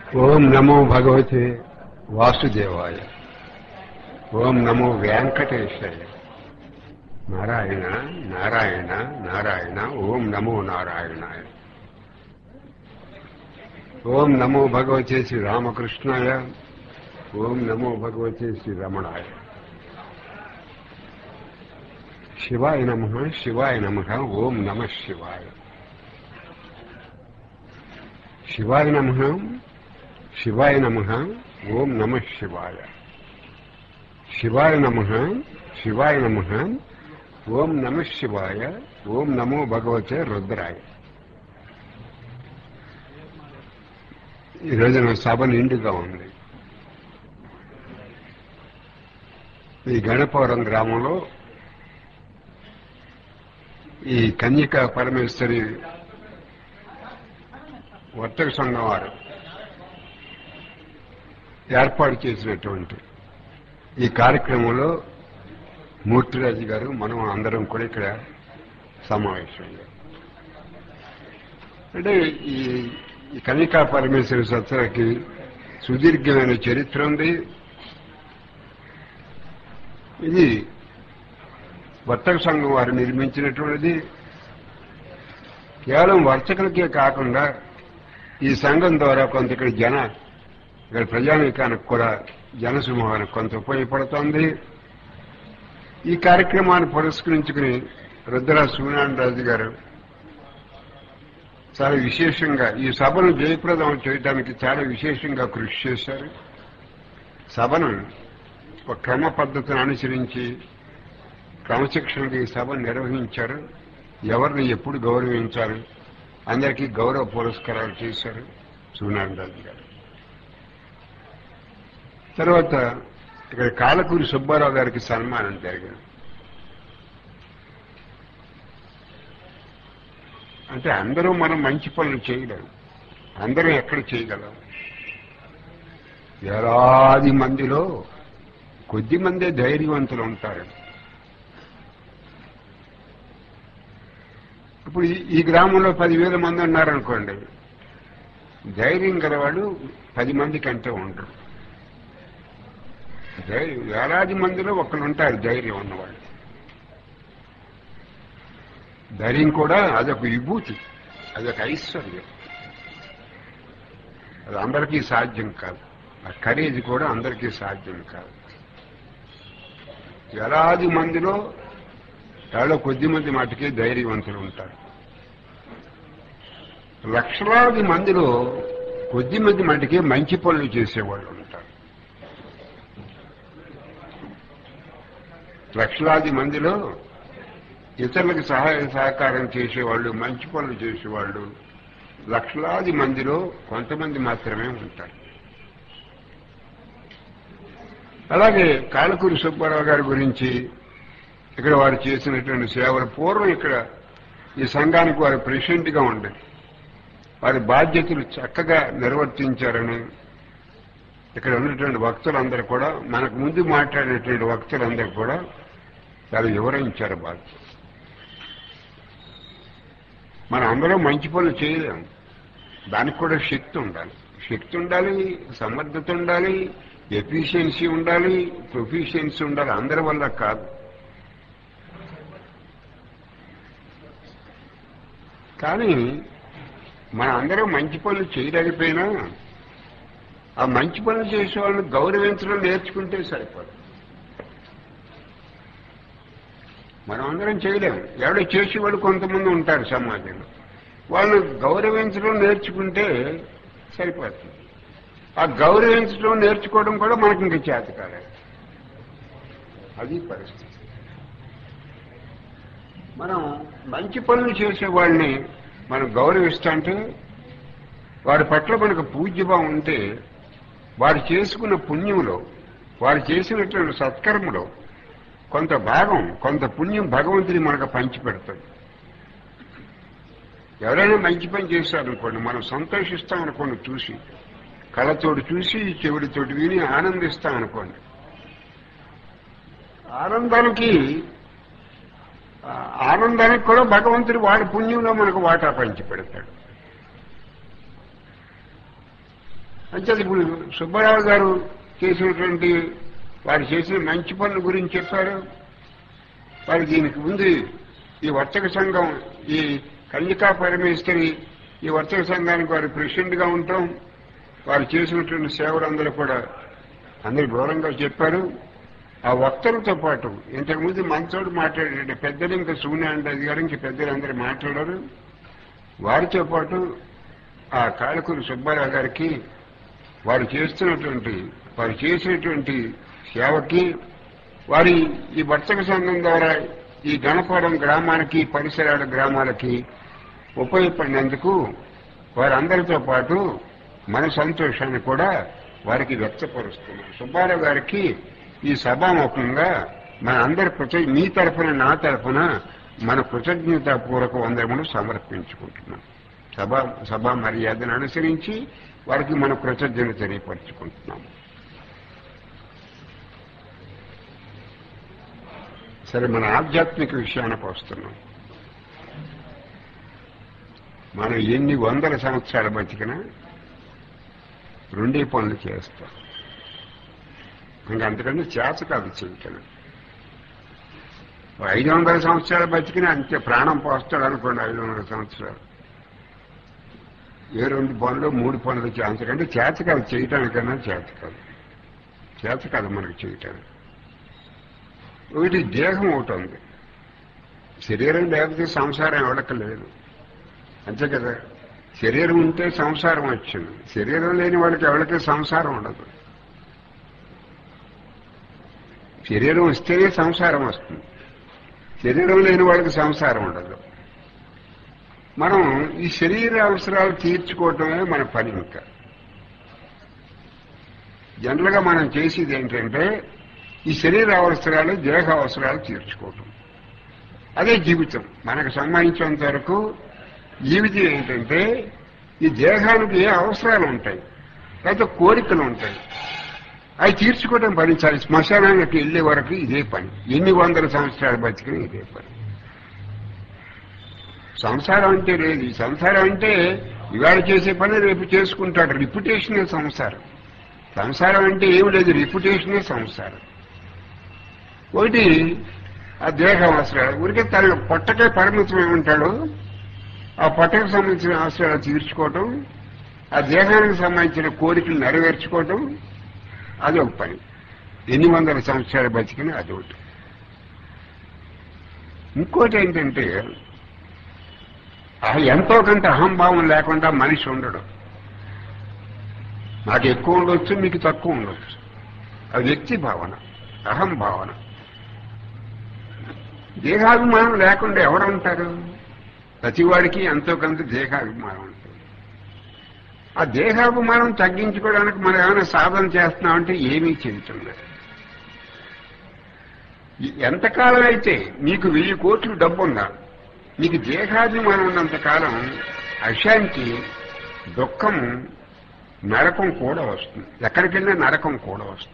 ఓం నమో భగవతే వాసుదేవాయ ఓం నమో వెంకటేశాయ నారాయణ నారాయణ నారాయణ ఓం నమో నారాయణాయ ఓం నమో భగవతే శ్రీ రామకృష్ణాయ ఓం నమో భగవతే శ్రీ రమణాయ శివాయ నమ శివాయ నమ ఓం నమ శివాయ శివాయ నమ శివాయ నమ ఓం నమ శివాయ శివాయ నమ శివాయ నమ ఓం నమ శివాయ ఓం నమో భగవతే రుద్రాయ ఈ రోజున సభ నిండుగా ఉంది ఈ గణపవరం గ్రామంలో ఈ కన్యక పరమేశ్వరి వర్తక సంఘం వారు ఏర్పాటు చేసినటువంటి ఈ కార్యక్రమంలో మూర్తిరాజు గారు మనం అందరం కూడా ఇక్కడ సమావేశంగా అంటే ఈ ఈ కనికా పరమేశ్వరి సత్సరకి సుదీర్ఘమైన చరిత్ర ఉంది ఇది వర్తక సంఘం వారు నిర్మించినటువంటిది కేవలం వర్తకులకే కాకుండా ఈ సంఘం ద్వారా కొంత ఇక్కడ జన ఇక్కడ ప్రజానీకానికి కూడా జనసమూహానికి కొంత ఉపయోగపడుతోంది ఈ కార్యక్రమాన్ని పురస్కరించుకుని రుద్ర సూర్యనారాయణరాజు గారు చాలా విశేషంగా ఈ సభను జయప్రదం చేయడానికి చాలా విశేషంగా కృషి చేశారు సభను ఒక క్రమ పద్ధతిని అనుసరించి క్రమశిక్షణగా ఈ సభను నిర్వహించారు ఎవరిని ఎప్పుడు గౌరవించాలి అందరికీ గౌరవ పురస్కారాలు చేశారు సూర్యనారాయణరాజు గారు తర్వాత ఇక్కడ కాలకూరి సుబ్బారావు గారికి సన్మానం జరిగింది అంటే అందరూ మనం మంచి పనులు చేయలేం అందరూ ఎక్కడ చేయగలం వేలాది మందిలో కొద్ది మందే ధైర్యవంతులు ఉంటారు ఇప్పుడు ఈ- ఈ గ్రామంలో పదివేల మంది ఉన్నారనుకోండి ధైర్యం గలవాడు పది మంది కంటే ఉండరు ధైర్యం వేలాది మందిలో ఒకళ్ళు ఉంటారు ధైర్యం ఉన్నవాళ్ళు ధైర్యం కూడా అదొక విభూతి అదొక ఐశ్వర్యం అది అందరికీ సాధ్యం కాదు ఆ కరేజ్ కూడా అందరికీ సాధ్యం కాదు వేలాది మందిలో చాలా కొద్ది మంది మటుకే ధైర్యవంతులు ఉంటారు లక్షలాది మందిలో కొద్ది మంది మటుకే మంచి పనులు చేసేవాళ్ళు ఉంటారు లక్షలాది మందిలో ఇతరులకు సహాయ సహకారం చేసేవాళ్ళు మంచి పనులు చేసేవాళ్ళు లక్షలాది మందిలో కొంతమంది మాత్రమే ఉంటారు అలాగే కాలకూరి సుబ్బారావు గారి గురించి ఇక్కడ వారు చేసినటువంటి సేవలు పూర్వం ఇక్కడ ఈ సంఘానికి వారు ప్రెసిడెంట్ గా ఉండే వారి బాధ్యతలు చక్కగా నిర్వర్తించారని ఇక్కడ ఉన్నటువంటి భక్తులందరూ కూడా మనకు ముందు మాట్లాడినటువంటి భక్తులందరూ కూడా చాలా వివరించారు బాధ్యత మనం అందరూ మంచి పనులు చేయలేం దానికి కూడా శక్తి ఉండాలి శక్తి ఉండాలి సమర్థత ఉండాలి ఎఫిషియన్సీ ఉండాలి ప్రొఫిషియన్సీ ఉండాలి అందరి వల్ల కాదు కానీ మన అందరం మంచి పనులు చేయలేకపోయినా ఆ మంచి పనులు చేసే వాళ్ళని గౌరవించడం నేర్చుకుంటే సరిపోదు మనం అందరం చేయలేము ఎవడో చేసేవాళ్ళు కొంతమంది ఉంటారు సమాజంలో వాళ్ళని గౌరవించడం నేర్చుకుంటే సరిపోతుంది ఆ గౌరవించడం నేర్చుకోవడం కూడా మనకి ఇంకా చేత కాలేదు అది పరిస్థితి మనం మంచి పనులు చేసే వాళ్ళని మనం గౌరవిస్తుంటే వారి పట్ల మనకు పూజ్యభావం ఉంటే వారు చేసుకున్న పుణ్యంలో వారు చేసినటువంటి సత్కర్మలో కొంత భాగం కొంత పుణ్యం భగవంతుని మనకు పంచి పెడతాడు ఎవరైనా మంచి పని చేశారనుకోండి మనం సంతోషిస్తాం అనుకోండి చూసి కళ్ళతోటి చూసి చెవిడితోటి విని ఆనందిస్తాం అనుకోండి ఆనందానికి ఆ ఆనందానికి కూడా భగవంతుడు వాడి పుణ్యంలో మనకు వాటా పంచి పెడతాడు అంటే ఇప్పుడు సుబ్బారావు గారు చేసినటువంటి వారు చేసిన మంచి పనుల గురించి చెప్పారు వారు దీనికి ముందు ఈ వర్తక సంఘం ఈ కన్యకా పరమేశ్వరి ఈ వర్తక సంఘానికి వారు ప్రెసిడెంట్ గా ఉంటాం వారు చేసినటువంటి సేవలు అందరూ కూడా అందరు గౌరవంగా చెప్పారు ఆ వక్తలతో పాటు ఇంతకుముందు మనతోటి మాట్లాడే పెద్దలు ఇంకా సూర్య అంటే అది గారు ఇంక పెద్దలు అందరూ మాట్లాడారు వారితో పాటు ఆ కాళకూరి సుబ్బారావు గారికి వారు చేస్తున్నటువంటి వారు చేసినటువంటి సేవకి వారి ఈ వర్తక సంఘం ద్వారా ఈ గణపాడం గ్రామానికి పరిసరాల గ్రామాలకి ఉపయోగపడినందుకు వారందరితో పాటు మన సంతోషాన్ని కూడా వారికి వ్యక్తపరుస్తున్నాం సుబ్బారావు గారికి ఈ సభాముఖంగా మన అందరి కృత మీ తరఫున నా తరఫున మన కృతజ్ఞతాపూర్వక వందరమును సమర్పించుకుంటున్నాం సభా సభా మర్యాదను అనుసరించి వారికి మన కృతజ్ఞత తెలియపరుచుకుంటున్నాం సరే మన ఆధ్యాత్మిక విషయానికి వస్తున్నాం మనం ఎన్ని వందల సంవత్సరాలు బతికినా రెండే పనులు చేస్తాం ఇంకా అంతకంటే చేత కాదు చేయటం ఐదు వందల సంవత్సరాలు బతికినా అంతే ప్రాణం పోస్తాడు అనుకోండి ఐదు వందల సంవత్సరాలు ఏ రెండు పనులు మూడు పనులు చే- అంతకంటే చేత కాదు చేయటానికన్నా చేత కాదు చేత కాదు మనకు చేయటానికి ఒకటి దేహం ఒకటి ఉంది శరీరం లేకపోతే సంసారం ఎవరికి లేదు అంతే కదా శరీరం ఉంటే సంసారం వచ్చింది శరీరం లేని వాళ్ళకి ఎవరికి సంసారం ఉండదు శరీరం వస్తేనే సంసారం వస్తుంది శరీరం లేని వాళ్ళకి సంసారం ఉండదు మనం ఈ శరీర అవసరాలు తీర్చుకోవటమే మన పని ఇంకా జనరల్గా మనం చేసేది ఏంటంటే ఈ శరీర అవసరాలు దేహ అవసరాలు తీర్చుకోవటం అదే జీవితం మనకు సంబంధించినంత వరకు జీవితం ఏంటంటే ఈ దేహానికి ఏ అవసరాలు ఉంటాయి లేకపోతే కోరికలు ఉంటాయి అవి తీర్చుకోవడం పని చాలా శ్మశానానికి వెళ్ళే వరకు ఇదే పని ఎన్ని వందల సంవత్సరాలు బతికిన ఇదే పని సంసారం అంటే లేదు ఈ సంసారం అంటే ఇవాళ చేసే పని రేపు చేసుకుంటాడు రిప్యుటేషనే సంసారం సంసారం అంటే ఏమి లేదు రిప్యుటేషనే సంసారం ఒకటి ఆ దేహ అవసరాలు ఊరికే తన పొట్టకే పరిమితం ఏమంటాడు ఆ పొట్టకు సంబంధించిన అవసరాలు తీర్చుకోవటం ఆ దేహానికి సంబంధించిన కోరికలు నెరవేర్చుకోవటం అది ఒక పని ఎన్ని వందల సంవత్సరాలు బతికినా అది ఒకటి ఇంకోటి ఏంటంటే ఆ ఎంతో కొంత అహంభావం లేకుండా మనిషి ఉండడు నాకు ఎక్కువ ఉండొచ్చు మీకు తక్కువ ఉండొచ్చు అది వ్యక్తి భావన అహం భావన దేహాభిమానం లేకుండా ఎవరు ఉంటారు ప్రతివాడికి ఎంతో కొంత దేహాభిమానం ఉంటుంది ఆ దేహాభిమానం తగ్గించుకోవడానికి మనం ఏమైనా సాధన చేస్తున్నామంటే ఏమీ చేయటం లేదు ఈ- ఎంతకాలం అయితే మీకు వెయ్యి కోట్లు డబ్బు ఉందా మీకు దేహాభిమానం ఉన్నంత కాలం అశాంతి దుఃఖం నరకం కూడా వస్తుంది ఎక్కడికి వెళ్ళినా నరకం కూడా వస్తుంది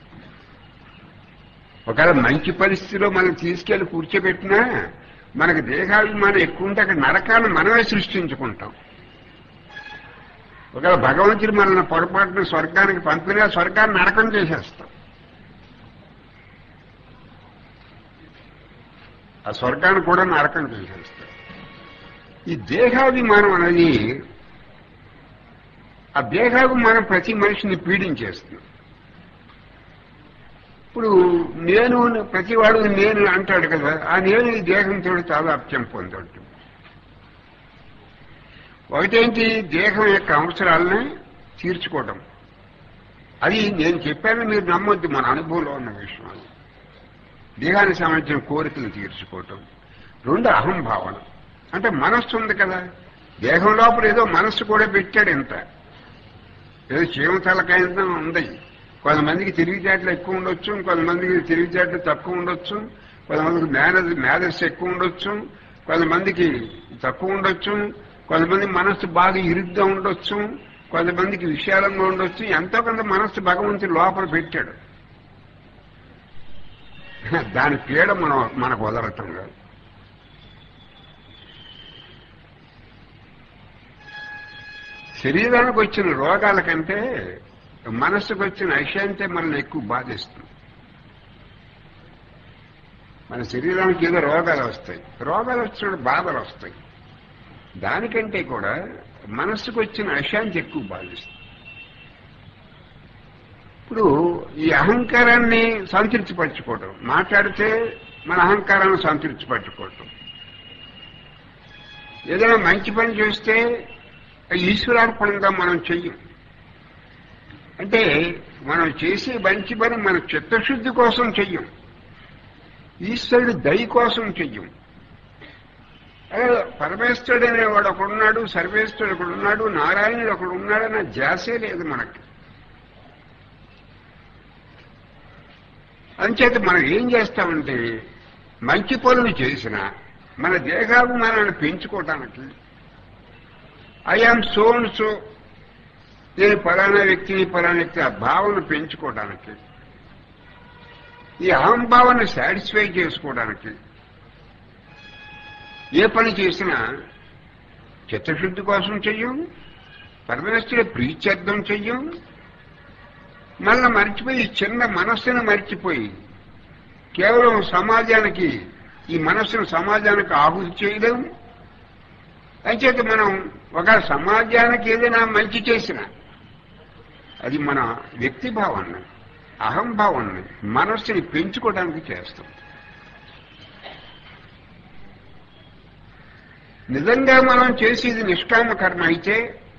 ఒకవేళ మంచి పరిస్థితిలో మనం తీసుకెళ్లి కూర్చోబెట్టినా మనకు దేహాభిమానం ఎక్కువ ఉంటే అక్కడ నరకాలను మనమే సృష్టించుకుంటాం ఒకవేళ భగవంతుడు మనల్ని పొరపాటున స్వర్గానికి పంపినా స్వర్గాన్ని నరకం చేసేస్తాం ఆ స్వర్గాన్ని కూడా నరకం చేసేస్తాం ఈ దేహాభిమానం అనేది ఆ దేహాభిమానం ప్రతి మనిషిని పీడించేస్తుంది ఇప్పుడు నేను ప్రతివాడు నేను అంటాడు కదా ఆ నేను ఈ దేహంతో తాదాప్యం పొందట్టు ఒకటేంటి దేహం యొక్క అవసరాలని తీర్చుకోవడం అది నేను చెప్పాను మీరు నమ్మొద్దు మన అనుభవంలో ఉన్న విషయం అది. దేహానికి సంబంధించిన కోరికలు తీర్చుకోవటం రెండు అహంభావన అంటే మనస్సు ఉంది కదా దేహం లోపల ఏదో మనస్సు కూడా పెట్టాడు ఇంత ఏదో చీమతలకైనా ఉంది కొంతమందికి తెలివితేటలు ఎక్కువ ఉండొచ్చు కొంతమందికి తెలివితేటలు తక్కువ ఉండొచ్చు కొంతమందికి మేనస్ మేధస్సు ఎక్కువ ఉండొచ్చు కొంతమందికి తక్కువ ఉండొచ్చు కొంతమంది మనస్సు బాగా ఇరుగ్గా ఉండొచ్చు కొంతమందికి విశాలంగా ఉండొచ్చు ఎంతో కొంత మనస్సు భగవంతుడు లోపల పెట్టాడు దాని పీడ మనం మనకు వదలటం కాదు శరీరానికి వచ్చిన రోగాల కంటే మనస్సుకు వచ్చిన అశాంతే మనల్ని ఎక్కువ బాధిస్తుంది మన శరీరానికి ఏదో రోగాలు వస్తాయి రోగాలు వచ్చినప్పుడు బాధలు వస్తాయి దానికంటే కూడా మనస్సుకు వచ్చిన అశాంతి ఎక్కువ బాధిస్తుంది ఇప్పుడు ఈ అహంకారాన్ని సంతృప్తిపరచుకోవటం మాట్లాడితే మన అహంకారాన్ని సంతృప్తిపరచుకోవటం ఏదైనా మంచి పని చేస్తే ఈశ్వరార్పణంగా మనం చెయ్యం అంటే మనం చేసే మంచి పని మన చిత్తశుద్ధి కోసం చెయ్యం ఈశ్వరుడు దయ కోసం చెయ్యం అదే పరమేశ్వరుడు అనేవాడు ఒకడున్నాడు సర్వేశ్వరుడు ఒకడున్నాడు నారాయణుడు ఒకడు ఉన్నాడన్న జాసే లేదు మనకి అంచేత మనం ఏం చేస్తామంటే మంచి పనులు చేసిన మన దేహాభిమానాన్ని పెంచుకోవటానికి ఐఆమ్ సో అండ్ సో నేను పలానా వ్యక్తిని పలానా వ్యక్తి ఆ భావన పెంచుకోవడానికి ఈ అహంభావాన్ని సాటిస్ఫై చేసుకోవడానికి ఏ పని చేసినా చిత్తశుద్ధి కోసం చెయ్యం పరమేశ్వరుడు ప్రీత్యర్థం చెయ్యం మళ్ళా మర్చిపోయి ఈ చిన్న మనస్సును మర్చిపోయి కేవలం సమాజానికి ఈ మనస్సును సమాజానికి ఆహుతి చేయలేం అంచేత మనం ఒక సమాజానికి ఏదైనా మంచి చేసిన అది మన వ్యక్తి భావాన్ని అహంభావాన్ని మనస్సుని పెంచుకోవడానికి చేస్తాం నిజంగా మనం చేసేది నిష్కామ కర్మ అయితే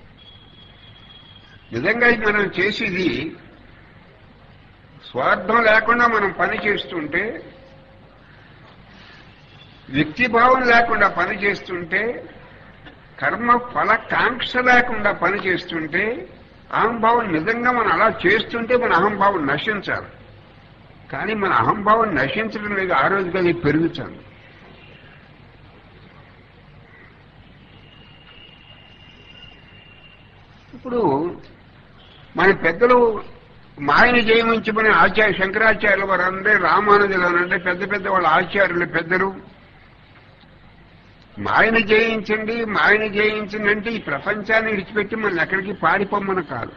నిజంగా మనం చేసేది స్వార్థం లేకుండా మనం పని చేస్తుంటే వ్యక్తిభావం లేకుండా పని చేస్తుంటే కర్మ ఫలకాంక్ష లేకుండా పని చేస్తుంటే అహంభావం నిజంగా మనం అలా చేస్తుంటే మన అహంభావం నశించాలి కానీ మన అహంభావం నశించడం లేదు ఆ రోజుకి అది పెరుగుతుంది ఇప్పుడు మన పెద్దలు మాయని జయమించమని ఆచార్య శంకరాచార్యుల వారు అంటే రామానుజులు అంటే పెద్ద పెద్ద వాళ్ళ ఆచార్యులు పెద్దలు మాయని జయించండి మాయని జయించండి అంటే ఈ ప్రపంచాన్ని విడిచిపెట్టి మనం ఎక్కడికి పారిపోమ్మని కాదు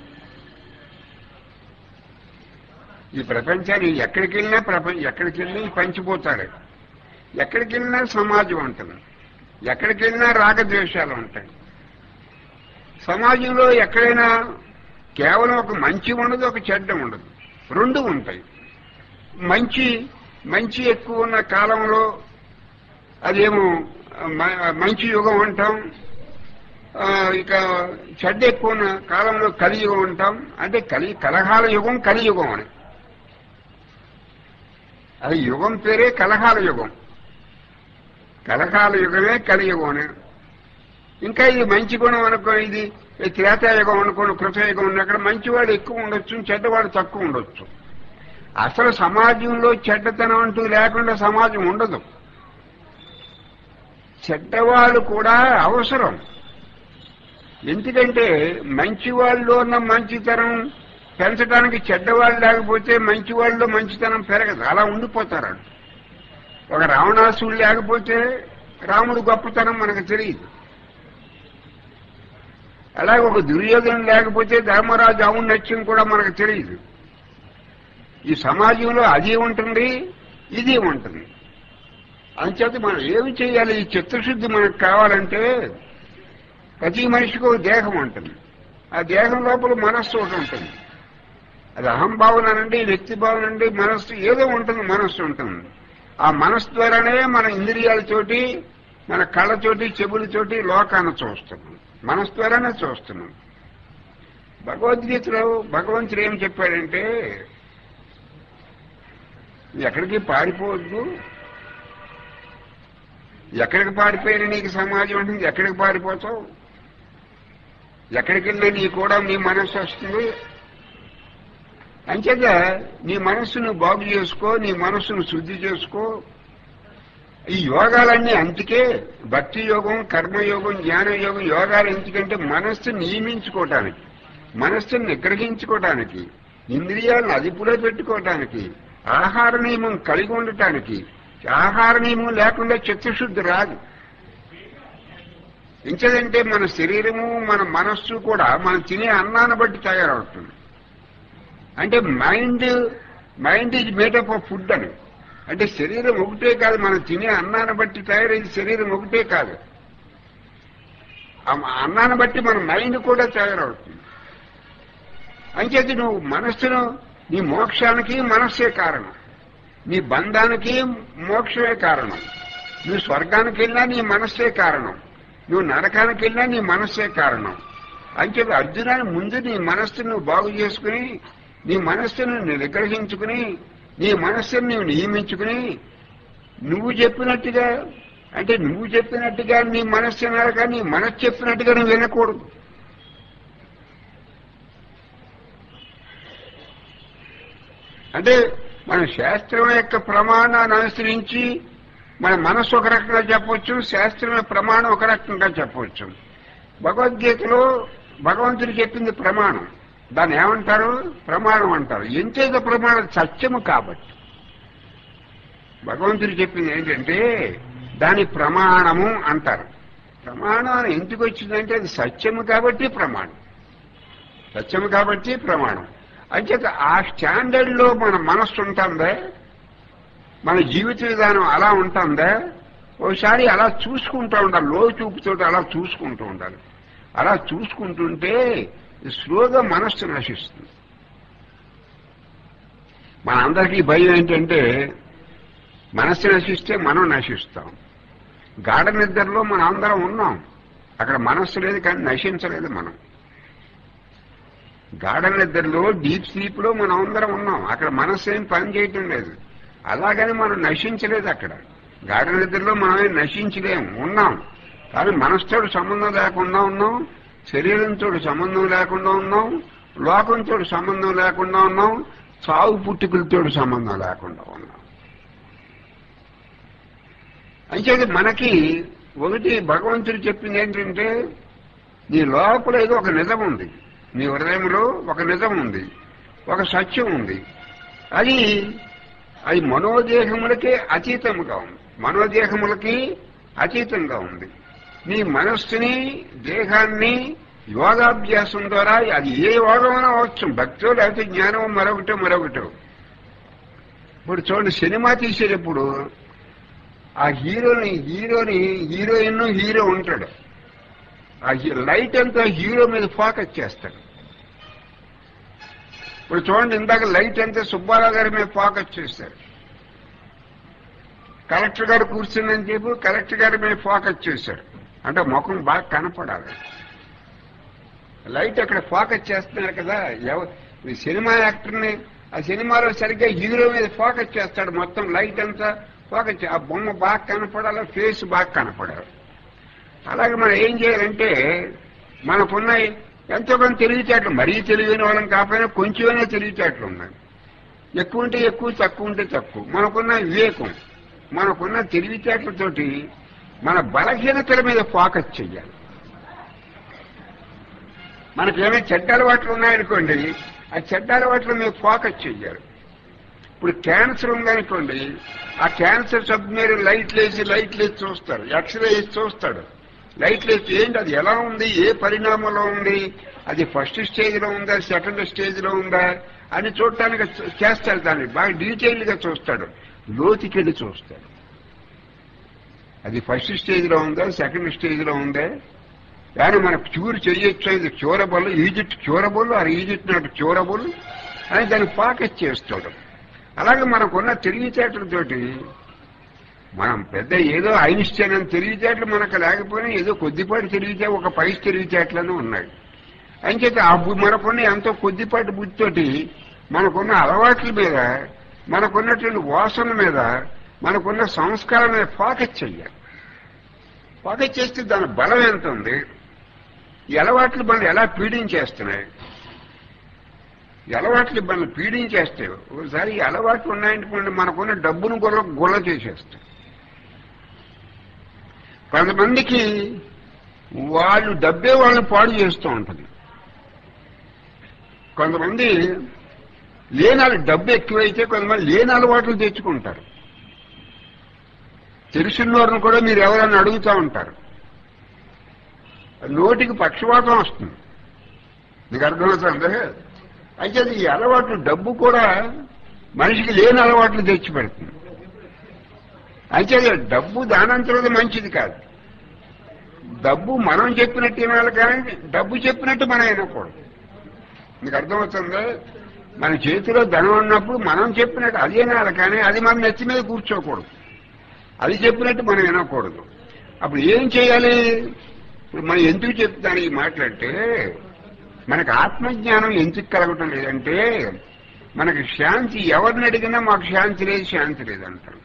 ఈ ప్రపంచాన్ని ఎక్కడికి వెళ్ళినా ప్రపంచం ఎక్కడికి వెళ్ళినా పంచిపోతారు ఎక్కడికి వెళ్ళినా సమాజం ఉంటుంది ఎక్కడికి వెళ్ళినా రాగద్వేషాలు ఉంటాయి సమాజంలో ఎక్కడైనా కేవలం ఒక మంచి ఉండదు ఒక చెడ్డ ఉండదు రెండు ఉంటాయి మంచి మంచి ఎక్కువ ఉన్న కాలంలో అదేమో మ- మంచి యుగం అంటాం ఆ, ఇక చెడ్డ ఎక్కువ ఉన్న కాలంలో కలియుగం అంటాం అంటే కలి కలహాల యుగం కలియుగం అని అది యుగం పేరే కలహాల యుగం కలహాల యుగమే కలియుగం అని ఇంకా ఇది మంచి గుణం అనుకో ఇది ఈ త్రేతాయుగం అనుకోండి కృతయుగం ఉంది అక్కడ మంచివాడు ఎక్కువ ఉండొచ్చు చెడ్డవాడు తక్కువ ఉండొచ్చు అసలు సమాజంలో చెడ్డతనం అంటూ లేకుండా సమాజం ఉండదు చెడ్డవాళ్ళు కూడా అవసరం ఎందుకంటే మంచి వాళ్ళలో ఉన్న మంచితనం పెంచడానికి చెడ్డవాళ్ళు లేకపోతే మంచి వాళ్ళలో మంచితనం పెరగదు అలా ఉండిపోతారు వాళ్ళు. ఒక రావణాసుడు లేకపోతే రాముడు గొప్పతనం మనకు తెలియదు అలాగే ఒక దుర్యోధన లేకపోతే ధర్మరాజు ఔన్నత్యం కూడా మనకు తెలియదు ఈ సమాజంలో అది ఉంటుంది ఇది ఉంటుంది అంచేత మనం ఏమి చేయాలి ఈ చిత్తశుద్ధి మనకు కావాలంటే ప్రతి మనిషికి ఒక దేహం ఉంటుంది ఆ దేహం లోపల మనస్సు ఒకటి ఉంటుంది అది అహంభావన అనండి వ్యక్తి భావన అండి మనస్సు ఏదో ఉంటుంది మనస్సు ఉంటుంది ఆ మనస్సు ద్వారానే మన ఇంద్రియాలతోటి మన కళ్ళతోటి చెవులతోటి లోకాన్ని చూస్తున్నాం మనస్సు ద్వారానే చూస్తున్నాం భగవద్గీతలో భగవంతుడు ఏం చెప్పాడంటే ఎక్కడికి పారిపోవద్దు ఎక్కడికి పారిపోయినా నీకు సమాజం ఉంటుంది ఎక్కడికి పారిపోతావు ఎక్కడికి వెళ్ళినా నీ కూడా నీ మనస్సు వస్తుంది అంచేత నీ మనస్సును బాగు చేసుకో నీ మనస్సును శుద్ధి చేసుకో ఈ యోగాలన్నీ అందుకే భక్తి యోగం కర్మయోగం జ్ఞాన యోగం యోగాలు ఎందుకంటే మనస్సు నియమించుకోవటానికి మనస్సును నిగ్రహించుకోవటానికి ఇంద్రియాలను అదుపులో పెట్టుకోవటానికి ఆహార నియమం కలిగి ఉండటానికి ఆహార నియమం లేకుండా చిత్తశుద్ధి రాదు ఇంకేదంటే మన శరీరము మన మనస్సు కూడా మనం తినే అన్నాన్ని బట్టి తయారవుతుంది అంటే mind mind is made up of food అని అంటే శరీరం ఒకటే కాదు మనం తినే అన్నాన్ని బట్టి తయారైంది శరీరం ఒకటే కాదు ఆ అన్నాన్ని బట్టి మన మైండ్ కూడా తయారవుతుంది అంచేది నువ్వు మనస్సును నీ మోక్షానికి మనస్సే కారణం నీ బంధానికి మోక్షమే కారణం నువ్వు స్వర్గానికి వెళ్ళినా నీ మనస్సే కారణం నువ్వు నరకానికి వెళ్ళినా నీ మనస్సే కారణం అంచేది అర్జునాన్ని ముందు నీ మనస్సును నువ్వు బాగు చేసుకుని నీ మనస్సును నిగ్రహించుకుని నీ మనస్సును నీవు నియమించుకుని నువ్వు చెప్పినట్టుగా అంటే నువ్వు చెప్పినట్టుగా నీ మనస్సు నరక నీ మనస్సు చెప్పినట్టుగా నువ్వు వినకూడదు అంటే మన శాస్త్రం యొక్క ప్రమాణాన్ని అనుసరించి మన మనస్సు ఒక రకంగా చెప్పవచ్చు శాస్త్రం ప్రమాణం ఒక రకంగా చెప్పవచ్చు భగవద్గీతలో భగవంతుడు చెప్పింది ప్రమాణం దాన్ని ఏమంటారు ప్రమాణం అంటారు ఎంతేదో ప్రమాణం సత్యము కాబట్టి భగవంతుడు చెప్పింది ఏంటంటే దాని ప్రమాణము అంటారు ప్రమాణం అని ఎందుకు వచ్చిందంటే అది సత్యము కాబట్టి ప్రమాణం సత్యము కాబట్టి ప్రమాణం అంచేత ఆ స్టాండర్డ్ లో మన మనస్సు ఉంటుందా మన జీవిత విధానం అలా ఉంటుందా ఒకసారి అలా చూసుకుంటూ ఉండాలి లో చూపుతో అలా చూసుకుంటూ ఉండాలి అలా చూసుకుంటుంటే స్లోగా మనస్సు నశిస్తుంది మన అందరికీ భయం ఏంటంటే మనస్సు నశిస్తే మనం నశిస్తాం గాఢ నిద్రలో మనం అందరం ఉన్నాం అక్కడ మనస్సు లేదు కానీ నశించలేదు మనం గాఢ నిద్రలో డీప్ స్లీప్ లో మనం అందరం ఉన్నాం అక్కడ మనస్సు ఏం పని చేయటం లేదు అలాగని మనం నశించలేదు అక్కడ గాఢ నిద్రలో మనమే నశించలేము ఉన్నాం కానీ మనసుతో సంబంధం లేకుండా ఉన్నాం శరీరంతో సంబంధం లేకుండా ఉన్నాం లోకంతో సంబంధం లేకుండా ఉన్నాం సాగు పుట్టుకలతో సంబంధం లేకుండా ఉన్నాం అంచేది మనకి ఒకటి భగవంతుడు చెప్పింది ఏంటంటే నీ లోపల ఏదో ఒక నిజం ఉంది నీ హృదయంలో ఒక నిజం ఉంది ఒక సత్యం ఉంది అది అది మనోదేహములకే అతీతముగా ఉంది మనోదేహములకి అతీతంగా ఉంది నీ మనస్సుని దేహాన్ని యోగాభ్యాసం ద్వారా అది ఏ యోగమైనా అవచ్చు భక్తో లేకపోతే జ్ఞానం మరొకటో మరొకటో ఇప్పుడు చూడండి సినిమా తీసేటప్పుడు ఆ హీరోని హీరోని హీరోయిన్ హీరో ఉంటాడు ఆ హీ- లైట్ అంతా హీరో మీద ఫోకస్ చేస్తాడు ఇప్పుడు చూడండి ఇందాక లైట్ అంతా సుబ్బారావు గారి మీద ఫోకస్ చేశారు కలెక్టర్ గారు కూర్చుందని చెప్పి కలెక్టర్ గారి మీద ఫోకస్ చేశారు అంటే ముఖం బాగా కనపడాలి లైట్ అక్కడ ఫోకస్ చేస్తున్నారు కదా ఎవ- ఈ సినిమా యాక్టర్ని ఆ సినిమాలో సరిగ్గా హీరో మీద ఫోకస్ చేస్తాడు మొత్తం లైట్ అంతా ఫోకస్ చే- ఆ బొమ్మ బాగా కనపడాలి ఫేస్ బాగా కనపడాలి అలాగే మనం ఏం చేయాలంటే మనకున్న ఎంతో కొంత తెలివితేటలు మరీ తెలివైన వాళ్ళం కాకపోయినా కొంచెమైనా తెలివితేటలు ఉన్నాయి ఎక్కువ ఉంటే ఎక్కువ తక్కువ ఉంటే తక్కువ మనకున్న వివేకం మనకున్న తెలివితేటలతోటి మన బలహీనతల మీద ఫోకస్ చెయ్యాలి మనకేమైనా చెడ్డ అలవాట్లు ఉన్నాయనుకోండి ఆ చెడ్డ అలవాట్ల మీద ఫోకస్ చెయ్యాలి ఇప్పుడు క్యాన్సర్ ఉందనుకోండి ఆ క్యాన్సర్ సబ్ మీరు లైట్లు వేసి లైట్లు వేసి చూస్తారు ఎక్స్రే వేసి చూస్తాడు లైట్లు వేసి ఏంటి అది ఎలా ఉంది ఏ పరిణామంలో ఉంది అది ఫస్ట్ స్టేజ్ లో ఉందా సెకండ్ స్టేజ్ లో ఉందా అని చూడటానికి చ- చేస్తాడు దాన్ని బాగా డీటెయిల్ గా చూస్తాడు లోతుకెళ్ళి చూస్తాడు అది ఫస్ట్ స్టేజ్ లో ఉందా సెకండ్ స్టేజ్ లో ఉందా కానీ మనకు క్యూర్ చేయొచ్చు ఇది curable is it curable or is it not curable అని దాన్ని ఫోకస్ చేస్తాడు అలాగే మనకున్న తెలివితేటలతోటి మనం పెద్ద ఏదో ఐన్స్టైన్ అని తెలివితేటలు మనకు లేకపోయినా ఏదో కొద్దిపాటి తెలివితే ఒక పైస్ తెలివితేటలను ఉన్నాయి అంచేత ఆ బు- మనకున్న ఎంతో కొద్దిపాటి బుద్ధితోటి మనకున్న అలవాట్ల మీద మనకున్నటువంటి వాసన మీద మనకున్న సంస్కారం మీద ఫోకస్ చెయ్యాలి ఫోకస్ చేస్తే దాని బలం ఎంత ఉంది ఈ అలవాట్లు మనల్ని ఎలా పీడించేస్తున్నాయి ఈ అలవాట్లు మనల్ని పీడించేస్తాయి ఒకసారి ఈ అలవాట్లు ఉన్నాయనుకోండి మనకున్న డబ్బును గుర్ర గుల్ల చేసేస్తాయి కొంతమందికి వాళ్ళు డబ్బే వాళ్ళని పాడు చేస్తూ ఉంటుంది కొంతమంది లేని డబ్బు ఎక్కువైతే కొంతమంది లేని అలవాట్లు తెచ్చుకుంటారు తెలిసిన వారిని కూడా మీరు ఎవరన్నా అడుగుతూ ఉంటారు నోటికి పక్షవాతం వస్తుంది నీకు అర్థమవుతుంది అయితే ఈ అలవాట్లు డబ్బు కూడా మనిషికి లేని అలవాట్లు తెచ్చి పెడుతుంది అయితే డబ్బు దానంతరం మంచిది కాదు డబ్బు మనం చెప్పినట్టు వినాలి కానీ డబ్బు చెప్పినట్టు మనం వినకూడదు మీకు అర్థమవుతుందా మన చేతిలో ధనం ఉన్నప్పుడు మనం చెప్పినట్టు అది వినాలి కానీ అది మన నెత్తి మీద కూర్చోకూడదు అది చెప్పినట్టు మనం వినకూడదు అప్పుడు ఏం చేయాలి ఇప్పుడు మనం ఎందుకు చెప్తాను ఈ మాట్లాడితే మనకు ఆత్మజ్ఞానం ఎందుకు కలగటం లేదంటే మనకి శాంతి ఎవరిని అడిగినా మాకు శాంతి లేదు శాంతి లేదు అంటారు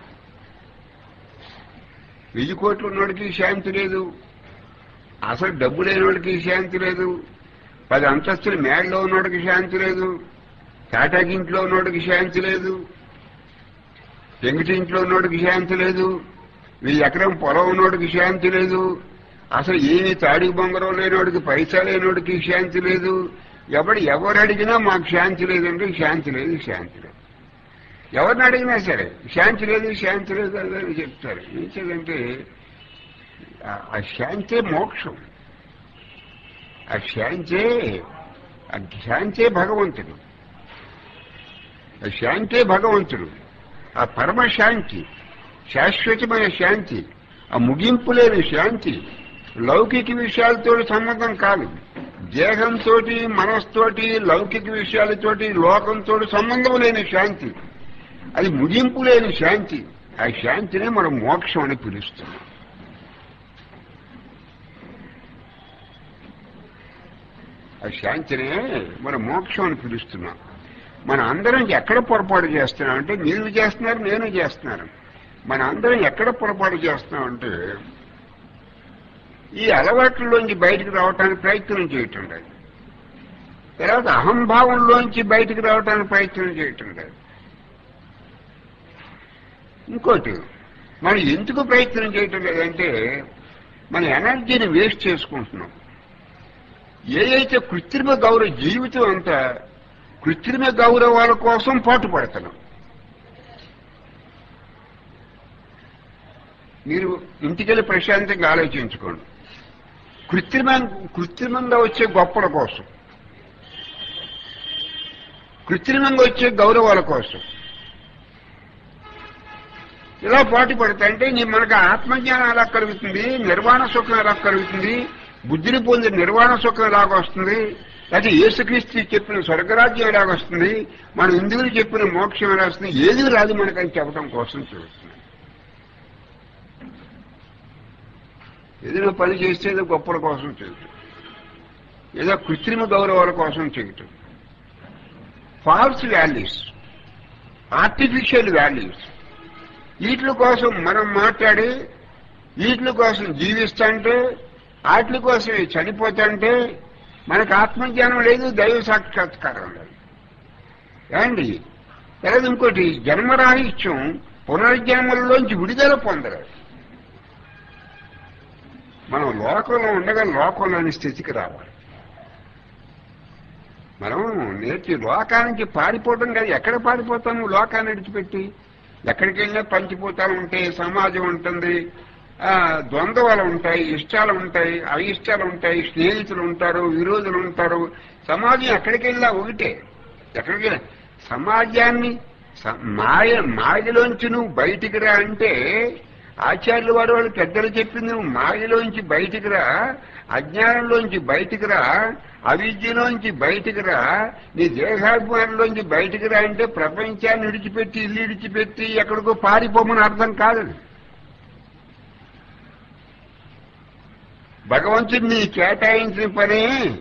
వెయ్యి కోట్లు ఉన్నోడికి శాంతి లేదు అసలు డబ్బు లేనివాడికి శాంతి లేదు పది అంతస్తులు మేడలో ఉన్నోడికి శాంతి లేదు తాటాకింట్లో ఉన్నోడికి శాంతి లేదు పెంకిటింట్లో ఉన్నోడికి శాంతి లేదు వెయ్యి ఎకరం పొలం ఉన్నోడికి శాంతి లేదు అసలు ఏమి తాడికి బొంగరం లేనివాడికి పైసా లేనివాడికి శాంతి లేదు ఎవడు ఎవరు అడిగినా మాకు శాంతి లేదంటే శాంతి లేదు శాంతి లేదు ఎవరిని అడిగినా సరే శాంతి లేదు శాంతి లేదు అని చెప్తారు ఏం చేయాలంటే ఆ- ఆ శాంతే మోక్షం ఆ శాంతే ఆ శాంతే భగవంతుడు ఆ శాంతే భగవంతుడు ఆ పరమ శాంతి శాశ్వతమైన శాంతి ఆ ముగింపు లేని శాంతి లౌకిక విషయాలతో సంబంధం కాదు దేహంతో మనస్తోటి లౌకిక విషయాలతోటి లోకంతో సంబంధం లేని శాంతి అది ముగింపు లేని శాంతి ఆ శాంతినే మనం మోక్షం అని పిలుస్తున్నాం ఆ శాంతినే మనం మోక్షం అని పిలుస్తున్నాం మన అందరం ఎక్కడ పొరపాటు చేస్తున్నాం అంటే మీరు చేస్తున్నారు నేను చేస్తున్నాను మన అందరం ఎక్కడ పొరపాటు చేస్తున్నాం అంటే ఈ అలవాట్లలోంచి బయటకు రావడానికి ప్రయత్నం చేయటం లేదు తర్వాత అహంభావంలోంచి బయటకు రావడానికి ప్రయత్నం చేయటం లేదు ఇంకోటి మనం ఎందుకు ప్రయత్నం చేయటం లేదంటే మన ఎనర్జీని వేస్ట్ చేసుకుంటున్నాం ఏదైతే కృత్రిమ గౌరవ జీవితం అంతా కృత్రిమ గౌరవాల కోసం పాటు పడుతున్నాం మీరు ఇంటికెళ్ళి ప్రశాంతంగా ఆలోచించుకోండి కృత్రిమ కృత్రిమంగా వచ్చే గొప్పల కోసం కృత్రిమంగా వచ్చే గౌరవాల కోసం ఇలా పాటు పడతాయంటే నీ మనకు ఆత్మజ్ఞానం ఎలా కలుగుతుంది నిర్వాణ సుఖం ఎలా కలుగుతుంది బుద్ధిని పొందిన నిర్వాణ సుఖం ఎలాగ వస్తుంది లేకపోతే యేసుక్రీస్తు చెప్పిన స్వర్గరాజ్యం ఎలాగ వస్తుంది మన హిందువులు చెప్పిన మోక్షం ఎలా వస్తుంది ఏది రాదు మనకని చెప్పడం కోసం చూస్తున్నాం ఏదైనా పని చేస్తే ఏదో గొప్పల కోసం చేయటం ఏదో కృత్రిమ గౌరవాల కోసం చేయటం ఫాల్స్ వాల్యూస్ ఆర్టిఫిషియల్ వాల్యూస్ వీటి కోసం మనం మాట్లాడి వీటి కోసం జీవిస్తుంటే వాటి కోసం చనిపోతుంటే మనకు ఆత్మజ్ఞానం లేదు దైవ సాక్షాత్కారం లేదు ఏమండి తర్వాత ఇంకోటి జన్మరాహిత్యం పునర్జన్మల్లోంచి విడుదల పొందలేదు మనం లోకంలో ఉండగా లోకంలోని స్థితికి రావాలి మనం నేర్చి లోకానికి పారిపోవడం కాదు ఎక్కడ పారిపోతాము లోకాన్ని విడిచిపెట్టి ఎక్కడికి వెళ్ళినా పంచిపోతాలు ఉంటాయి సమాజం ఉంటుంది ఆ, ద్వంద్వాలు ఉంటాయి ఇష్టాలు ఉంటాయి అయిష్టాలు ఉంటాయి స్నేహితులు ఉంటారు విరోధులు ఉంటారు సమాజం ఎక్కడికి వెళ్ళినా ఒకటే ఎక్కడికి వెళ్ళినా సమాజాన్ని స- మాయ మాయలోంచి నువ్వు బయటికి రా అంటే ఆచార్యులు వారు వాళ్ళు పెద్దలు చెప్పింది నువ్వు మాయలోంచి బయటికి రా అజ్ఞానంలోంచి బయటికి రా అవిద్యలోంచి బయటికి రా నీ దేహాభిమానంలోంచి బయటికి రా అంటే ప్రపంచాన్ని విడిచిపెట్టి ఇల్లు విడిచిపెట్టి ఎక్కడికో పారిపోమని అర్థం కాదు భగవంతుడు నీ కేటాయించిన పని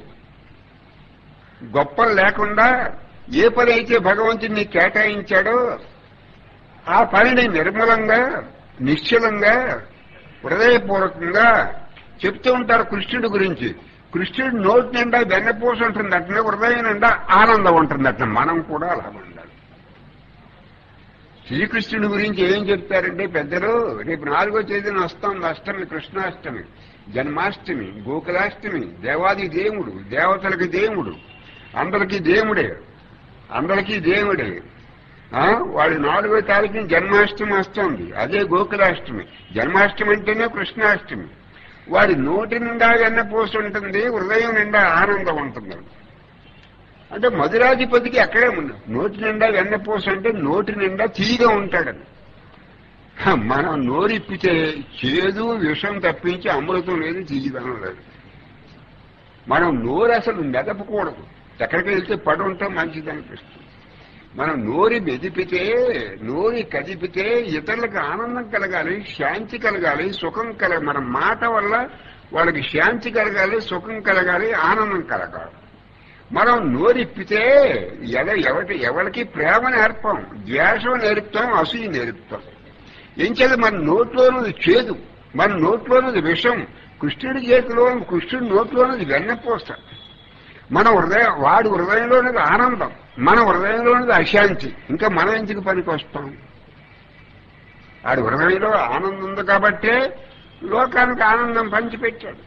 గొప్పలు లేకుండా ఏ పని అయితే భగవంతుడు నీ కేటాయించాడో ఆ పనిని నిర్మలంగా నిశ్చలంగా హృదయపూర్వకంగా చెప్తూ ఉంటారు కృష్ణుడి గురించి కృష్ణుడి నోటి నిండా వెన్నపూస ఉంటుంది అట్లనే హృదయం నిండా ఆనందం ఉంటుంది అట్లా మనం కూడా అలా ఉండాలి శ్రీకృష్ణుడి గురించి ఏం చెప్తారంటే పెద్దలు రేపు నాలుగో తేదీన వస్తుంది అష్టమి కృష్ణాష్టమి జన్మాష్టమి గోకులాష్టమి దేవాది దేవుడు దేవతలకి దేవుడు అందరికీ దేవుడే అందరికీ దేవుడే ఆ, వాడు నాలుగో తారీఖున జన్మాష్టమి వస్తుంది అదే గోకులాష్టమి జన్మాష్టమి అంటేనే కృష్ణాష్టమి వాడి నోటి నిండా వెన్నపూస ఉంటుంది హృదయం నిండా ఆనందం ఉంటుంది అంటే మధురాధిపతికి అక్కడే ఉంది నోటి నిండా వెన్నపూస అంటే నోటి నిండా తీగా ఉంటాడని మనం నోరిప్పితే చేదు విషం తప్పించి అమృతం లేదు తీయదనం లేదు మనం నోరు అసలు మెదపకూడదు ఎక్కడికి వెళ్తే పడి ఉంటే మంచిది అనిపిస్తుంది మనం నోరి మెదిపితే నోరి కదిపితే ఇతరులకు ఆనందం కలగాలి శాంతి కలగాలి సుఖం కలగాలి మన మాట వల్ల వాళ్ళకి శాంతి కలగాలి సుఖం కలగాలి ఆనందం కలగాలి మనం నోరిప్పితే ఎవ ఎవరి ఎవరికి ప్రేమ నేర్పం ద్వేషం నేర్పుతాం అసూయ నేర్పుతాం ఏం చేయాలి మన నోట్లోనది చేదు మన నోట్లోనది విషం కృష్ణుడి చేతిలో కృష్ణుడి నోట్లోనది వెన్నపోస్త మన హృదయం వాడి హృదయంలోనిది ఆనందం మన హృదయంలోనిది అశాంతి ఇంకా మనం ఎందుకు పనికి వస్తాం వాడి హృదయంలో ఆనందం ఉంది కాబట్టే లోకానికి ఆనందం పంచిపెట్టాడు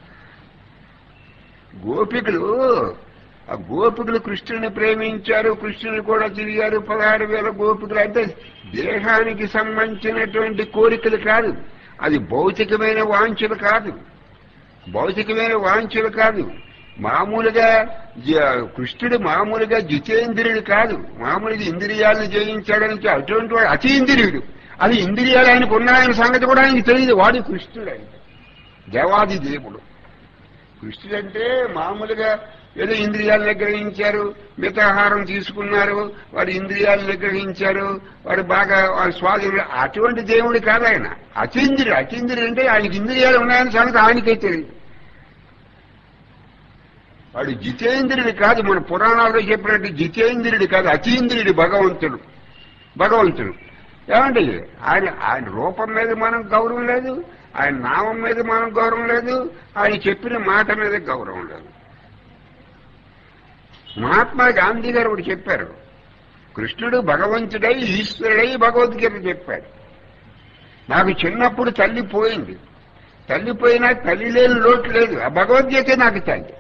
గోపికలు ఆ గోపికలు కృష్ణుని ప్రేమించారు కృష్ణుని కూడా తిరిగారు పదహారు వేల గోపికలు అంటే దేహానికి సంబంధించినటువంటి కోరికలు కాదు అది భౌతికమైన వాంఛలు కాదు భౌతికమైన వాంఛలు కాదు మామూలుగా జ- కృష్ణుడు మామూలుగా జితేంద్రియుడు కాదు మామూలుగా ఇంద్రియాలను జయించాడని చె- అటువంటి వాడు అతీంద్రియుడు అది ఇంద్రియాలు ఆయనకు ఉన్నాయన్న సంగతి కూడా ఆయనకు తెలియదు వాడు కృష్ణుడు ఆయన దేవాది దేవుడు కృష్ణుడు అంటే మామూలుగా ఏదో ఇంద్రియాలు నిగ్రహించారు మితాహారం తీసుకున్నారు వాడు ఇంద్రియాలు నిగ్రహించారు వాడు బాగా వాడు స్వాధీనం అటువంటి దేవుడు కాదు ఆయన అతీంద్రుడు అతీంద్రుడు అంటే ఆయనకి ఇంద్రియాలు ఉన్నాయని సంగతి ఆయనకే తెలియదు వాడు జితేంద్రుడు కాదు మన పురాణాల్లో చెప్పినట్టు జితేంద్రుడు కాదు అతీంద్రుడు భగవంతుడు భగవంతుడు ఏమండి ఆయన ఆయన రూపం మీద మనం గౌరవం లేదు ఆయన నామం మీద మనం గౌరవం లేదు ఆయన చెప్పిన మాట మీద గౌరవం లేదు మహాత్మా గాంధీ గారు ఒకటి చెప్పారు కృష్ణుడు భగవంతుడై ఈశ్వరుడై భగవద్గీత చెప్పాడు నాకు చిన్నప్పుడు తల్లి పోయింది తల్లి పోయినా తల్లి లేని లోటు లేదు ఆ భగవద్గీతే నాకు తల్లి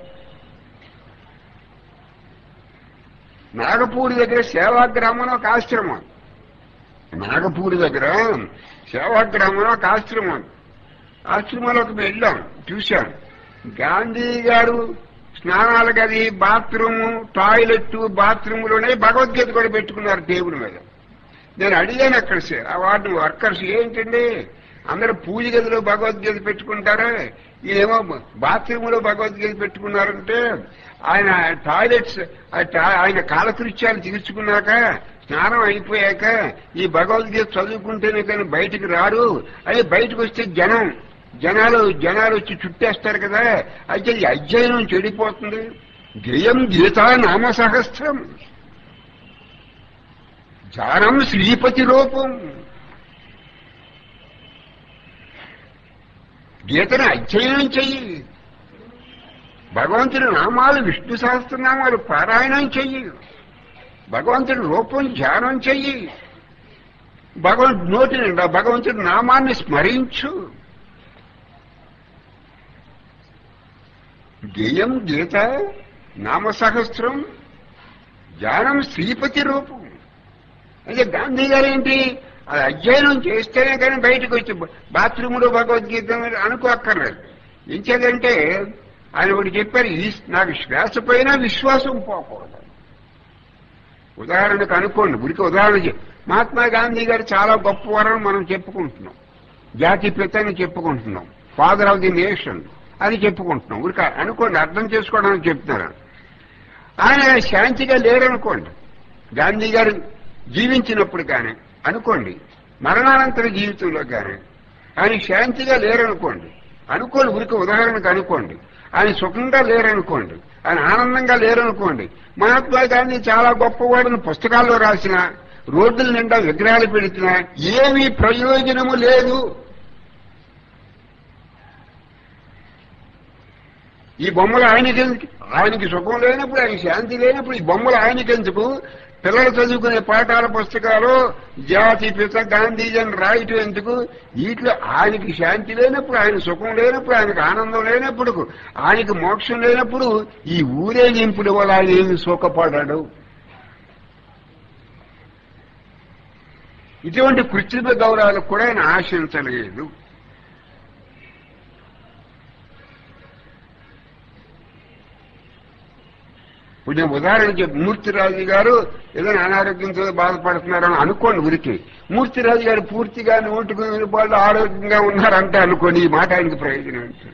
నాగపూడి దగ్గర సేవాగ్రామం ఒక ఆశ్రమం నాగపూడి దగ్గర సేవాగ్రామం ఒక ఆశ్రమం ఆశ్రమంలోకి వెళ్ళాం చూశాం గాంధీ గారు స్నానాల గది బాత్రూమ్ టాయిలెట్ బాత్రూంలోనే భగవద్గీత కూడా పెట్టుకున్నారు టేబుల్ మీద నేను అడిగాను అక్కడ సే- ఆ వార్డు వర్కర్స్ ఏంటండి అందరూ పూజ గదిలో భగవద్గీత పెట్టుకుంటారా ఈయనేమో బాత్రూంలో భగవద్గీత పెట్టుకున్నారంటే ఆయన టాయిలెట్స్ ఆ టా- ఆయన కాలకృత్యాలు తీర్చుకున్నాక స్నానం అయిపోయాక ఈ భగవద్గీత చదువుకుంటేనే కానీ బయటికి రారు అది బయటకు వస్తే జనం జనాలు జనాలు వచ్చి చుట్టేస్తారు కదా అయితే ఈ అధ్యయనం చెడిపోతుంది గేయం గీతా నామ సహస్రం ధ్యానం శ్రీపతి రూపం గీతను అధ్యయనం చెయ్యి భగవంతుడి నామాలు విష్ణు సహస్రనామాలు పారాయణం చెయ్యి భగవంతుడి రూపం ధ్యానం చెయ్యి భగవంతుడి నోటి నిండా భగవంతుడి నామాన్ని స్మరించు గేయం గీత నామ సహస్రం ధ్యానం శ్రీపతి రూపం అంటే గాంధీ గారు ఏంటి అది అధ్యయనం చేస్తేనే కానీ బయటకు వచ్చి బాత్రూంలో భగవద్గీత మీద అనుకోక్కర్లేదు ఎంచేదంటే ఆయన ఒకటి చెప్పారు "ఈ నాకు శ్వాస పైన విశ్వాసం పోకూడదు ఉదాహరణకు అనుకోండి ఉరికి ఉదాహరణ చెప్ మహాత్మా గాంధీ గారు చాలా గొప్పవారని మనం చెప్పుకుంటున్నాం జాతి పిత అని చెప్పుకుంటున్నాం ఫాదర్ ఆఫ్ ది నేషన్ అని చెప్పుకుంటున్నాం ఉరికి అనుకోండి అర్థం చేసుకోవడానికి చెప్తున్నారు ఆయన శాంతిగా లేరనుకోండి గాంధీ గారు జీవించినప్పుడు కానీ అనుకోండి మరణానంతర జీవితంలో కానీ ఆయన శాంతిగా లేరనుకోండి అనుకోండి ఉరికి ఉదాహరణకు అనుకోండి ఆయన సుఖంగా లేరనుకోండి ఆయన ఆనందంగా లేరనుకోండి మహాత్మా గాంధీ చాలా గొప్పవాడని పుస్తకాల్లో రాసిన రోడ్డుల నిండా విగ్రహాలు పెడుతున్నా ఏమీ ప్రయోజనము లేదు ఈ బొమ్మలు ఆయనకి ఆయనకి సుఖం లేనప్పుడు ఆయన శాంతి లేనప్పుడు ఈ బొమ్మలు ఆయనకెందుకు పిల్లలు చదువుకునే పాఠాల పుస్తకాలు జాతి పిత గాంధీజీ అని రాయటం ఎందుకు వీటిలో ఆయనకి శాంతి లేనప్పుడు ఆయన సుఖం లేనప్పుడు ఆయనకు ఆనందం లేనప్పుడు ఆయనకి మోక్షం లేనప్పుడు ఈ ఊరేగింపుల వల్ల ఆయన ఏమి సుఖపడ్డాడు ఇటువంటి కృత్రిమ గౌరవాలకు కూడా ఆయన ఆశించలేదు ఇప్పుడు నేను ఉదాహరణ చెప్పి మూర్తిరాజు గారు ఏదైనా అనారోగ్యంతో బాధపడుతున్నారని అనుకోండి ఉరికి మూర్తిరాజు గారు పూర్తిగా నూటికి రూపాయలు ఆరోగ్యంగా ఉన్నారంటే అనుకోండి ఈ మాట ఆయనకి ప్రయోజనం ఏంటి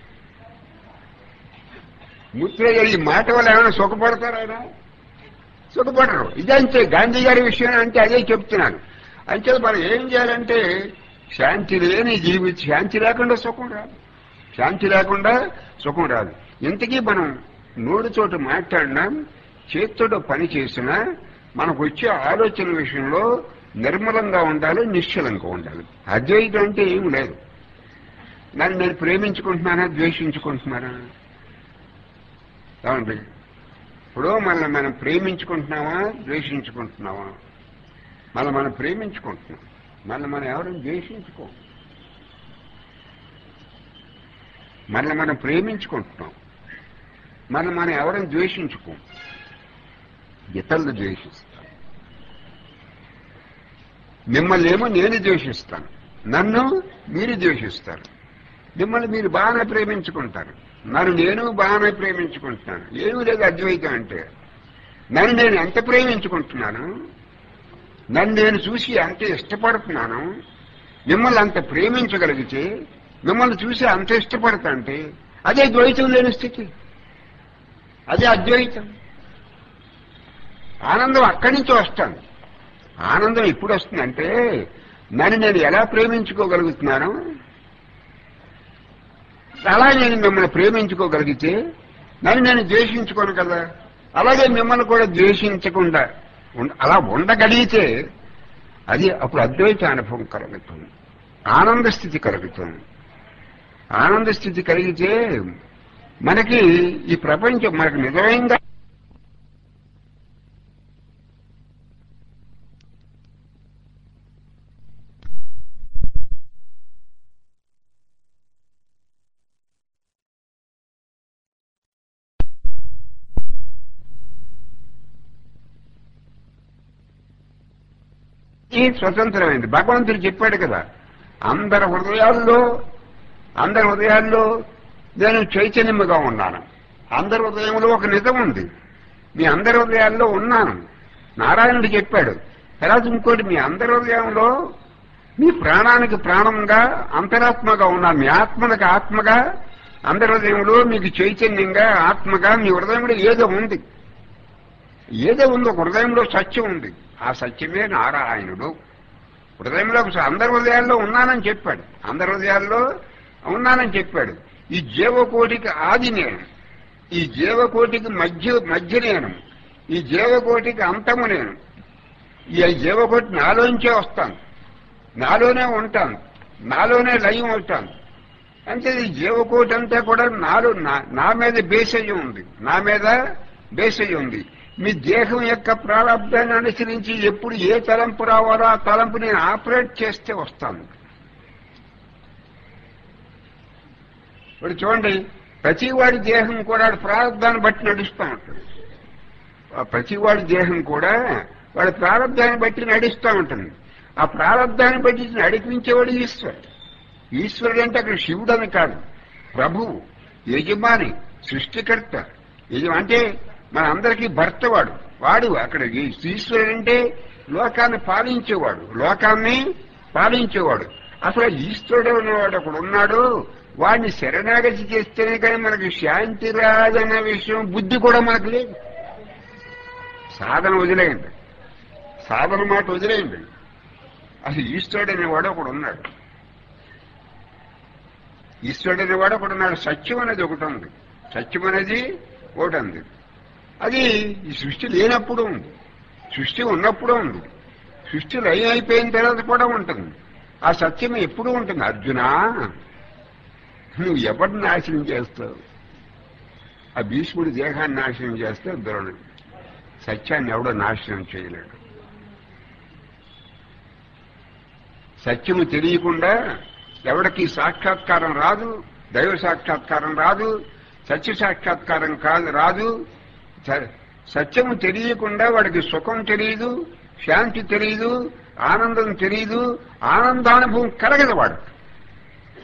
మూర్తిరాజు గారు ఈ మాట వల్ల ఏమైనా సుఖపడతారు ఆయన సుఖపడరు ఇదంతే గాంధీ గారి విషయం అంటే అదే చెప్తున్నాను అంతే మనం ఏం చేయాలంటే శాంతి లేని జీవిత శాంతి లేకుండా సుఖం రాదు శాంతి లేకుండా సుఖం రాదు ఇంతకీ మనం నోటి చోట మాట్లాడినా చేతితో పని చేసినా మనకు వచ్చే ఆలోచన విషయంలో నిర్మలంగా ఉండాలి నిశ్చలంగా ఉండాలి అద్వైతం అంటే ఏం లేదు నన్ను నేను ప్రేమించుకుంటున్నానా ద్వేషించుకుంటున్నానా ఏమండి ఇప్పుడు మనల్ని మనం ప్రేమించుకుంటున్నావా ద్వేషించుకుంటున్నావా మనం మనం ప్రేమించుకుంటున్నాం మనల్ని మనం ఎవరిని ద్వేషించుకో మనల్ని మనం ప్రేమించుకుంటున్నాం మనం మనం ఎవరిని ద్వేషించుకోం ఇతరులు ద్వేషిస్తాం మిమ్మల్ని ఏమో నేను ద్వేషిస్తాను నన్ను మీరు ద్వేషిస్తారు మిమ్మల్ని మీరు బాగానే ప్రేమించుకుంటారు నన్ను నేను బాగానే ప్రేమించుకుంటున్నాను ఏమీ లేదు అద్వైతం అంటే నన్ను నేను ఎంత ప్రేమించుకుంటున్నాను నన్ను నేను చూసి అంత ఇష్టపడుతున్నాను మిమ్మల్ని అంత ప్రేమించగలిగితే మిమ్మల్ని చూసి అంత ఇష్టపడతా అంటే అదే ద్వైతం లేని స్థితి అదే అద్వైతం ఆనందం అక్కడి నుంచి వస్తాను ఆనందం ఎప్పుడు వస్తుందంటే నన్ను నేను ఎలా ప్రేమించుకోగలుగుతున్నాను అలా నేను మిమ్మల్ని ప్రేమించుకోగలిగితే నన్ను నేను ద్వేషించుకోను కదా అలాగే మిమ్మల్ని కూడా ద్వేషించకుండా ఉండ- అలా ఉండగలిగితే అది అప్పుడు అద్వైత అనుభవం కలుగుతుంది ఆనంద స్థితి కలుగుతుంది ఆనంద స్థితి కలిగితే మనకి ఈ ప్రపంచం మనకు నిజంగా ఈ స్వతంత్రమైంది భగవంతుడు చెప్పాడు కదా అందరి హృదయాల్లో అందరి హృదయాల్లో నేను చైతన్యముగా ఉన్నాను అందరి హృదయంలో ఒక నిజం ఉంది మీ అందరి హృదయాల్లో ఉన్నాను నారాయణుడు చెప్పాడు తర్వాత ఇంకోటి మీ అందరి హృదయంలో మీ ప్రాణానికి ప్రాణంగా అంతరాత్మగా ఉన్నాను మీ ఆత్మలకు ఆత్మగా అందరి హృదయంలో మీకు చైతన్యంగా ఆత్మగా మీ హృదయంలో ఏదో ఉంది ఏదో ఉంది ఒక హృదయంలో సత్యం ఉంది ఆ సత్యమే నారాయణుడు హృదయంలో ఒక- అందరి హృదయాల్లో ఉన్నానని చెప్పాడు అందరి హృదయాల్లో ఉన్నానని చెప్పాడు ఈ జీవకోటికి ఆది నేను ఈ జీవకోటికి మధ్య మధ్య నేను ఈ జీవకోటికి అంతము నేను ఈ జీవకోటి నాలోంచే వస్తాను నాలోనే ఉంటాను నాలోనే లయం అవుతాను అంటే ఈ జీవకోటి అంతా కూడా నాలో నా- నా మీద బేసయ్య ఉంది నా మీద బేసయ్య ఉంది మీ దేహం యొక్క ప్రారంభాన్ని అనుసరించి ఎప్పుడు ఏ తలంపు రావాలో ఆ తలంపు నేను ఆపరేట్ చేస్తే వస్తాను ఇప్పుడు చూడండి ప్రతి వాడి దేహం కూడా వాడి ప్రారంభాన్ని బట్టి నడుస్తూ ఉంటుంది ఆ ప్రతి వాడి దేహం కూడా వాడి ప్రారంభాన్ని బట్టి నడుస్తూ ఉంటుంది ఆ ప్రారంభాన్ని బట్టి నడిపించేవాడు ఈశ్వరుడు ఈశ్వరుడు అంటే అక్కడ శివుడు అని కాదు ప్రభువు యజమాని సృష్టికర్త యజ- అంటే మన అందరికీ భర్త వాడు వాడు అక్కడ ఈ ఈశ్వరుడు అంటే లోకాన్ని పాలించేవాడు లోకాన్ని పాలించేవాడు అసలు ఈశ్వరుడు అనేవాడు ఒకడు ఉన్నాడు వాడిని శరణాగతి చేస్తేనే కానీ మనకి శాంతి రాదన్న విషయం బుద్ధి కూడా మనకు లేదు సాధన వదిలేయండి సాధన మాట వదిలేయండి అసలు ఈశ్వరుడు అనేవాడు ఒకడు ఉన్నాడు ఈశ్వరుడు అనేవాడు ఒకడు ఉన్నాడు సత్యం అనేది ఒకటి ఉంది సత్యం అనేది ఒకటి ఉంది అది ఈ సృష్టి లేనప్పుడు ఉంది సృష్టి ఉన్నప్పుడు ఉంది సృష్టి లయం అయిపోయిన తర్వాత కూడా ఉంటుంది ఆ సత్యం ఎప్పుడు ఉంటుంది అర్జున నువ్వు ఎవరిని నాశనం చేస్తావు ఆ భీష్ముడి దేహాన్ని నాశనం చేస్తే ద్రోణుడు సత్యాన్ని ఎవడో నాశనం చేయలేడు సత్యము తెలియకుండా ఎవడికి సాక్షాత్కారం రాదు దైవ సాక్షాత్కారం రాదు సత్య సాక్షాత్కారం కాదు రాదు స- సత్యము తెలియకుండా వాడికి సుఖం తెలియదు శాంతి తెలియదు ఆనందం తెలియదు ఆనందానుభవం కలగదు వాడు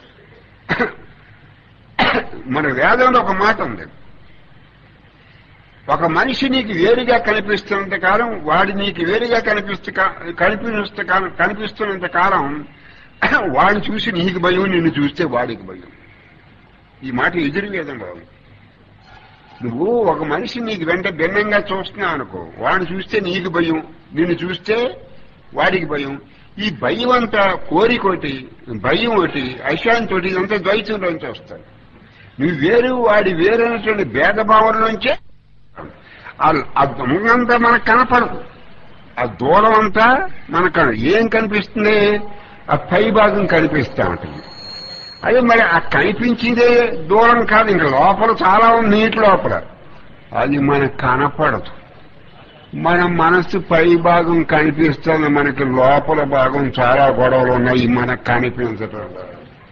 మన వేదంలో ఒక మాట ఉంది ఒక మనిషి నీకు వేరుగా కనిపిస్తున్నంత కాలం వాడి నీకు వేరుగా కనిపిస్తు కనిపిస్తు కనిపిస్తున్నంత కాలం వాడిని చూసి నీకు భయం నిన్ను చూస్తే వాడికి భయం ఈ మాట ఎదురువేదం బాబు నువ్వు ఒక మనిషి నీకు వెంట భిన్నంగా చూస్తున్నావు అనుకో వాడిని చూస్తే నీకు భయం నిన్ను చూస్తే వాడికి భయం ఈ భయం అంతా కోరికోటి భయం ఒకటి అశాంతి ఒకటి ఇదంతా ద్వైతంలోంచి వస్తాయి నువ్వు వేరు వాడి వేరు అనేటువంటి భేదభావంలోంచే ఆ- ఆ దొంగంతా మనకు కనపడదు ఆ దూరం అంతా మనకు ఏం కనిపిస్తుంది ఆ పై భాగం కనిపిస్తా ఉంటుంది అదే మరి ఆ కనిపించిందే దూరం కాదు ఇంకా లోపల చాలా ఉంది నీటి లోపల అది మనకు కనపడదు మన మనస్సు పై భాగం కనిపిస్తుంది మనకి లోపల భాగం చాలా గొడవలు ఉన్నాయి మనకు కనిపించటం లేదు.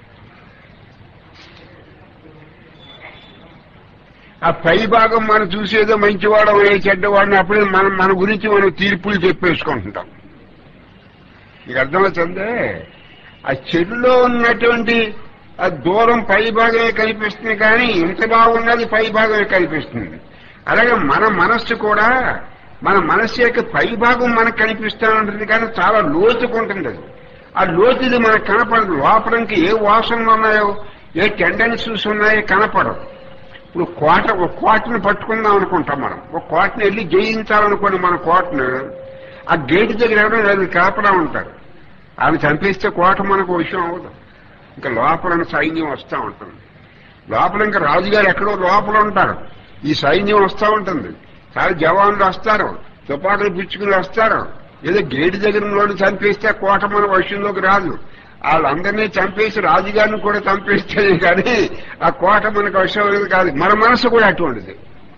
ఆ పై భాగం మనం చూసేదో మంచివాడు ఏ చెడ్డవాడిని అప్పుడే మనం మన గురించి మనం తీర్పులు చెప్పేసుకుంటుంటాం మీకు అర్థమవుతుందే ఆ చెడులో ఉన్నటువంటి ఆ దూరం పై భాగమే కనిపిస్తుంది కానీ ఇంత బాగున్నది పై భాగమే కనిపిస్తుంది అలాగే మన మనస్సు కూడా మన మనస్సు యొక్క పై భాగం మనకు కనిపిస్తూ ఉంటుంది కానీ చాలా లోతుకుంటుంది అది ఆ లోతుది మనకు కనపడదు లోపల ఇంకా ఏ వాసనలు ఉన్నాయో ఏ టెండెన్సీస్ ఉన్నాయో కనపడవు ఇప్పుడు కోట ఒక కోటను పట్టుకుందాం అనుకుంటాం మనం ఒక కోటను వెళ్ళి జయించాలనుకోండి మన కోటను ఆ గేటు దగ్గర ఎవరో అది కాపలా ఉంటారు ఆమె చంపేస్తే కోట మనకు విషయం అవ్వదు ఇంకా లోపల సైన్యం వస్తూ ఉంటుంది లోపల ఇంకా రాజుగారు ఎక్కడో లోపల ఉంటారు ఈ సైన్యం వస్తూ ఉంటుంది చాలా జవాన్లు వస్తారు తుపాకులు పిచ్చుకుని వస్తారు ఏదో గేటు దగ్గరలోని చంపేస్తే కోట మన వశంలోకి రాదు వాళ్ళందరినీ చంపేసి రాజుగారిని కూడా చంపేస్తే కానీ ఆ కోట మనకు వశం కాదు మన మనసు కూడా అటువంటిది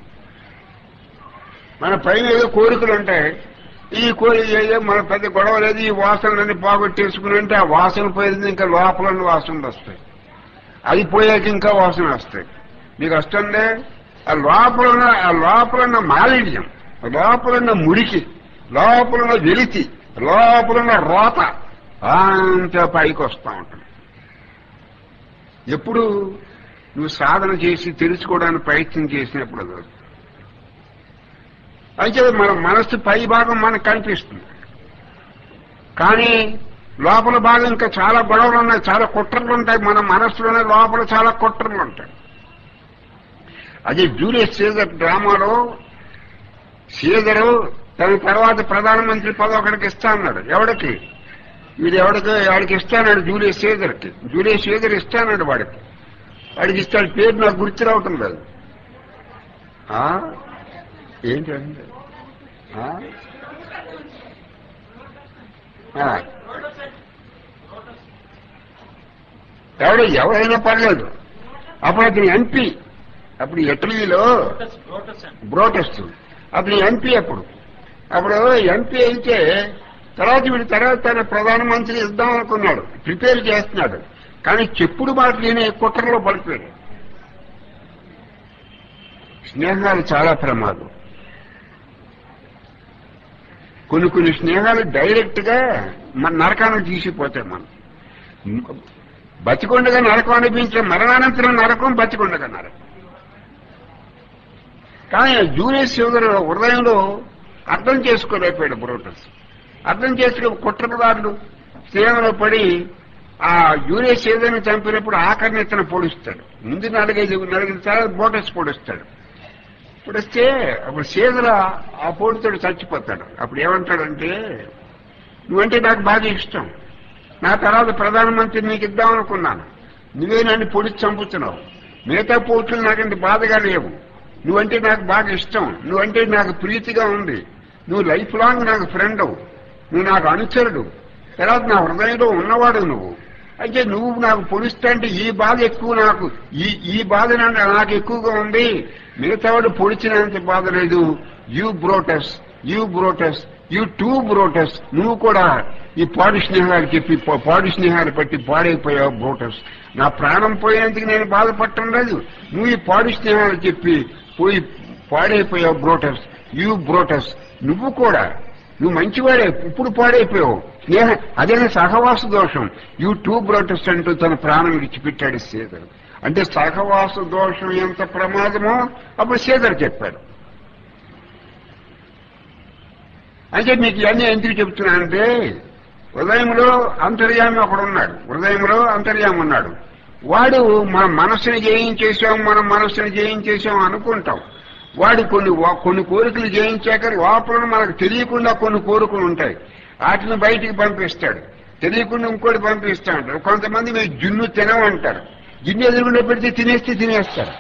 మన పైన ఏదో కోరికలు ఉంటాయి ఈ కోరి ఏదో మన పెద్ద గొడవ లేదు ఈ వాసనలన్నీ పోగొట్టేసుకుని అంటే ఆ వాసన పోయింది ఇంకా లోపల ఉన్న వాసనలు వస్తాయి అది పోయాక ఇంకా వాసన వస్తాయి మీకు వస్తుంది ఆ లోపల ఉన్న ఆ లోపల ఉన్న మాలిన్యం లోపల ఉన్న మురికి లోపల ఉన్న వెలితి లోపల ఉన్న రోత అంతా పైకి వస్తూ ఉంటుంది ఎప్పుడు నువ్వు సాధన చేసి తెలుసుకోవడానికి ప్రయత్నం చేసినప్పుడు అది వస్తుంది. అయితే మన మనస్సు పై భాగం మనకు కనిపిస్తుంది కానీ లోపల భాగం ఇంకా చాలా గొడవలు ఉన్నాయి చాలా కుట్రలు ఉంటాయి మన మనస్సులోనే లోపల చాలా కుట్రలు ఉంటాయి అదే జూలియస్ సీజర్ డ్రామాలో సీజరు తన తర్వాత ప్రధానమంత్రి పదవి ఒకడికి ఇస్తా అన్నాడు ఎవడికి వీడు ఎవడికి వాడికి ఇస్తానాడు జూలియస్ సీజర్కి జూలియస్ సీజర్ ఇస్తానాడు వాడికి వాడికి ఇస్తాడు పేరు నాకు గుర్తు రావటం లేదు ఆ? ఏంటండి ఆ? ఆ. ఎవడు ఎవరైనా పర్లేదు అప్పుడు అతను ఎంపీ అప్పుడు ఇటలీలో బ్రోటెస్ట్ అతను ఎంపీ అప్పుడు అప్పుడు ఎంపీ అయితే తర్వాత వీడి తర్వాత తన ప్రధానమంత్రి ఇద్దాం అనుకున్నాడు ప్రిపేర్ చేస్తున్నాడు కానీ చెప్పుడు మాట లేని కుట్రలో పడిపోయాడు స్నేహాలు చాలా ప్రమాదం కొన్ని కొన్ని స్నేహాలు డైరెక్ట్ గా మన నరకానికి తీసిపోతాయి మనం బతికొండగా నరకం అనిపించే మరణానంతరం నరకం బతికొండగా నరకం కానీ జూనియర్ శివగారు హృదయంలో అర్థం చేసుకోలేకపోయాడు బ్రోటస్ అర్థం చేసుకుని కుట్రదారులు స్నేహంలో పడి ఆ జూనియర్ శివగారిని చంపినప్పుడు ఆఖరిని ఇతను పొడుస్తాడు ముందు నలగైదు నలగైదు సార్లు బోటస్ పొడుస్తాడు పొడిస్తే అప్పుడు సీదర ఆ పోటుతాడు చచ్చిపోతాడు అప్పుడు ఏమంటాడంటే నువ్వంటే నాకు బాగా ఇష్టం నా తర్వాత ప్రధానమంత్రి నీకు ఇద్దాం అనుకున్నాను నువ్వే నన్ను పొడిచి చంపుతున్నావు మిగతా పోట్లు నాకంటే బాధగా లేవు నువ్వంటే నాకు బాగా ఇష్టం నువ్వంటే నాకు ప్రీతిగా ఉంది నువ్వు లైఫ్ లాంగ్ నాకు ఫ్రెండ్ నువ్వు నాకు అనుచరుడు తర్వాత నా హృదయంలో ఉన్నవాడు నువ్వు అయితే నువ్వు నాకు పొడిస్తా అంటే ఈ బాధ ఎక్కువ నాకు ఈ ఈ బాధ నా- నాకు ఎక్కువగా ఉంది మిగతావాడు పొడిచినంత బాధ లేదు you Brutus you Brutus you too Brutus నువ్వు కూడా ఈ పాడి స్నేహాలు చెప్పి పా- పాడి స్నేహాలు పట్టి పాడైపోయావు బ్రోటస్ నా ప్రాణం పోయినందుకు నేను బాధపడటం లేదు నువ్వు ఈ పాడి స్నేహాలు చెప్పి పోయి పాడైపోయావు బ్రోటస్ యూ బ్రోటస్ నువ్వు కూడా నువ్వు మంచివాడే ఇప్పుడు పాడైపోయావు స్నేహ అదే సహవాస దోషం యూ టూ బ్రోటస్ అంటూ తన ప్రాణం విడిచిపెట్టాడు సీదరు అంటే సహవాస దోషం ఎంత ప్రమాదమో అప్పుడు సీదరు చెప్పాడు అంటే మీకు ఇవన్నీ ఎందుకు చెప్తున్నానంటే హృదయంలో అంతర్యామి ఒకడు ఉన్నాడు హృదయంలో అంతర్యామి ఉన్నాడు వాడు మన మనస్సుని జయించేశాం మన మనస్సుని జయించేశాం అనుకుంటాం వాడు కొన్ని కొన్ని కోరికలు జయించాక లోపల మనకు తెలియకుండా కొన్ని కోరికలు ఉంటాయి వాటిని బయటికి పంపిస్తాడు తెలియకుండా ఇంకోటి పంపిస్తా ఉంటారు కొంతమంది మీరు జున్ను తినమంటారు జిన్ను ఎదురుగుండా పెడితే తినేస్తే తినేస్తారు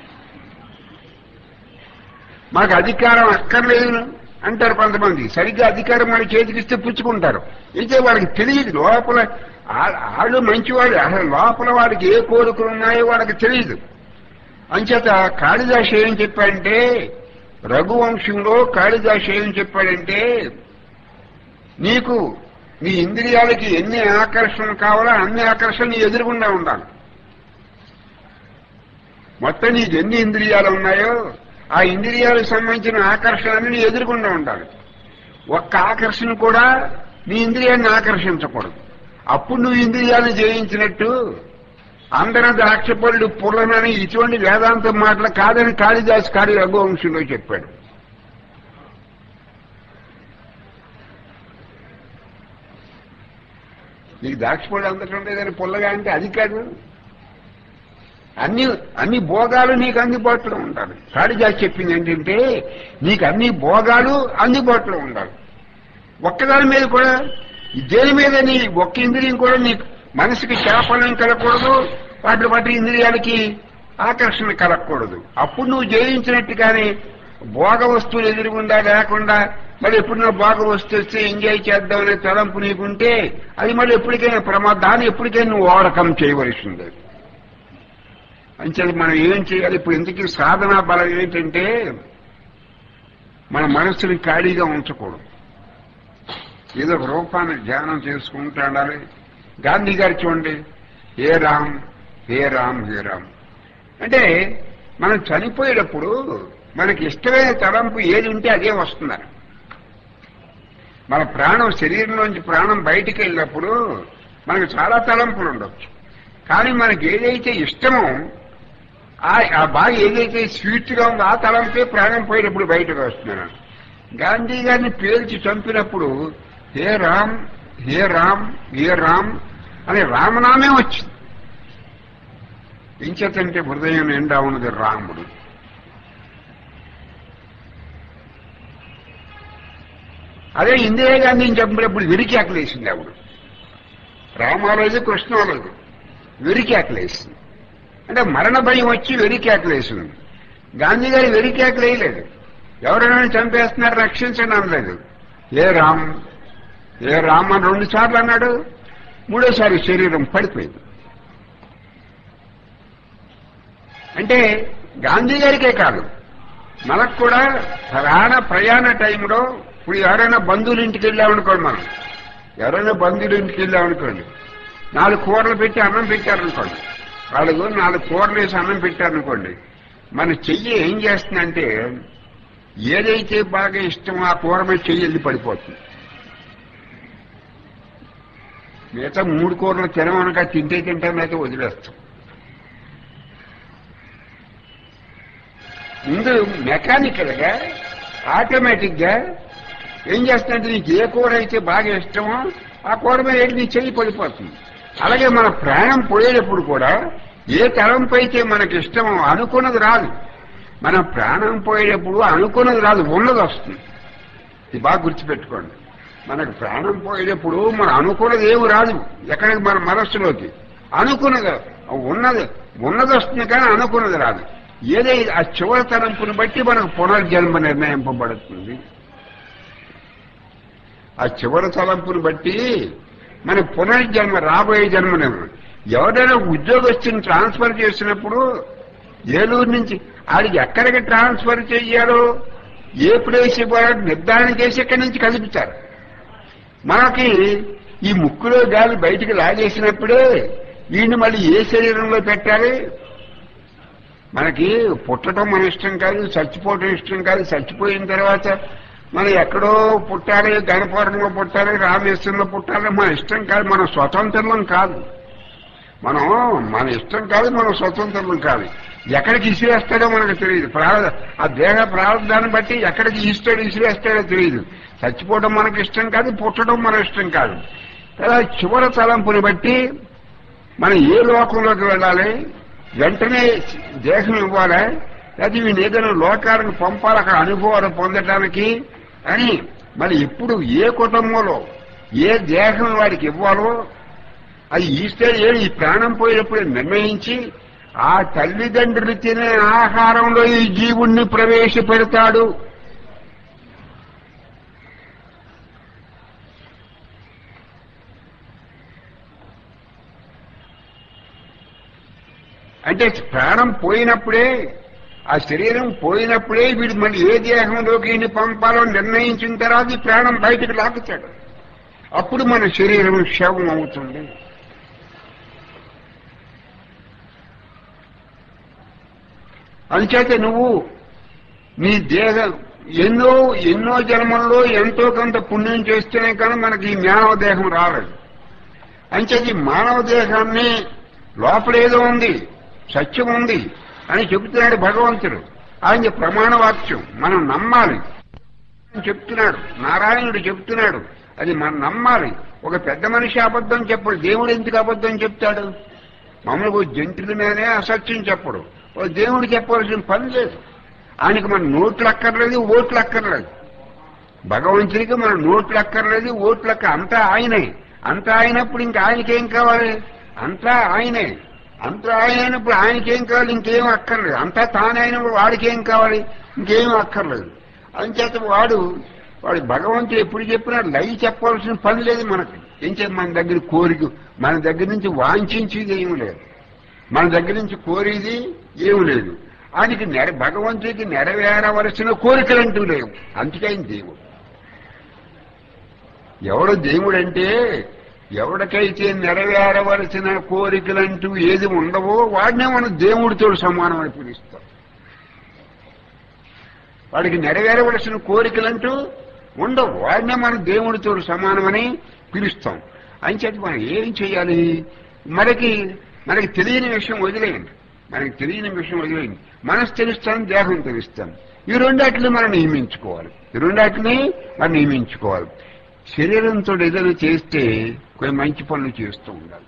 మాకు అధికారం అక్కర్లేదు అంటారు కొంతమంది సరిగ్గా అధికారం మన చేతికిస్తే పుచ్చుకుంటారు అయితే వాళ్ళకి తెలియదు లోపల వాళ్ళు మంచివాడు అసలు లోపల వాడికి ఏ కోరికలు ఉన్నాయో వాళ్ళకి తెలియదు అంచేత కాళిదాస్ ఏం చెప్పాడంటే రఘువంశంలో కాళిదాస్ ఏం చెప్పాడంటే నీకు నీ ఇంద్రియాలకి ఎన్ని ఆకర్షణ కావాలో అన్ని ఆకర్షణ నీ ఎదురుగుండా ఉండాలి మొత్తం నీకు ఎన్ని ఇంద్రియాలు ఉన్నాయో ఆ ఇంద్రియాలకు సంబంధించిన ఆకర్షణని నీ ఎదురుగుండా ఉండాలి ఒక్క ఆకర్షణ కూడా నీ ఇంద్రియాన్ని ఆకర్షించకూడదు అప్పుడు నువ్వు ఇంద్రియాన్ని జయించినట్టు అందర ద్రాక్షపళ్ళు పుల్లనని ఇటువంటి వేదాంత మాటలు కాదని కాళిదాస్ కాళి రఘువంశంలో చెప్పాడు నీకు ద్రాక్షపళ్ళు అందటం లేదని పుల్లగా అంటే అది కాదు అన్ని అన్ని భోగాలు నీకు అందుబాటులో ఉండాలి కాళిదాస్ చెప్పింది ఏంటంటే నీకు అన్ని భోగాలు అందుబాటులో ఉండాలి ఒక్కదాని మీద కూడా దేని మీద నీ ఒక్క ఇంద్రియం కూడా నీ మనసుకి చేపలం కలగకూడదు వాటి వాటి ఇంద్రియాలకి ఆకర్షణ కలగకూడదు అప్పుడు నువ్వు జయించినట్టుగానే భోగ వస్తువులు ఎదురుగుండా లేకుండా మరి ఎప్పుడు నువ్వు భోగ వస్తువు వస్తే ఎంజాయ్ చేద్దామనే తలంపు నీకుంటే అది మళ్ళీ ఎప్పటికైనా ప్రమాదాన్ని ఎప్పటికైనా నువ్వు ఓవరకం చేయవలసిందే అంచేది మనం ఏం చేయాలి ఇప్పుడు ఎందుకు సాధనా బలం ఏంటంటే మన మనస్సుని ఖాళీగా ఉంచకూడదు ఏదో ఒక రూపాన్ని ధ్యానం చేసుకుంటూ ఉండాలి గాంధీ గారు చూడండి హే రామ్ హే రామ్ హే రామ్ అంటే మనం చనిపోయేటప్పుడు మనకి ఇష్టమైన తలంపు ఏది ఉంటే అదే వస్తున్నారు మన ప్రాణం శరీరంలోంచి ప్రాణం బయటికి వెళ్ళినప్పుడు మనకు చాలా తలంపులు ఉండొచ్చు కానీ మనకి ఏదైతే ఇష్టమో ఆ బాగా ఏదైతే స్వీట్ గా ఉందో ఆ తలంపే ప్రాణం పోయేటప్పుడు బయటకు వస్తున్నాను గాంధీ గారిని పేల్చి చంపినప్పుడు హే రామ్ హే రామ్ హే రామ్ అనే రామనామే వచ్చింది ఇంచేతంటే హృదయం నిండా ఉన్నది రాముడు అదే ఇందిరా గాంధీని చంపినప్పుడు విరికి ఆకలేసింది ఆవిడ రామాలేదు కృష్ణాలేదు విరికి ఆకలేసింది అంటే మరణ భయం వచ్చి వెరికేకలేసింది గాంధీ గారి వెరికేకలేయలేదు ఎవరైనా చంపేస్తున్నారు రక్షించండి అనలేదు ఏ రామ్ ఏ రామ్ అని రెండు సార్లు అన్నాడు మూడోసారి శరీరం పడిపోయింది అంటే గాంధీ గారికే కాదు మనకు కూడా ప్రాణ ప్రయాణ టైంలో ఇప్పుడు ఎవరైనా బంధువుల ఇంటికి వెళ్ళామనుకోండి మనం ఎవరైనా బంధువుల ఇంటికి వెళ్ళామనుకోండి నాలుగు కూరలు పెట్టి అన్నం పెట్టారనుకోండి వాళ్ళకు నాలుగు కూరలు వేసి అన్నం పెట్టారనుకోండి మన చెయ్యి ఏం చేస్తుందంటే ఏదైతే బాగా ఇష్టమో ఆ కూర మీద చెయ్యి వెళ్ళి పడిపోతుంది మిగతా మూడు కూరలు తినమనక తింటే తింటానైతే వదిలేస్తాం ముందు మెకానికల్ గా ఆటోమేటిక్ గా ఏం చేస్తుందంటే నీకు ఏ కూర అయితే బాగా ఇష్టమో ఆ కూర మీద ఏంటి నీ చెయ్యి పడిపోతుంది అలాగే మన ప్రాణం పోయేటప్పుడు కూడా ఏ తలంపు అయితే మనకి ఇష్టమో అనుకున్నది రాదు మన ప్రాణం పోయేటప్పుడు అనుకున్నది రాదు ఉన్నది వస్తుంది ఇది బాగా గుర్తుపెట్టుకోండి మనకు ప్రాణం పోయేటప్పుడు మనం అనుకున్నది ఏమి రాదు ఎక్కడికి మన మనస్సులోకి అనుకున్నది ఉన్నది ఉన్నది వస్తుంది కానీ అనుకున్నది రాదు ఏదైతే ఆ చివరి తలంపుని బట్టి మనకు పునర్జన్మ నిర్ణయింపబడుతుంది ఆ చివరి తలంపుని బట్టి మన పునర్జన్మ రాబోయే జన్మ నిర్ణయం ఎవరైనా ఉద్యోగస్తుని ట్రాన్స్ఫర్ చేసినప్పుడు ఏలూరు నుంచి ఆడికి ఎక్కడికి ట్రాన్స్ఫర్ చెయ్యాలో ఏ ప్లేస్ ఇవ్వాలో నిర్ధారణ చేసి ఇక్కడి నుంచి కలుపుతారు మనకి ఈ ముక్కులో గాలి బయటికి లాగేసినప్పుడే వీడిని మళ్ళీ ఏ శరీరంలో పెట్టాలి మనకి పుట్టడం మన ఇష్టం కాదు చచ్చిపోవటం ఇష్టం కాదు చచ్చిపోయిన తర్వాత మనం ఎక్కడో పుట్టాలి గణపురంలో పుట్టాలి రామేశ్వరంలో పుట్టాలి మన ఇష్టం కాదు మన స్వతంత్రం కాదు మనం మన ఇష్టం కాదు మన స్వతంత్రం కాదు ఎక్కడికి ఇసిరేస్తాడో మనకు తెలియదు ప్రారంభ ఆ దేహ ప్రారంభాన్ని బట్టి ఎక్కడికి ఇస్తాడో ఇసిరేస్తాడో తెలియదు చచ్చిపోవడం మనకి ఇష్టం కాదు పుట్టడం మన ఇష్టం కాదు అలా చివరి తలంపుని బట్టి మనం ఏ లోకంలోకి వెళ్ళాలి వెంటనే దేహం ఇవ్వాలి లేకపోతే వీళ్ళు ఏదైనా లోకాలకు పంపాలి అక్కడ అనుభవాలు పొందడానికి అని మరి ఎప్పుడు ఏ కుటుంబంలో ఏ దేహం వాడికి ఇవ్వాలో అది ఈస్తే ఏడు ఈ ప్రాణం పోయినప్పుడు నిర్ణయించి ఆ తల్లిదండ్రులు తినే ఆహారంలో ఈ జీవుణ్ణి ప్రవేశపెడతాడు అంటే ప్రాణం పోయినప్పుడే ఆ శరీరం పోయినప్పుడే వీడు మళ్ళీ ఏ దేహంలోకి ఈయన్ని పంపాలో నిర్ణయించిన తర్వాత ఈ ప్రాణం బయటకు లాగుతాడు అప్పుడు మన శరీరం శవం అవుతుంది అంచేత నువ్వు నీ దేహం ఎన్నో ఎన్నో జన్మల్లో ఎంతో కొంత పుణ్యం చేస్తేనే కానీ మనకి ఈ మానవ దేహం రాలేదు అంచేది మానవ దేహాన్ని లోపలేదో ఉంది సత్యం ఉంది అని చెబుతున్నాడు భగవంతుడు ఆయన ప్రమాణ వాక్యం మనం నమ్మాలి చెప్తున్నాడు నారాయణుడు చెప్తున్నాడు అది మనం నమ్మాలి ఒక పెద్ద మనిషి అబద్ధం చెప్పడు దేవుడు ఎందుకు అబద్ధం చెప్తాడు మామూలుగా జంతువులనే అసత్యం చెప్పడు ఓ దేవుడు చెప్పవలసిన పని లేదు ఆయనకి మన నోట్లు అక్కర్లేదు ఓట్లు అక్కర్లేదు భగవంతుడికి మన నోట్లు అక్కర్లేదు ఓట్లు అక్క అంతా ఆయనే అంతా అయినప్పుడు ఇంకా ఆయనకేం కావాలి అంతా ఆయనే అంతా ఆయన అయినప్పుడు ఆయనకేం కావాలి ఇంకేం అక్కర్లేదు అంతా తానే అయినప్పుడు వాడికేం కావాలి ఇంకేం అక్కర్లేదు అంచేత వాడు వాడు భగవంతుడు ఎప్పుడు చెప్పినా లై చెప్పవలసిన పని లేదు మనకి ఏం చెప్ప మన దగ్గర కోరిక మన దగ్గర నుంచి వాంఛించేది ఏమి లేదు మన దగ్గర నుంచి కోరేది ఏమి లేదు ఆయనకి నెర భగవంతుడికి నెరవేరవలసిన కోరికలంటూ లేవు అందుకే ఆయన దేవుడు ఎవడు దేవుడంటే ఎవరికైతే నెరవేరవలసిన కోరికలంటూ ఏది ఉండవో వాడినే మనం దేవుడితో సమానం అని పిలుస్తాం వాడికి నెరవేరవలసిన కోరికలంటూ ఉండవు వాడినే మనం దేవుడితో సమానమని పిలుస్తాం అని చెప్పి మనం ఏం చేయాలి మనకి మనకి తెలియని విషయం వదిలేయండి మనకి తెలియని విషయం వదిలేయండి మనసు తెలుస్తాం దేహం తెలుస్తాం ఈ రెండాటిని మనం నియమించుకోవాలి ఈ రెండాటిని మనం నియమించుకోవాలి శరీరంతో ఏదైనా చేస్తే కొన్ని మంచి పనులు చేస్తూ ఉండాలి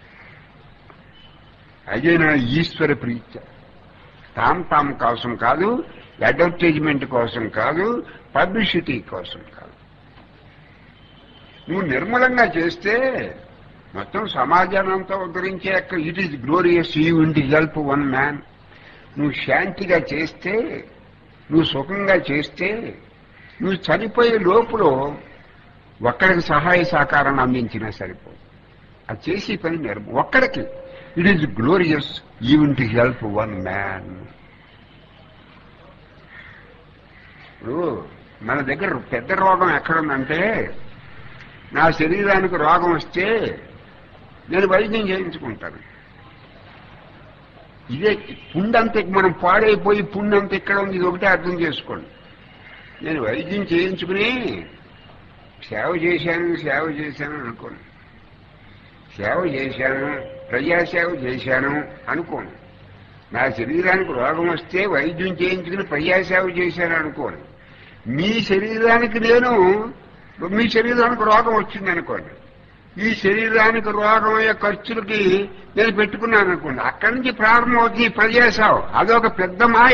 అదే నా ఈశ్వర ప్రీత్య తాం తాం కోసం కాదు అడ్వర్టైజ్మెంట్ కోసం కాదు పబ్లిసిటీ కోసం కాదు నువ్వు నిర్మలంగా చేస్తే మొత్తం సమాజానంతా ఉద్ధరించే it is glorious you into help one man నువ్వు శాంతిగా చేస్తే నువ్వు సుఖంగా చేస్తే నువ్వు చనిపోయే లోపల ఒక్కడికి సహాయ సహకారాన్ని అందించినా సరిపో అది చేసి పని నిర్మ ఒక్కడికి it is glorious even to help one man ఇప్పుడు మన దగ్గర పెద్ద రోగం ఎక్కడుందంటే నా శరీరానికి రోగం వస్తే నేను వైద్యం చేయించుకుంటాను ఇదే పుండంత మనం పాడైపోయి పుండంత ఇక్కడ ఉంది ఇది ఒకటే అర్థం చేసుకోండి నేను వైద్యం చేయించుకుని సేవ చేశాను సేవ చేశాను అనుకోను సేవ చేశాను ప్రజాసేవ చేశాను అనుకోను నా శరీరానికి రోగం వస్తే వైద్యం చేయించుకుని ప్రజాసేవ చేశాను అనుకోను మీ శరీరానికి నేను మీ శరీరానికి రోగం వచ్చింది అనుకోండి ఈ శరీరానికి రోగం అయ్యే ఖర్చులకి నేను పెట్టుకున్నాను అనుకోండి అక్కడి నుంచి ప్రారంభమవుతుంది ఈ ప్రజాసేవ అదొక పెద్ద మాయ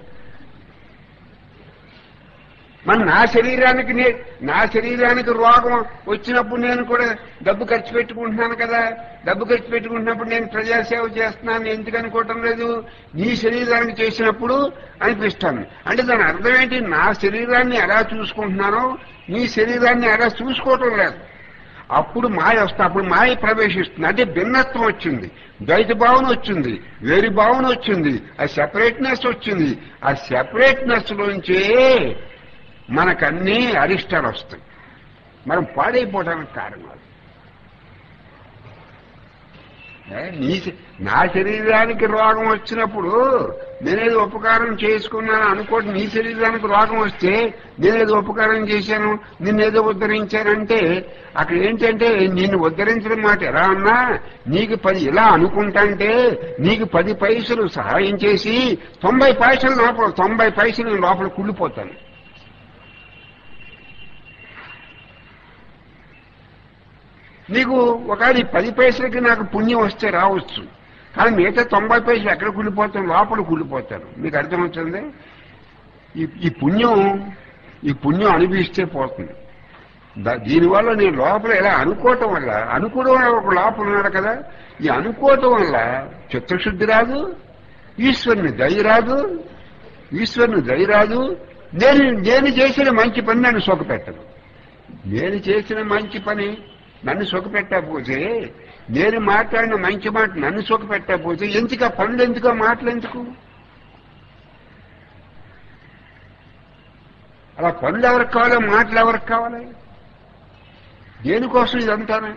మరి నా శరీరానికి నే నా శరీరానికి రోగం వచ్చినప్పుడు నేను కూడా డబ్బు ఖర్చు పెట్టుకుంటున్నాను కదా డబ్బు ఖర్చు పెట్టుకుంటున్నప్పుడు నేను ప్రజాసేవ చేస్తున్నాను ఎందుకు అనుకోవటం లేదు నీ శరీరానికి చేసినప్పుడు అనిపిస్తాను అంటే దాని అర్థం ఏంటి నా శరీరాన్ని ఎలా చూసుకుంటున్నానో నీ శరీరాన్ని ఎలా చూసుకోవటం లేదు అప్పుడు మాయ వస్తుంది అప్పుడు మాయ ప్రవేశిస్తుంది అంటే భిన్నత్వం వచ్చింది ద్వైత భావన వచ్చింది వేరు భావన వచ్చింది ఆ సెపరేట్నెస్ వచ్చింది ఆ సెపరేట్నెస్ లోంచే మనకన్నీ అరిష్టాలు వస్తాయి మనం పాడైపోవడానికి కారణాలు ఏ, నీ శ- నా శరీరానికి రోగం వచ్చినప్పుడు నేనేదో ఉపకారం చేసుకున్నాను అనుకోండి నీ శరీరానికి రోగం వస్తే నేనేదో ఉపకారం చేశాను నిన్నేదో ఉద్ధరించానంటే అక్కడ ఏంటంటే నిన్ను ఉద్ధరించడం మాట ఎలా అన్నా నీకు పది ఇలా అనుకుంటాంటే నీకు పది పైసలు సహాయం చేసి తొంభై పైసలు లోపల తొంభై పైసలు లోపల కుళ్ళిపోతాను నీకు ఒకవేళ ఈ పది పైసలకి నాకు పుణ్యం వస్తే రావచ్చు కానీ మిగతా తొంభై పైసలు ఎక్కడ కుళ్ళిపోతాను లోపల కుళ్ళిపోతాను మీకు అర్థమవుతుంది ఈ ఈ పుణ్యం ఈ పుణ్యం అనిపిస్తే పోతుంది దా- దీనివల్ల నేను లోపల ఇలా అనుకోవటం వల్ల అనుకోవడం వల్ల ఒక లోపల ఉన్నాడు కదా ఈ అనుకోవటం వల్ల చిత్తశుద్ధి రాదు ఈశ్వరుని దయ రాదు ఈశ్వరుని దయ రాదు నేను నేను చేసిన మంచి పని నన్ను సుఖపెట్టదు నేను చేసిన మంచి పని నన్ను సుఖపెట్టకపోతే నేను మాట్లాడిన మంచి మాట నన్ను సుఖపెట్టకపోతే ఎందుకు ఆ పనులు ఎందుకు ఆ మాటలు ఎందుకు అలా పనులు ఎవరికి కావాలి మాటలు ఎవరికి కావాలి దేనికోసం ఇదంతానే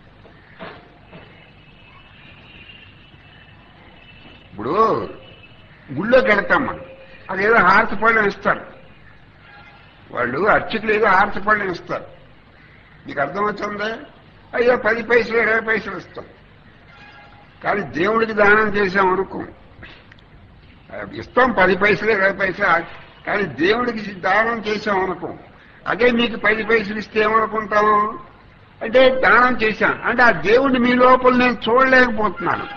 ఇప్పుడు గుళ్ళోకి వెళ్తాం మనం అదేదో హారతి పళ్ళం ఇస్తారు వాళ్ళు అర్చకులు ఏదో హారతి పళ్ళం ఇస్తారు నీకు అర్థమవుతుందా అయ్యో పది పైసలు ఇరవై పైసలు ఇస్తాం కానీ దేవుడికి దానం చేసాం అనుకో ఇస్తాం పది పైసలు ఇరవై పైసలు కానీ దేవుడికి దానం చేసాం అనుకో అదే మీకు పది పైసలు ఇస్తే ఏమనుకుంటాము అంటే దానం చేశాం అంటే ఆ దేవుడిని మీ లోపల నేను చూడలేకపోతున్నాను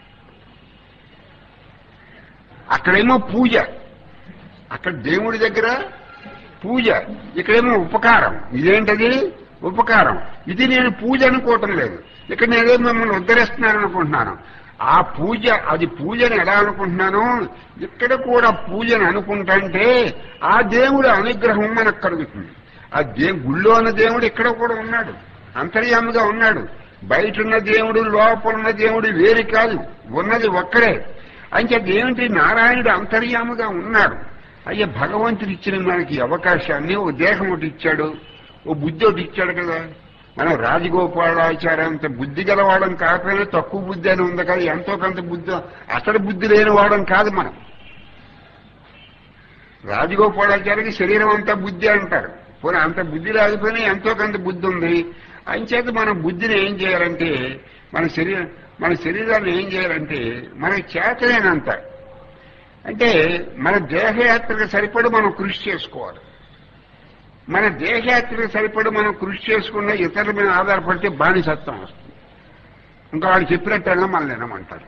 అక్కడేమో పూజ అక్కడ దేవుడి దగ్గర పూజ ఇక్కడేమో ఉపకారం ఇదేంటది ఉపకారం ఇది నేను పూజ అనుకోవటం లేదు ఇక్కడ నేనే మిమ్మల్ని ఉద్ధరిస్తున్నాను అనుకుంటున్నాను ఆ పూజ అది పూజని ఎలా అనుకుంటున్నాను ఇక్కడ కూడా పూజని అనుకుంటుంటే ఆ దేవుడి అనుగ్రహం మనకు కలుగుతుంది ఆ దే గుళ్ళో ఉన్న దేవుడు ఇక్కడ కూడా ఉన్నాడు అంతర్యాముగా ఉన్నాడు బయట ఉన్న దేవుడు లోపల ఉన్న దేవుడు వేరు కాదు ఉన్నది ఒక్కడే అంచేత ఏమిటి నారాయణుడు అంతర్యాముగా ఉన్నాడు అయ్యా భగవంతుడు ఇచ్చిన మనకి ఈ అవకాశాన్ని ఓ దేహం ఒకటి ఇచ్చాడు ఓ బుద్ధి ఒకటి ఇచ్చాడు కదా మనం రాజగోపాలాచార్య అంత బుద్ధి గలవాడం కాకపోయినా తక్కువ బుద్ధి అని ఉంది కదా ఎంతో కొంత బుద్ధి అసలు బుద్ధి లేని వాడం కాదు మనం రాజగోపాలాచార్యకి శరీరం అంతా బుద్ధి అంటారు పోనీ అంత బుద్ధి లేకపోయినా ఎంతో కొంత బుద్ధి ఉంది అంచేత మన బుద్ధిని ఏం చేయాలంటే మన శరీరం మన శరీరాన్ని ఏం చేయాలంటే మనకి చేతలేనంత అంటే మన దేహయాత్రకు సరిపడి మనం కృషి చేసుకోవాలి మన దేహయాత్రకు సరిపడి మనం కృషి చేసుకున్న ఇతరుల మీద ఆధారపడితే బానిసత్వం వస్తుంది ఇంకా వాళ్ళు చెప్పినట్టల్లా మనల్ని వినమంటారు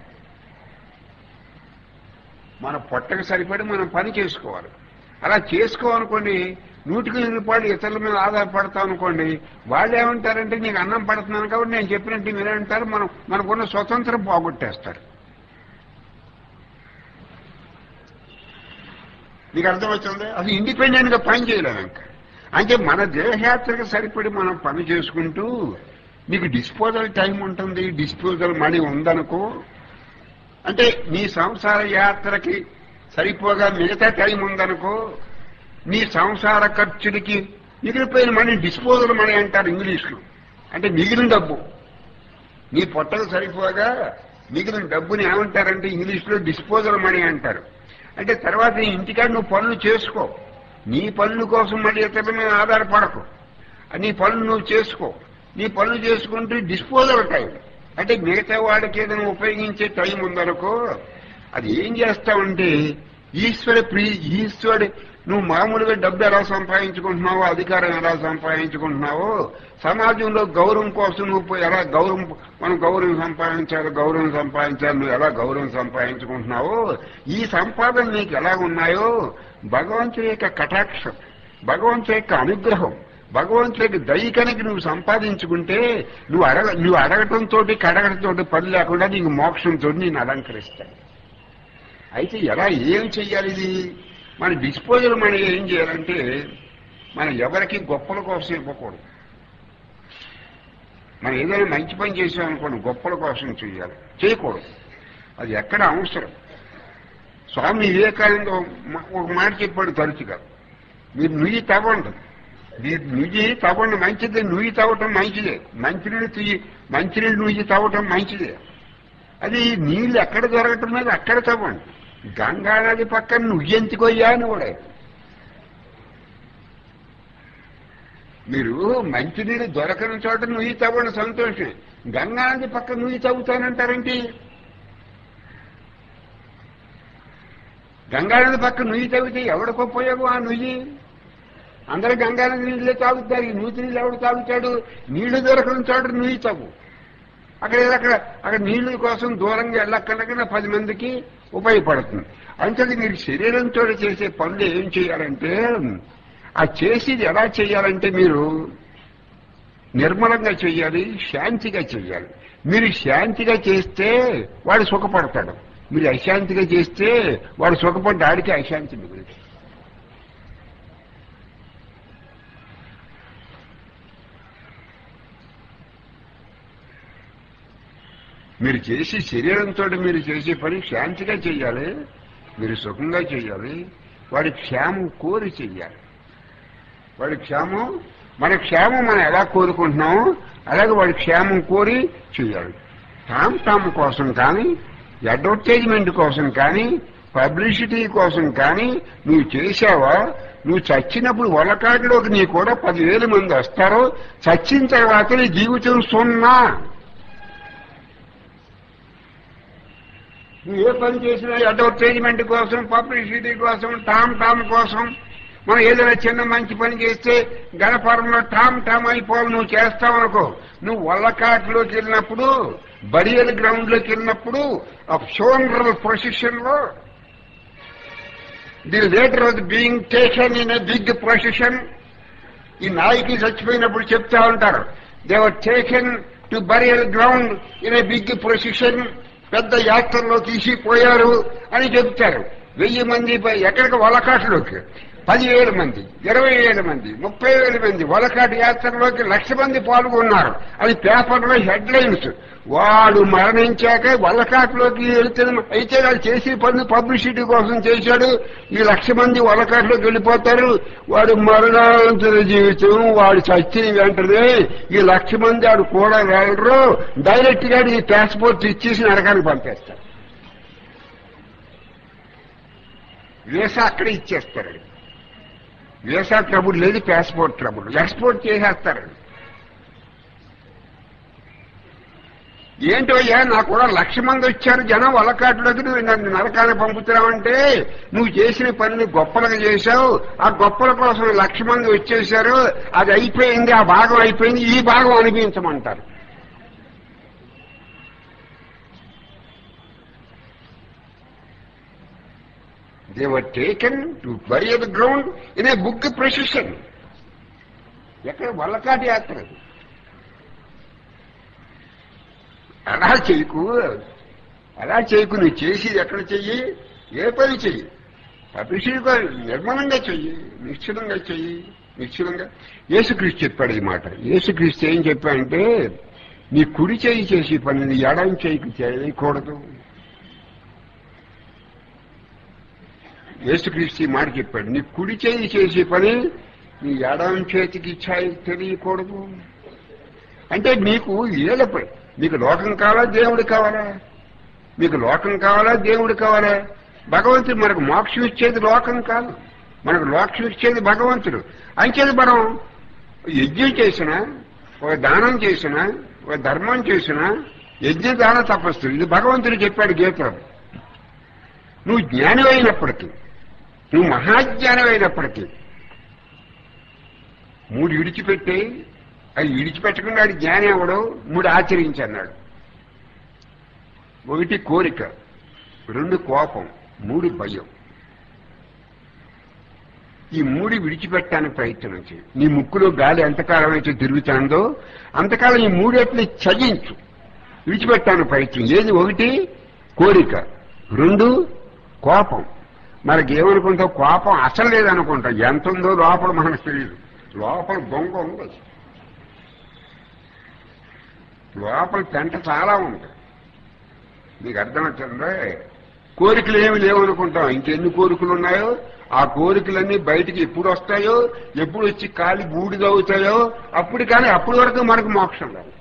మన పొట్టకు సరిపడి మనం పని చేసుకోవాలి అలా చేసుకోవాలనుకోండి నూటికి నూరు రూపాయలు ఇతరుల మీద ఆధారపడతాం అనుకోండి వాళ్ళు ఏమంటారంటే నీకు అన్నం పడుతున్నాను కాబట్టి నేను చెప్పినట్టు మీరేంటారు మనం మనకున్న స్వతంత్రం పోగొట్టేస్తారు నీకు అర్థమవుతుంది అసలు ఇండిపెండెంట్ గా పని చేయలేము ఇంకా అంటే మన దేహయాత్రకు సరిపడి మనం పని చేసుకుంటూ నీకు డిస్పోజల్ టైం ఉంటుంది డిస్పోజల్ మనీ ఉందనుకో అంటే నీ సంసార యాత్రకి సరిపోగా మిగతా టైం ఉందనుకో నీ సంసార ఖర్చులకి మిగిలిపోయిన మనీ డిస్పోజల్ మనీ అంటారు ఇంగ్లీష్లో అంటే మిగిలిన డబ్బు నీ పొట్టలు సరిపోగా మిగిలిన డబ్బుని ఏమంటారంటే ఇంగ్లీష్లో డిస్పోజల్ మనీ అంటారు అంటే తర్వాత నీ ఇంటికాడ నువ్వు పనులు చేసుకో నీ పనుల కోసం మళ్ళీ ఇతరుల మీద ఆధారపడకు నీ పనులు నువ్వు చేసుకో నీ పనులు చేసుకుంటే డిస్పోజల్ టైం అంటే మిగతా వాడికి ఏదైనా ఉపయోగించే టైం ఉందనుకో అది ఏం చేస్తావంటే ఈశ్వర ప్రీ ఈశ్వరుడు నువ్వు మామూలుగా డబ్బు ఎలా సంపాదించుకుంటున్నావో అధికారం ఎలా సంపాదించుకుంటున్నావో సమాజంలో గౌరవం కోసం నువ్వు పోయి ఎలా గౌరవం మనం గౌరవం సంపాదించాలి గౌరవం సంపాదించాలి నువ్వు ఎలా గౌరవం సంపాదించుకుంటున్నావో ఈ సంపాదన నీకు ఎలా ఉన్నాయో భగవంతుడి యొక్క కటాక్షం భగవంతుడి యొక్క అనుగ్రహం భగవంతుడి యొక్క దైకనికి నువ్వు సంపాదించుకుంటే నువ్వు అడగ నువ్వు అడగటంతో కడగటంతో పని లేకుండా నీకు మోక్షంతో నేను అలంకరిస్తాను అయితే ఎలా ఏం చెయ్యాలి ఇది మన డిస్పోజల్ మనీ ఏం చేయాలంటే మనం ఎవరికి గొప్పల కోసం ఇవ్వకూడదు మనం ఏదైనా మంచి పని చేసామనుకోండి గొప్పల కోసం చేయాలి చేయకూడదు అది ఎక్కడ అవసరం స్వామి వివేకానంద ఒక మాట చెప్పాడు తరచుగా మీరు నుయ్యి తవ్వండి మీరు నుయ్యి తవ్వండి మంచిదే నుయ్యి తవ్వటం మంచిదే మంచినీళ్ళు తుయ్యి మంచినీళ్ళు నుయ్యి తవ్వటం మంచిదే అది నీళ్ళు ఎక్కడ దొరకటం లేదు అక్కడ తవ్వండి గంగా నది పక్కన నువ్వెందుకోయ్యా అని కూడా మీరు మంచినీళ్ళు దొరకని చోట నువ్వు తవ్వండి సంతోషమే గంగా నది పక్కన నువ్వు తవ్వుతానంటారేంటి గంగా నది పక్కన నుయ్యి తవ్వితే ఎవడికి ఉపయోగం ఆ నుయ్యి అందరూ గంగానది నీళ్ళే తాగుతారు ఈ నూతి నీళ్ళు ఎవడు తాగుతాడు నీళ్లు దొరకని చోట నుయ్యి తవ్వు అక్కడ అక్కడ అక్కడ నీళ్ల కోసం దూరంగా వెళ్ళక్కడకన్నా పది మందికి ఉపయోగపడుతుంది అంతది మీరు శరీరంతో చేసే పనులు ఏం చేయాలంటే ఆ చేసేది ఎలా చేయాలంటే మీరు నిర్మలంగా చెయ్యాలి శాంతిగా చెయ్యాలి మీరు శాంతిగా చేస్తే వాడు సుఖపడతాడు మీరు అశాంతిగా చేస్తే వాడు సుఖపడ్డ ఆడికి అశాంతి మిగులుతుంది మీరు చేసి శరీరంతో మీరు చేసే పని శాంతిగా చెయ్యాలి మీరు సుఖంగా చెయ్యాలి వాడి క్షేమం కోరి చెయ్యాలి వాడి క్షేమం మన క్షేమం మనం ఎలా కోరుకుంటున్నామో అలాగే వాడి క్షేమం కోరి చెయ్యాలి టామ్ టామ్ కోసం కానీ అడ్వర్టైజ్మెంట్ కోసం కానీ పబ్లిసిటీ కోసం కానీ నువ్వు చేసావా నువ్వు చచ్చినప్పుడు వలకాటిలోకి నీ కూడా పదివేల మంది వస్తారు చచ్చిన తర్వాత నీ జీవితం సున్నా నువ్వు ఏ పని చేసినా అడ్వర్టైజ్మెంట్ కోసం పబ్లిసిటీ కోసం టామ్ టామ్ కోసం మనం ఏదైనా చిన్న మంచి పని చేస్తే గణపరంలో టామ్ టామ్ అయిపోవాలి నువ్వు చేస్తావనుకో నువ్వు వల్లకాట్లోకి వెళ్ళినప్పుడు బరియల్ గ్రౌండ్ లోకి వెళ్ళినప్పుడు ఆ షోనరల్ ప్రొసెషన్ లో the later was being station in a big procession ఈ నాయకి చచ్చిపోయినప్పుడు చెప్తా ఉంటారు they were taken to burial ground in a big procession పెద్ద యాత్రలో తీసిపోయారు అని చెప్తారు వెయ్యి మంది పై- ఎక్కడికి వలకాట్లోకి పదివేల మంది ఇరవై వేల మంది ముప్పై వేల మంది వలకాటి యాత్రలోకి లక్ష మంది పాల్గొన్నారు అది పేపర్లో హెడ్ లైన్స్ వాడు మరణించాక వలకాట్లోకి వెళ్తున్న అయితే వాళ్ళు చేసే పని పబ్లిసిటీ కోసం చేశాడు ఈ లక్ష మంది వలకాట్లోకి వెళ్ళిపోతారు వాడు మరణాంతర జీవితం వాడు చచ్చిన వెంటనే ఈ లక్ష మంది ఆడు కూడా వెళ్ళరు డైరెక్ట్ గా ఈ పాస్పోర్ట్ ఇచ్చేసి నరకానికి పంపేస్తారు వీసా అక్కడే ఇచ్చేస్తారు వీసా ట్రబుల్ లేదు పాస్పోర్ట్ ట్రబుల్ ఎక్స్పోర్ట్ చేసేస్తారు ఏంటో అయ్యా నాకు కూడా లక్ష మంది వచ్చారు జనం వలకాట్లోకి నువ్వు నన్ను నరకాన్ని పంపుతున్నావంటే నువ్వు చేసిన పనిని గొప్పలుగా చేశావు ఆ గొప్పల కోసం లక్ష మంది వచ్చేశారు అది అయిపోయింది ఆ భాగం అయిపోయింది ఈ భాగం అనిపించమంటారు they were taken to bury the ground in a book procession ఎక్కడ వల్లకాటి యాత్ర అది. అలా చేయకు అలా చేయకు నువ్వు చేసేది ఎక్కడ చెయ్యి ఏ పని చెయ్యి అభిషేక నిర్మలంగా చెయ్యి నిశ్చలంగా చెయ్యి నిశ్చలంగా యేసుక్రీస్తు చెప్పాడు ఈ మాట యేసుక్రీస్తు ఏం చెప్పాడంటే నీ కుడి చేయి చేసే పని నీ ఎడం చేయికి చేయకూడదు యేసుక్రీస్తు ఈ మాట చెప్పాడు నీ కుడి చేయి చేసే పని నీ ఎడం చేతికి ఛాయ్ తెలియకూడదు అంటే నీకు ఏలపై నీకు లోకం కావాలా దేవుడు కావాలా మీకు లోకం కావాలా దేవుడు కావాలా భగవంతుడు మనకు మోక్షం ఇచ్చేది లోకం కాదు మనకు మోక్షం ఇచ్చేది భగవంతుడు అంచేది మనం యజ్ఞం చేసినా ఒక దానం చేసినా ఒక ధర్మం చేసినా యజ్ఞ దాన తపస్సు ఇది భగవంతుడు చెప్పాడు గీతలో నువ్వు జ్ఞానం అయినప్పటికీ నువ్వు మహాజ్ఞానం అయినప్పటికీ మూడు విడిచిపెట్టే అది విడిచిపెట్టకుండా అది జ్ఞానం ఎవడో మూడు ఆచరించన్నాడు ఒకటి కోరిక రెండు కోపం మూడు భయం ఈ మూడు విడిచిపెట్టడానికి ప్రయత్నం చేయి నీ ముక్కులో గాలి ఎంతకాలం అయితే తిరుగుతుందో అంతకాలం ఈ మూడేట్లు చగించు విడిచిపెట్టడానికి ప్రయత్నం ఏది ఒకటి కోరిక రెండు కోపం మనకి ఏమనుకుంటాం కోపం అసలు లేదనుకుంటాం ఎంత ఉందో లోపల మనకు తెలియదు లోపల దొంగ ఉంది లోపల పెంట చాలా ఉంది మీకు అర్థమవుతుందా కోరికలు ఏమి లేవనుకుంటాం ఇంకెన్ని కోరికలు ఉన్నాయో ఆ కోరికలన్నీ బయటికి ఎప్పుడు వస్తాయో ఎప్పుడు వచ్చి కాలి బూడిద అవుతాయో అప్పుడు కానీ అప్పటి వరకు మనకు మోక్షం లేదు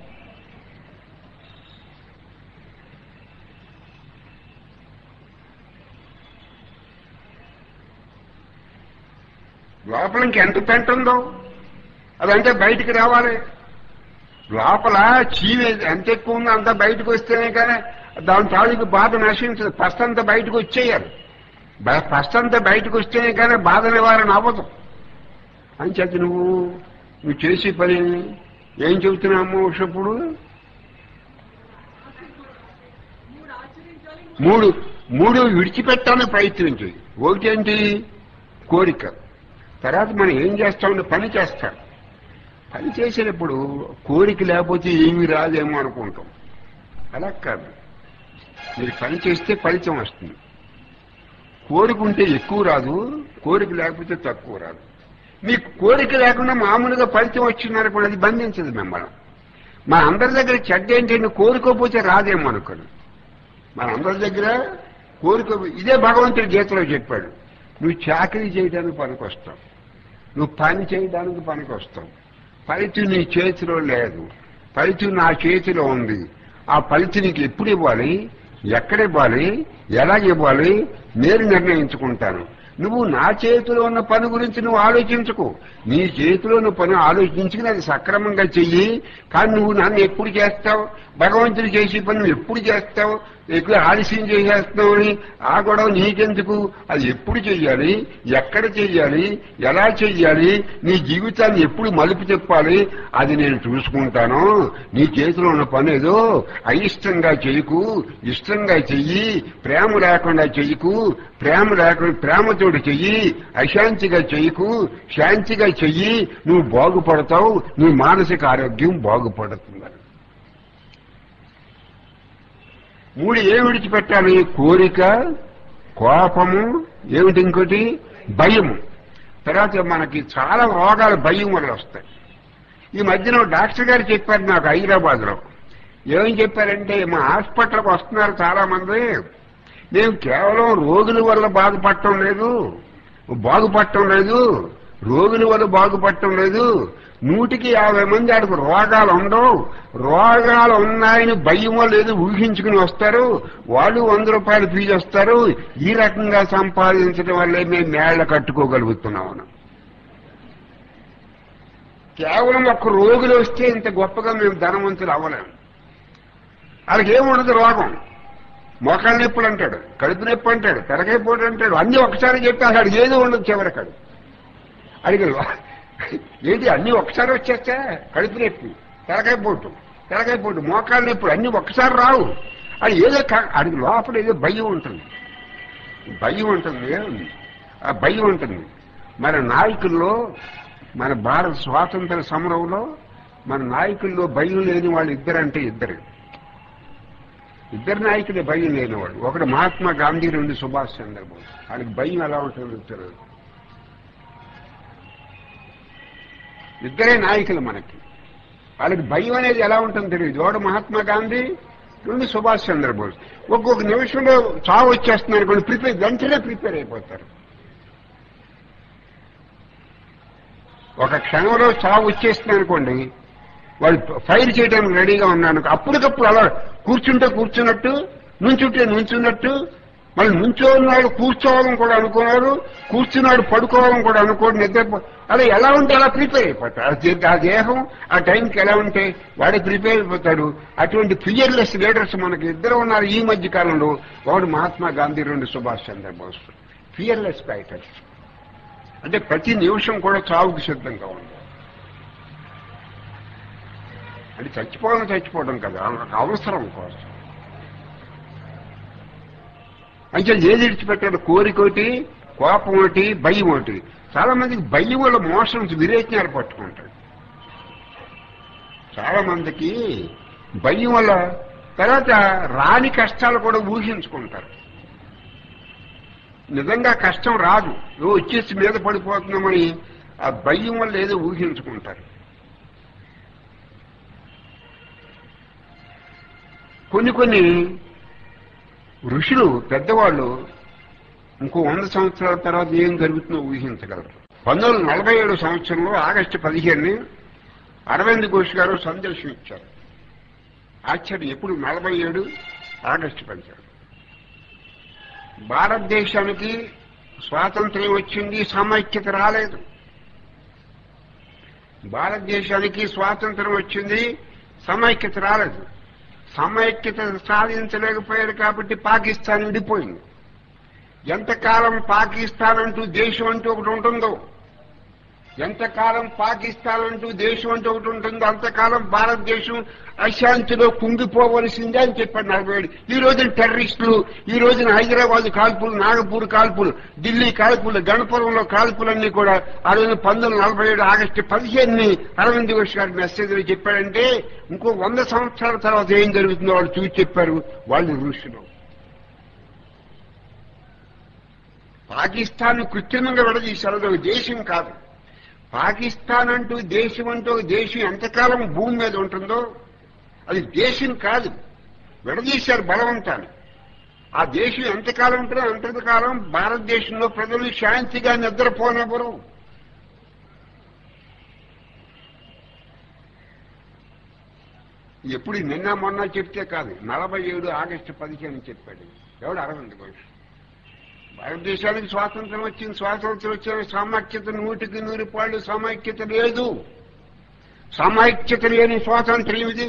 లోపల ఇంకెంత పెంట ఉందో అదంటే బయటికి రావాలి లోపల చీవి ఎంత ఎక్కువ ఉందో అంత బయటకు వస్తేనే కానీ దాని తాలూకు బాధ నశించదు ఫస్ట్ అంతా బయటకు వచ్చేయాలి ఫస్ట్ అంతా బయటకు వస్తేనే కానీ బాధ నివారణ అవ్వదు అంచేత నువ్వు నువ్వు చేసే పని ఏం చెబుతున్నావు మోషప్పుడు మూడు మూడు విడిచిపెట్టాలని ప్రయత్నించి ఒకటి ఏంటి కోరిక తర్వాత మనం ఏం చేస్తామంటే పని చేస్తాం పని చేసేటప్పుడు కోరిక లేకపోతే ఏమీ రాదేమో అనుకుంటాం అలా కాదు మీరు పని చేస్తే ఫలితం వస్తుంది కోరిక ఉంటే ఎక్కువ రాదు కోరిక లేకపోతే తక్కువ రాదు మీకు కోరిక లేకుండా మామూలుగా ఫలితం వచ్చిందనుకోండి అది బంధించదు మిమ్మల్ని మా అందరి దగ్గర చెడ్డ ఏంటంటే కోరుకోపోతే రాదేమో అనుకోండి మన అందరి దగ్గర కోరిక ఇదే భగవంతుడి గీతలో చెప్పాడు నువ్వు చాకరీ చేయడానికి పనికొస్తావు నువ్వు పని చేయడానికి పనికొస్తావు ఫలితం నీ చేతిలో లేదు ఫలితం నా చేతిలో ఉంది ఆ ఫలితం నీకు ఎప్పుడు ఇవ్వాలి ఎక్కడ ఇవ్వాలి ఎలా ఇవ్వాలి నేను నిర్ణయించుకుంటాను నువ్వు నా చేతిలో ఉన్న పని గురించి నువ్వు ఆలోచించుకో నీ చేతిలో ఉన్న పని ఆలోచించుకుని అది సక్రమంగా చెయ్యి కానీ నువ్వు నన్ను ఎప్పుడు చేస్తావు భగవంతుడు చేసే పని నువ్వు ఎప్పుడు చేస్తావు ఎక్కువ ఆలస్యం చేసేస్తున్నావు అని ఆ గొడవ నీకెందుకు అది ఎప్పుడు చెయ్యాలి ఎక్కడ చెయ్యాలి ఎలా చెయ్యాలి నీ జీవితాన్ని ఎప్పుడు మలుపు చెప్పాలి అది నేను చూసుకుంటాను నీ చేతిలో ఉన్న పని ఏదో అయిష్టంగా చెయ్యకు ఇష్టంగా చెయ్యి ప్రేమ లేకుండా చెయ్యకు ప్రేమ లేకుండా ప్రేమతోటి చెయ్యి అశాంతిగా చెయ్యకు శాంతిగా చెయ్యి నువ్వు బాగుపడతావు నీ మానసిక ఆరోగ్యం బాగుపడుతుంది మూడు ఏం విడిచిపెట్టాలి కోరిక కోపము ఏమిటి ఇంకోటి భయము తర్వాత మనకి చాలా రోగాలు భయం వల్ల వస్తాయి ఈ మధ్యన డాక్టర్ గారు చెప్పారు నాకు హైదరాబాద్ లో ఏమని చెప్పారంటే మా హాస్పిటల్కి వస్తున్నారు చాలా మంది మేము కేవలం రోగుల వల్ల బాధపడటం లేదు బాగుపడటం లేదు రోగుల వల్ల బాగుపడటం లేదు నూటికి యాభై మంది ఆడికి రోగాలు ఉండవు రోగాలు ఉన్నాయని భయమో లేదు ఊహించుకుని వస్తారు వాళ్ళు వంద రూపాయలు ఫీజు వస్తారు ఈ రకంగా సంపాదించడం వల్లే మేము మేళ్ల కట్టుకోగలుగుతున్నాం కేవలం ఒక్క రోగులు వస్తే ఇంత గొప్పగా మేము ధనవంతులు అవ్వలేము వాళ్ళకి ఏముండదు రోగం మోకాళ్ళ నొప్పులు అంటాడు కడుపు నొప్పి అంటాడు తెరకాయ పోటు అంటాడు అన్ని ఒకసారి చెప్పి అక్కడ ఏదో ఉండదు చివరికాడు అడిగారు ఏంటి అన్ని ఒకసారి వచ్చేస్తే కడుపు నొప్పి తెరకాయ పోటు తెరకాయ పోటు మోకాళ్ళ నొప్పులు అన్ని ఒకసారి రావు అది ఏదో అడిగి లోపల ఏదో భయం ఉంటుంది భయం ఉంటుంది ఆ భయం ఉంటుంది మన నాయకుల్లో మన భారత స్వాతంత్ర సమరంలో మన నాయకుల్లో భయం లేని వాళ్ళు ఇద్దరంటే ఇద్దరు ఇద్దరు నాయకులే భయం లేనివాడు ఒకడు మహాత్మా గాంధీ రెండు సుభాష్ చంద్రబోస్ వాళ్ళకి భయం ఎలా ఉంటుందో తెలియదు ఇద్దరే నాయకులు మనకి వాళ్ళకి భయం అనేది ఎలా ఉంటుందో తెలియదు ఒకడు మహాత్మా గాంధీ రెండు సుభాష్ చంద్రబోస్ ఒక్కొక్క నిమిషంలో చావు వచ్చేస్తున్నారు కొన్ని ప్రిపేర్ వెంటనే ప్రిపేర్ అయిపోతారు ఒక క్షణంలో చావు వచ్చేస్తుంది అనుకోండి వాడు ఫైర్ చేయడానికి రెడీగా ఉన్నాను అప్పటికప్పుడు అలా కూర్చుంటే కూర్చున్నట్టు నుంచుంటే నుంచున్నట్టు మళ్ళీ నుంచోన్నాడు కూర్చోవాలని కూడా అనుకున్నారు కూర్చున్నాడు పడుకోవాలని కూడా అనుకోడు నిద్ర అలా ఎలా ఉంటే అలా ప్రిపేర్ అయిపోతాడు ఆ దేహం ఆ టైంకి ఎలా ఉంటే వాడే ప్రిపేర్ అయిపోతాడు అటువంటి ఫియర్లెస్ లీడర్స్ మనకి ఇద్దరు ఉన్నారు ఈ మధ్య కాలంలో ఒకడు మహాత్మా గాంధీ రెండు సుభాష్ చంద్రబోస్ ఫియర్లెస్ ఫైటర్స్ అంటే ప్రతి నిమిషం కూడా చావుకు సిద్ధంగా ఉంది అది చచ్చిపోవడం చచ్చిపోవడం కదా అవసరం కోసం అంటే ఏది విడిచిపెట్టాడు కోరికోటి కోపం ఒకటి భయం ఒకటి చాలా మందికి భయం వల్ల మోసం విరేచనాలు పట్టుకుంటాడు చాలా మందికి భయం వల్ల తర్వాత రాని కష్టాలు కూడా ఊహించుకుంటారు నిజంగా కష్టం రాదు ఏదో వచ్చేసి మీద పడిపోతున్నామని ఆ భయం వల్ల ఏదో ఊహించుకుంటారు కొన్ని కొన్ని ఋషులు పెద్దవాళ్ళు ఇంకో వంద సంవత్సరాల తర్వాత ఏం జరుగుతుందో ఊహించగలరు పంతొమ్మిది వందల నలభై ఏడు సంవత్సరంలో ఆగస్టు పదిహేనుని అరవింద్ ఘోష్ గారు సందేశం ఇచ్చారు ఆశ్చర్యం ఎప్పుడు నలభై ఏడు ఆగస్టు పదిహేడు భారతదేశానికి స్వాతంత్ర్యం వచ్చింది సమైక్యత రాలేదు భారతదేశానికి స్వాతంత్రం వచ్చింది సమైక్యత రాలేదు సమైక్యత సాధించలేకపోయారు కాబట్టి పాకిస్తాన్ విడిపోయింది ఎంతకాలం పాకిస్తాన్ అంటూ దేశం అంటూ ఒకటి ఉంటుందో ఎంతకాలం పాకిస్తాన్ అంటూ దేశం అంటూ ఒకటి ఉంటుందో అంతకాలం భారతదేశం అశాంతిలో కుంగిపోవలసిందే అని చెప్పాడు నలభై ఏడు ఈ రోజున టెర్రరిస్టులు ఈ రోజున హైదరాబాద్ కాల్పులు నాగపూర్ కాల్పులు ఢిల్లీ కాల్పులు గణపురంలో కాల్పులన్నీ కూడా ఆ రోజున పంతొమ్మిది నలభై ఏడు ఆగస్టు పదిహేనుని అరవింద్ ఘోష్ గారి మెసేజ్లో చెప్పాడంటే ఇంకో వంద సంవత్సరాల తర్వాత ఏం జరుగుతుందో వాళ్ళు చూసి చెప్పారు వాళ్ళు ఋషులు పాకిస్తాన్ కృత్రిమంగా విడదీశారు అది ఒక దేశం కాదు పాకిస్తాన్ అంటూ దేశం అంటూ ఒక దేశం ఎంతకాలం భూమి మీద ఉంటుందో అది దేశం కాదు విడదీశారు బలవంతాన్ని ఆ దేశం ఎంతకాలం ఉంటుందో అంతకాలం భారతదేశంలో ప్రజలు శాంతిగా నిద్రపోనివ్వరు ఎప్పుడు నిన్న మొన్న చెప్తే కాదు నలభై ఏడు ఆగస్టు పదిహేను చెప్పాడు ఎవడు అరవింద్ ఘోష్ భారతదేశానికి స్వాతంత్రం వచ్చింది స్వాతంత్రం వచ్చిన సామాఖ్యత నూటికి నూరు పాళ్ళు సమైక్యత లేదు సమైక్యత లేని స్వాతంత్ర్యం ఇది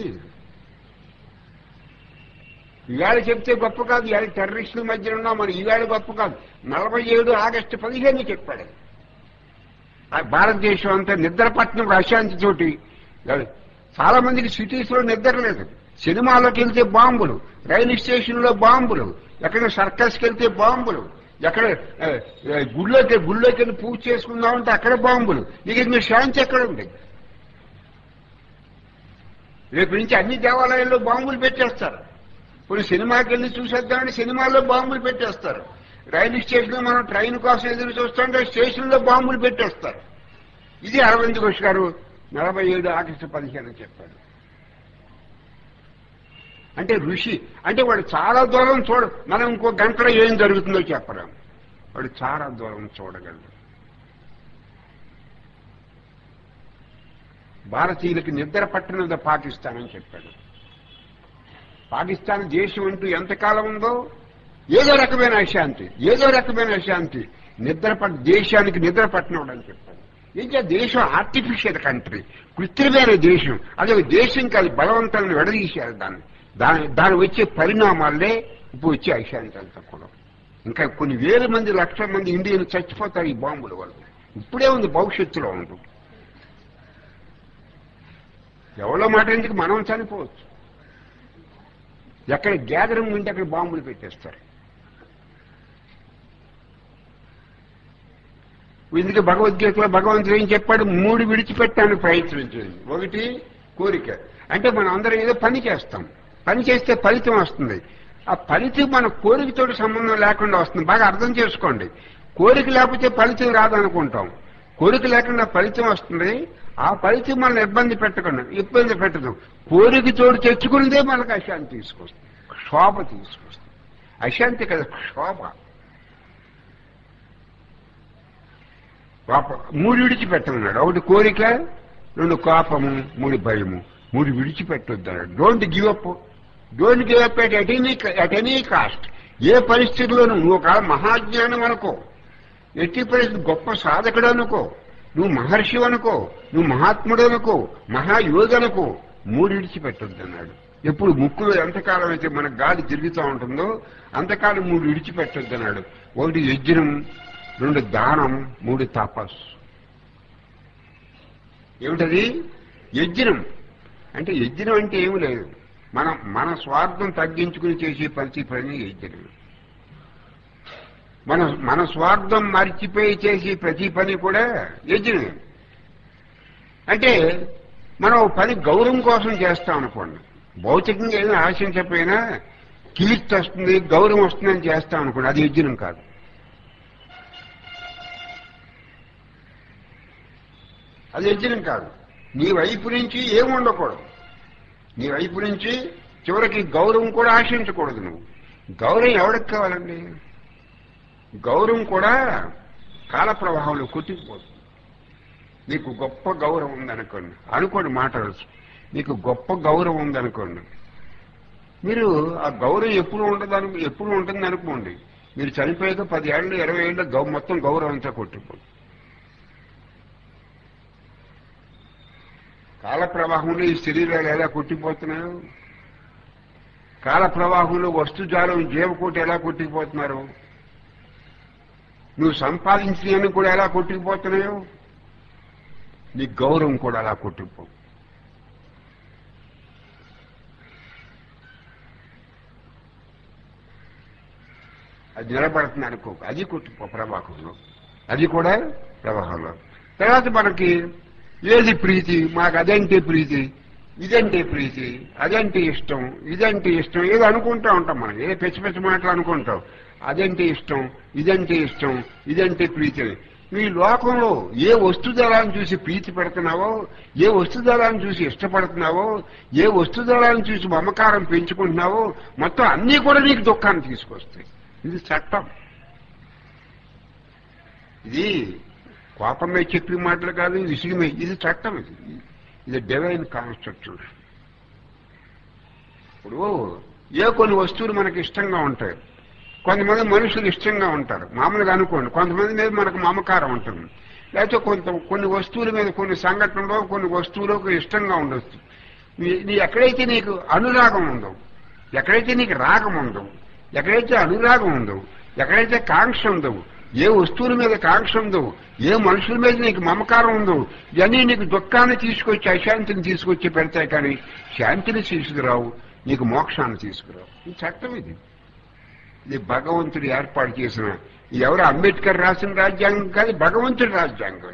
ఇవాళ చెప్తే గొప్ప కాదు ఇవాళ టెర్రరిస్టుల మధ్య ఉన్నాం మరి ఇవాళ గొప్ప కాదు నలభై ఏడు ఆగస్టు పదిహేను చెప్పాడు ఆ భారతదేశం అంతా నిద్రపట్నం అశాంతితోటి చాలా మందికి సిటీస్ లో నిద్ర లేదు సినిమాలోకి వెళ్తే బాంబులు రైలు స్టేషన్ లో బాంబులు ఎక్కడ సర్కస్కి వెళ్తే బాంబులు ఎక్కడ ఆ, ఆ, గుళ్ళోకి గుళ్ళోకి వెళ్ళి పూజ చేసుకుందామంటే అక్కడ బాంబులు ఇక ఇంకా శాంతి ఎక్కడ ఉంది రేపు నుంచి అన్ని దేవాలయాల్లో బాంబులు పెట్టేస్తారు ఇప్పుడు సినిమాకి వెళ్ళి చూసేద్దామని సినిమాల్లో బాంబులు పెట్టేస్తారు రైలు స్టేషన్ మనం ట్రైన్ కోసం ఎదురు చూస్తుంటే స్టేషన్లో బాంబులు పెట్టేస్తారు ఇది అరవింద్ ఘోష్ గారు నలభై ఏడు ఆగస్టు పదిహేను చెప్పాడు అంటే ఋషి అంటే వాడు చాలా దూరం చూడ మనం ఇంకో గంటలో ఏం జరుగుతుందో చెప్పలేం వాడు చాలా దూరం చూడగలడు భారతీయులకి నిద్ర పట్టినది పాకిస్తాన్ అని చెప్పాడు పాకిస్తాన్ దేశం అంటూ ఎంతకాలం ఉందో ఏదో రకమైన అశాంతి ఏదో రకమైన అశాంతి నిద్ర పట్ దేశానికి నిద్ర పట్టినవాడు అని చెప్పాడు ఇంకా దేశం ఆర్టిఫిషియల్ కంట్రీ కృత్రిమైన దేశం అదే ఒక దేశం కాదు బలవంతాన్ని విడదీశారు దాన్ని దాని దాని వచ్చే పరిణామాలే ఇప్పుడు వచ్చే అశాంతి అంతా కూడా ఇంకా కొన్ని వేల మంది లక్షల మంది ఇండియన్లు చచ్చిపోతారు ఈ బాంబుల వల్ల ఇప్పుడే ఉంది భవిష్యత్తులో ఉంటుంది ఎవరో మాట ఎందుకు మనం చనిపోవచ్చు ఎక్కడ గ్యాదరింగ్ ఉంటే అక్కడ బాంబులు పెట్టేస్తారు ఇందుకే భగవద్గీతలో భగవంతుడు ఏం చెప్పాడు మూడు విడిచిపెట్టడానికి ప్రయత్నించింది ఒకటి కోరిక అంటే మనం అందరం ఏదో పని చేస్తాం పని చేస్తే ఫలితం వస్తుంది ఆ ఫలితం మన కోరికతోటి సంబంధం లేకుండా వస్తుంది బాగా అర్థం చేసుకోండి కోరిక లేకపోతే ఫలితం రాదనుకుంటాం కోరిక లేకుండా ఫలితం వస్తుంది ఆ ఫలితం మనల్ని ఇబ్బంది పెట్టకుండా ఇబ్బంది పెట్టదు కోరికతోటి తెచ్చుకున్నదే మనకు అశాంతి తీసుకొస్తుంది క్షోభ తీసుకొస్తుంది అశాంతి కదా క్షోభ కోపం మూడు విడిచిపెట్టమన్నాడు ఒకటి కోరిక రెండు కోపము మూడు భయము మూడు విడిచిపెట్టొద్దు అన్నాడు don't give up don't give up at any at any cost ఏ పరిస్థితిలోనూ నువ్వు ఒక మహాజ్ఞానం అనుకో ఎట్టి పరిస్థితి గొప్ప సాధకుడు అనుకో నువ్వు మహర్షి అనుకో నువ్వు మహాత్ముడు అనుకో మహాయోగి అనుకో మూడు విడిచిపెట్టొద్దు అన్నాడు ఎప్పుడు ముక్కులో ఎంతకాలం అయితే మన గాలి తిరుగుతూ ఉంటుందో అంతకాలం మూడు విడిచిపెట్టొద్దు అన్నాడు ఒకటి యజ్ఞం రెండు దానం మూడు తపస్సు ఏమిటది యజ్ఞం అంటే యజ్ఞం అంటే ఏమి లేదు మనం మన స్వార్థం తగ్గించుకుని చేసే ప్రతి పని యజ్ఞం మన మన స్వార్థం మర్చిపోయి చేసే ప్రతి పని కూడా యజ్ఞమే అంటే మనం ఓ పని గౌరవం కోసం చేస్తాం అనుకోండి భౌతికంగా ఏదైనా ఆశించకపోయినా కీర్తి వస్తుంది గౌరవం వస్తుందని చేస్తాం అనుకోండి అది యజ్ఞం కాదు అది యజ్ఞం కాదు నీ వైపు నుంచి ఏమి ఉండకూడదు నీ వైపు నుంచి చివరికి గౌరవం కూడా ఆశించకూడదు నువ్వు గౌరవం ఎవరికి కావాలండి గౌరవం కూడా కాల ప్రవాహంలో కొట్టుకుపోతుంది నీకు గొప్ప గౌరవం ఉందనుకోండి అనుకోండి మాటలు నీకు గొప్ప గౌరవం ఉందనుకోండి మీరు ఆ గౌరవం ఎప్పుడు ఉండదు ఎప్పుడు ఉంటుంది అనుకోండి మీరు చనిపోయాక పది ఏళ్ళు ఇరవై ఏళ్ళు గౌ మొత్తం గౌరవం అంతా కొట్టుకుపోతుంది కాల ప్రవాహంలో ఈ శరీరాలు ఎలా కొట్టిపోతున్నాయో కాల ప్రవాహంలో వస్తుజాలం జీవకోటి ఎలా కొట్టుకుపోతున్నారు నువ్వు సంపాదించినవన్నీ కూడా ఎలా కొట్టుకుపోతున్నాయో నీ గౌరవం కూడా అలా కొట్టుకుపో అది నిలబడుతుంది అనుకో అది కొట్టుకో ప్రవాహంలో అది కూడా ప్రవాహంలో తర్వాత మనకి ఏది ప్రీతి మాకు అదంటే ప్రీతి ఇదంటే ప్రీతి అదంటే ఇష్టం ఇదంటే ఇష్టం ఏదో అనుకుంటా ఉంటాం మనం ఏ పిచ్చి పిచ్చి మాటలు అనుకుంటాం అదంటే ఇష్టం ఇదంటే ఇష్టం ఇదంటే ప్రీతి అని. ఈ లోకంలో ఏ వస్తుధరాన్ని చూసి ప్రీతి పెడుతున్నావో ఏ వస్తుధరాన్ని చూసి ఇష్టపడుతున్నావో ఏ వస్తుధరాన్ని చూసి మమకారం పెంచుకుంటున్నావో మొత్తం అన్నీ కూడా నీకు దుఃఖాన్ని తీసుకొస్తాయి ఇది చట్టం ఇది కోపం మీద చెప్పిన మాటలు కాదు ఇది విసిగిమే ఇది చట్టం ఇది ఇది డివైన్ కాన్స్ట్రక్షన్ ఇప్పుడు ఏ కొన్ని వస్తువులు మనకి ఇష్టంగా ఉంటాయి కొంతమంది మనుషులు ఇష్టంగా ఉంటారు మామూలుగా అనుకోండి కొంతమంది మీద మనకు మమకారం ఉంటుంది లేకపోతే కొంత కొన్ని వస్తువుల మీద కొన్ని సంఘటనలో కొన్ని వస్తువులకు ఇష్టంగా ఉండొచ్చు నీ- నీ ఎక్కడైతే నీకు అనురాగం ఉందో ఎక్కడైతే నీకు రాగం ఉందో ఎక్కడైతే అనురాగం ఉందో ఎక్కడైతే కాంక్ష ఉందో ఏ వస్తువుల మీద కాంక్ష ఉందో ఏ మనుషుల మీద నీకు మమకారం ఉందో ఇవన్నీ నీకు దుఃఖాన్ని తీసుకొచ్చి అశాంతిని తీసుకొచ్చి పెడతాయి కానీ శాంతిని తీసుకురావు నీకు మోక్షాన్ని తీసుకురావు ఈ చట్టం ఇది ఇది భగవంతుడు ఏర్పాటు చేసిన ఇది ఎవరు అంబేద్కర్ రాసిన రాజ్యాంగం కాదు భగవంతుడి రాజ్యాంగం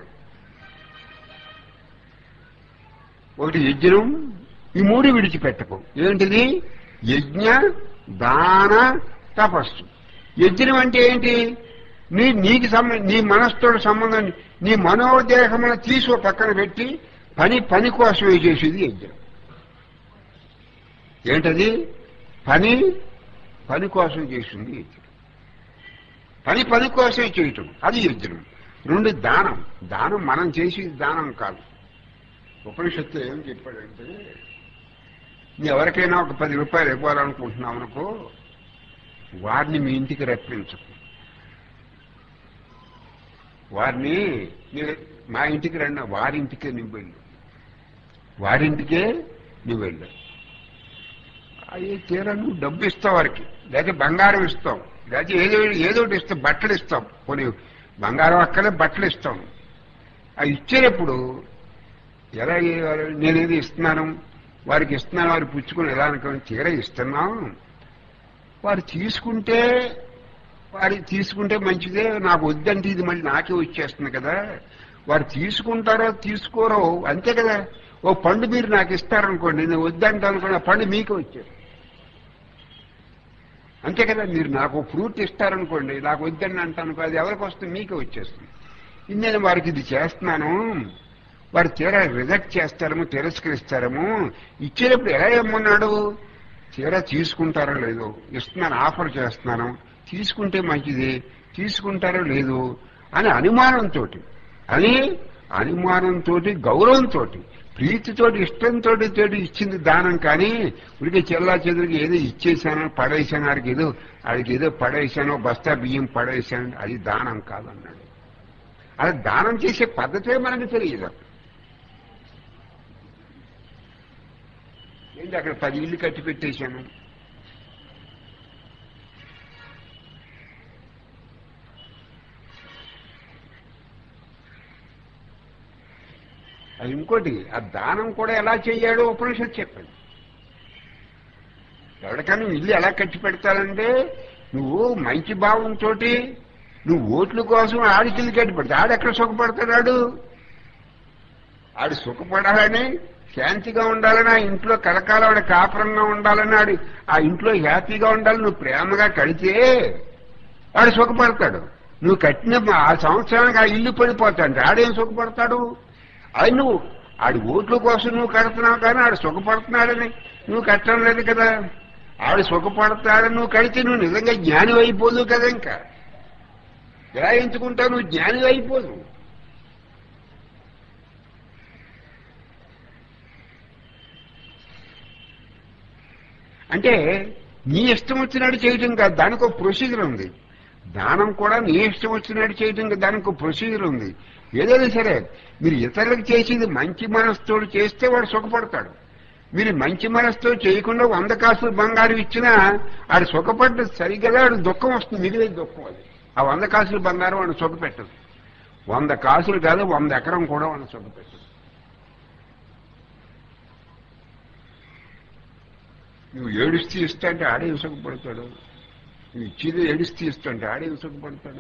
ఒకటి యజ్ఞం ఈ మూడు విడిచిపెట్టకు ఏంటిది యజ్ఞ దాన తపస్సు యజ్ఞం అంటే ఏంటి నీ నీకు సంబంధ నీ మనస్సుతో సంబంధం నీ మనోదేహమును తీసి ఓ పక్కన పెట్టి పని పని కోసమే చేసేది యజ్ఞం ఏంటది పని పని కోసం చేసింది యజ్ఞం పని పని కోసమే చేయటం అది యజ్ఞం రెండు దానం దానం మనం చేసేది దానం కాదు ఉపనిషత్తు ఏం చెప్పాడంటే నీ ఎవరికైనా ఒక పది రూపాయలు ఇవ్వాలనుకుంటున్నావు అనుకో వారిని మీ ఇంటికి రప్పించకు వారిని మీరు మా ఇంటికి రండి వారింటికే నువ్వు వెళ్ళు వారింటికే నువ్వు వెళ్ళు అయ్యే తీరా నువ్వు డబ్బు ఇస్తావు వారికి లేకపోతే బంగారం ఇస్తావు లేకపోతే ఏదో ఏదో ఒకటి ఇస్తావు బట్టలు ఇస్తాం కొన్ని బంగారం అక్కడే బట్టలు ఇస్తాం అవి ఇచ్చేటప్పుడు ఎలా ఇవ్వాలి? నేనేది ఇస్తున్నాను వారికి ఇస్తున్నాను వారు పుచ్చుకుని ఎలా అనుకోని తీర ఇస్తున్నాం వారు తీసుకుంటే వారి తీసుకుంటే మంచిదే నాకు వద్దంటే ఇది మళ్ళీ నాకే వచ్చేస్తుంది కదా వారు తీసుకుంటారో తీసుకోరో అంతే కదా ఓ పండు మీరు నాకు ఇస్తారనుకోండి నేను వద్దంటే అనుకోండి ఆ పండు మీకే వచ్చేది అంతే కదా మీరు నాకు ఫ్రూట్ ఇస్తారనుకోండి నాకు వద్దని అంటాను అది ఎవరికి వస్తుంది మీకే వచ్చేస్తుంది ఇది నేను వారికి ఇది చేస్తున్నాను వారు తీరా రిజెక్ట్ చేస్తారేమో తిరస్కరిస్తారేమో ఇచ్చేటప్పుడు ఎలా ఇమ్మన్నాడు తీరా తీసుకుంటారో లేదో ఇస్తున్నాను ఆఫర్ చేస్తున్నాను తీసుకుంటే మంచిది తీసుకుంటారో లేదో అని అనుమానంతో అని అనుమానంతో గౌరవంతో ప్రీతితోటి ఇష్టంతో తోటి ఇచ్చింది దానం కానీ ఉడికి చెల్లా చెదురికి ఏదో ఇచ్చేసాను పడేసాను వాడికి ఏదో వాడికి ఏదో పడేసాను బస్తా బియ్యం పడేసాను అది దానం కాదన్నాడు అది దానం చేసే పద్ధతే మనకు తెలియదు ఏంటి అక్కడ పది ఇల్లు కట్టి పెట్టేశాను అది ఇంకోటి ఆ దానం కూడా ఎలా చెయ్యాడో ఉపనిషత్ చెప్పండి ఎవరికైనా నువ్వు ఇల్లు ఎలా కట్టి పెడతానంటే నువ్వు మంచి భావంతో నువ్వు ఓట్ల కోసం ఆడికి ఇల్లు కట్టి పెడతా ఆడెక్కడ సుఖపడతాడు ఆడు సుఖపడాలని శాంతిగా ఉండాలని ఆ ఇంట్లో కలకాలం ఆడ కాపురంగా ఉండాలని ఆడి ఆ ఇంట్లో హ్యాపీగా ఉండాలని నువ్వు ప్రేమగా కడితే వాడు సుఖపడతాడు నువ్వు కట్టిన ఆ సంవత్సరానికి ఆ ఇల్లు పడిపోతాడు ఆడేం సుఖపడతాడు అది నువ్వు ఆడి ఓట్ల కోసం నువ్వు కడుతున్నావు కానీ ఆడు సుఖపడుతున్నాడని నువ్వు కట్టడం లేదు కదా ఆడు సుఖపడతాడని నువ్వు కడితే నువ్వు నిజంగా జ్ఞాని అయిపోదు కదా ఇంకా ఎలా ఎంచుకుంటావు నువ్వు జ్ఞాని అయిపోదు అంటే నీ ఇష్టం వచ్చినట్టు చేయటం కాదు దానికి ఒక ప్రొసీజర్ ఉంది దానం కూడా నీ ఇష్టం వచ్చినట్టు చేయటం కాదు దానికి ఒక ప్రొసీజర్ ఉంది ఏదైనా సరే మీరు ఇతరులకు చేసేది మంచి మనసుతో చేస్తే వాడు సుఖపడతాడు మీరు మంచి మనసుతో చేయకుండా వంద కాసులు బంగారం ఇచ్చినా ఆడు సుఖపడ్డ సరిగ్గా ఆడు దుఃఖం వస్తుంది మిగిలేదు దుఃఖం అది ఆ వంద కాసులు బంగారం వాడు సుఖపెట్టదు వంద కాసులు కాదు వంద ఎకరం కూడా వాడు సుఖపెట్టదు నువ్వు ఏడుస్తూ ఇస్తా అంటే ఆడే విసుగుపడతాడు నువ్వు ఇచ్చేది ఏడుస్తూ ఇస్తా అంటే ఆడే విసుగుపడతాడు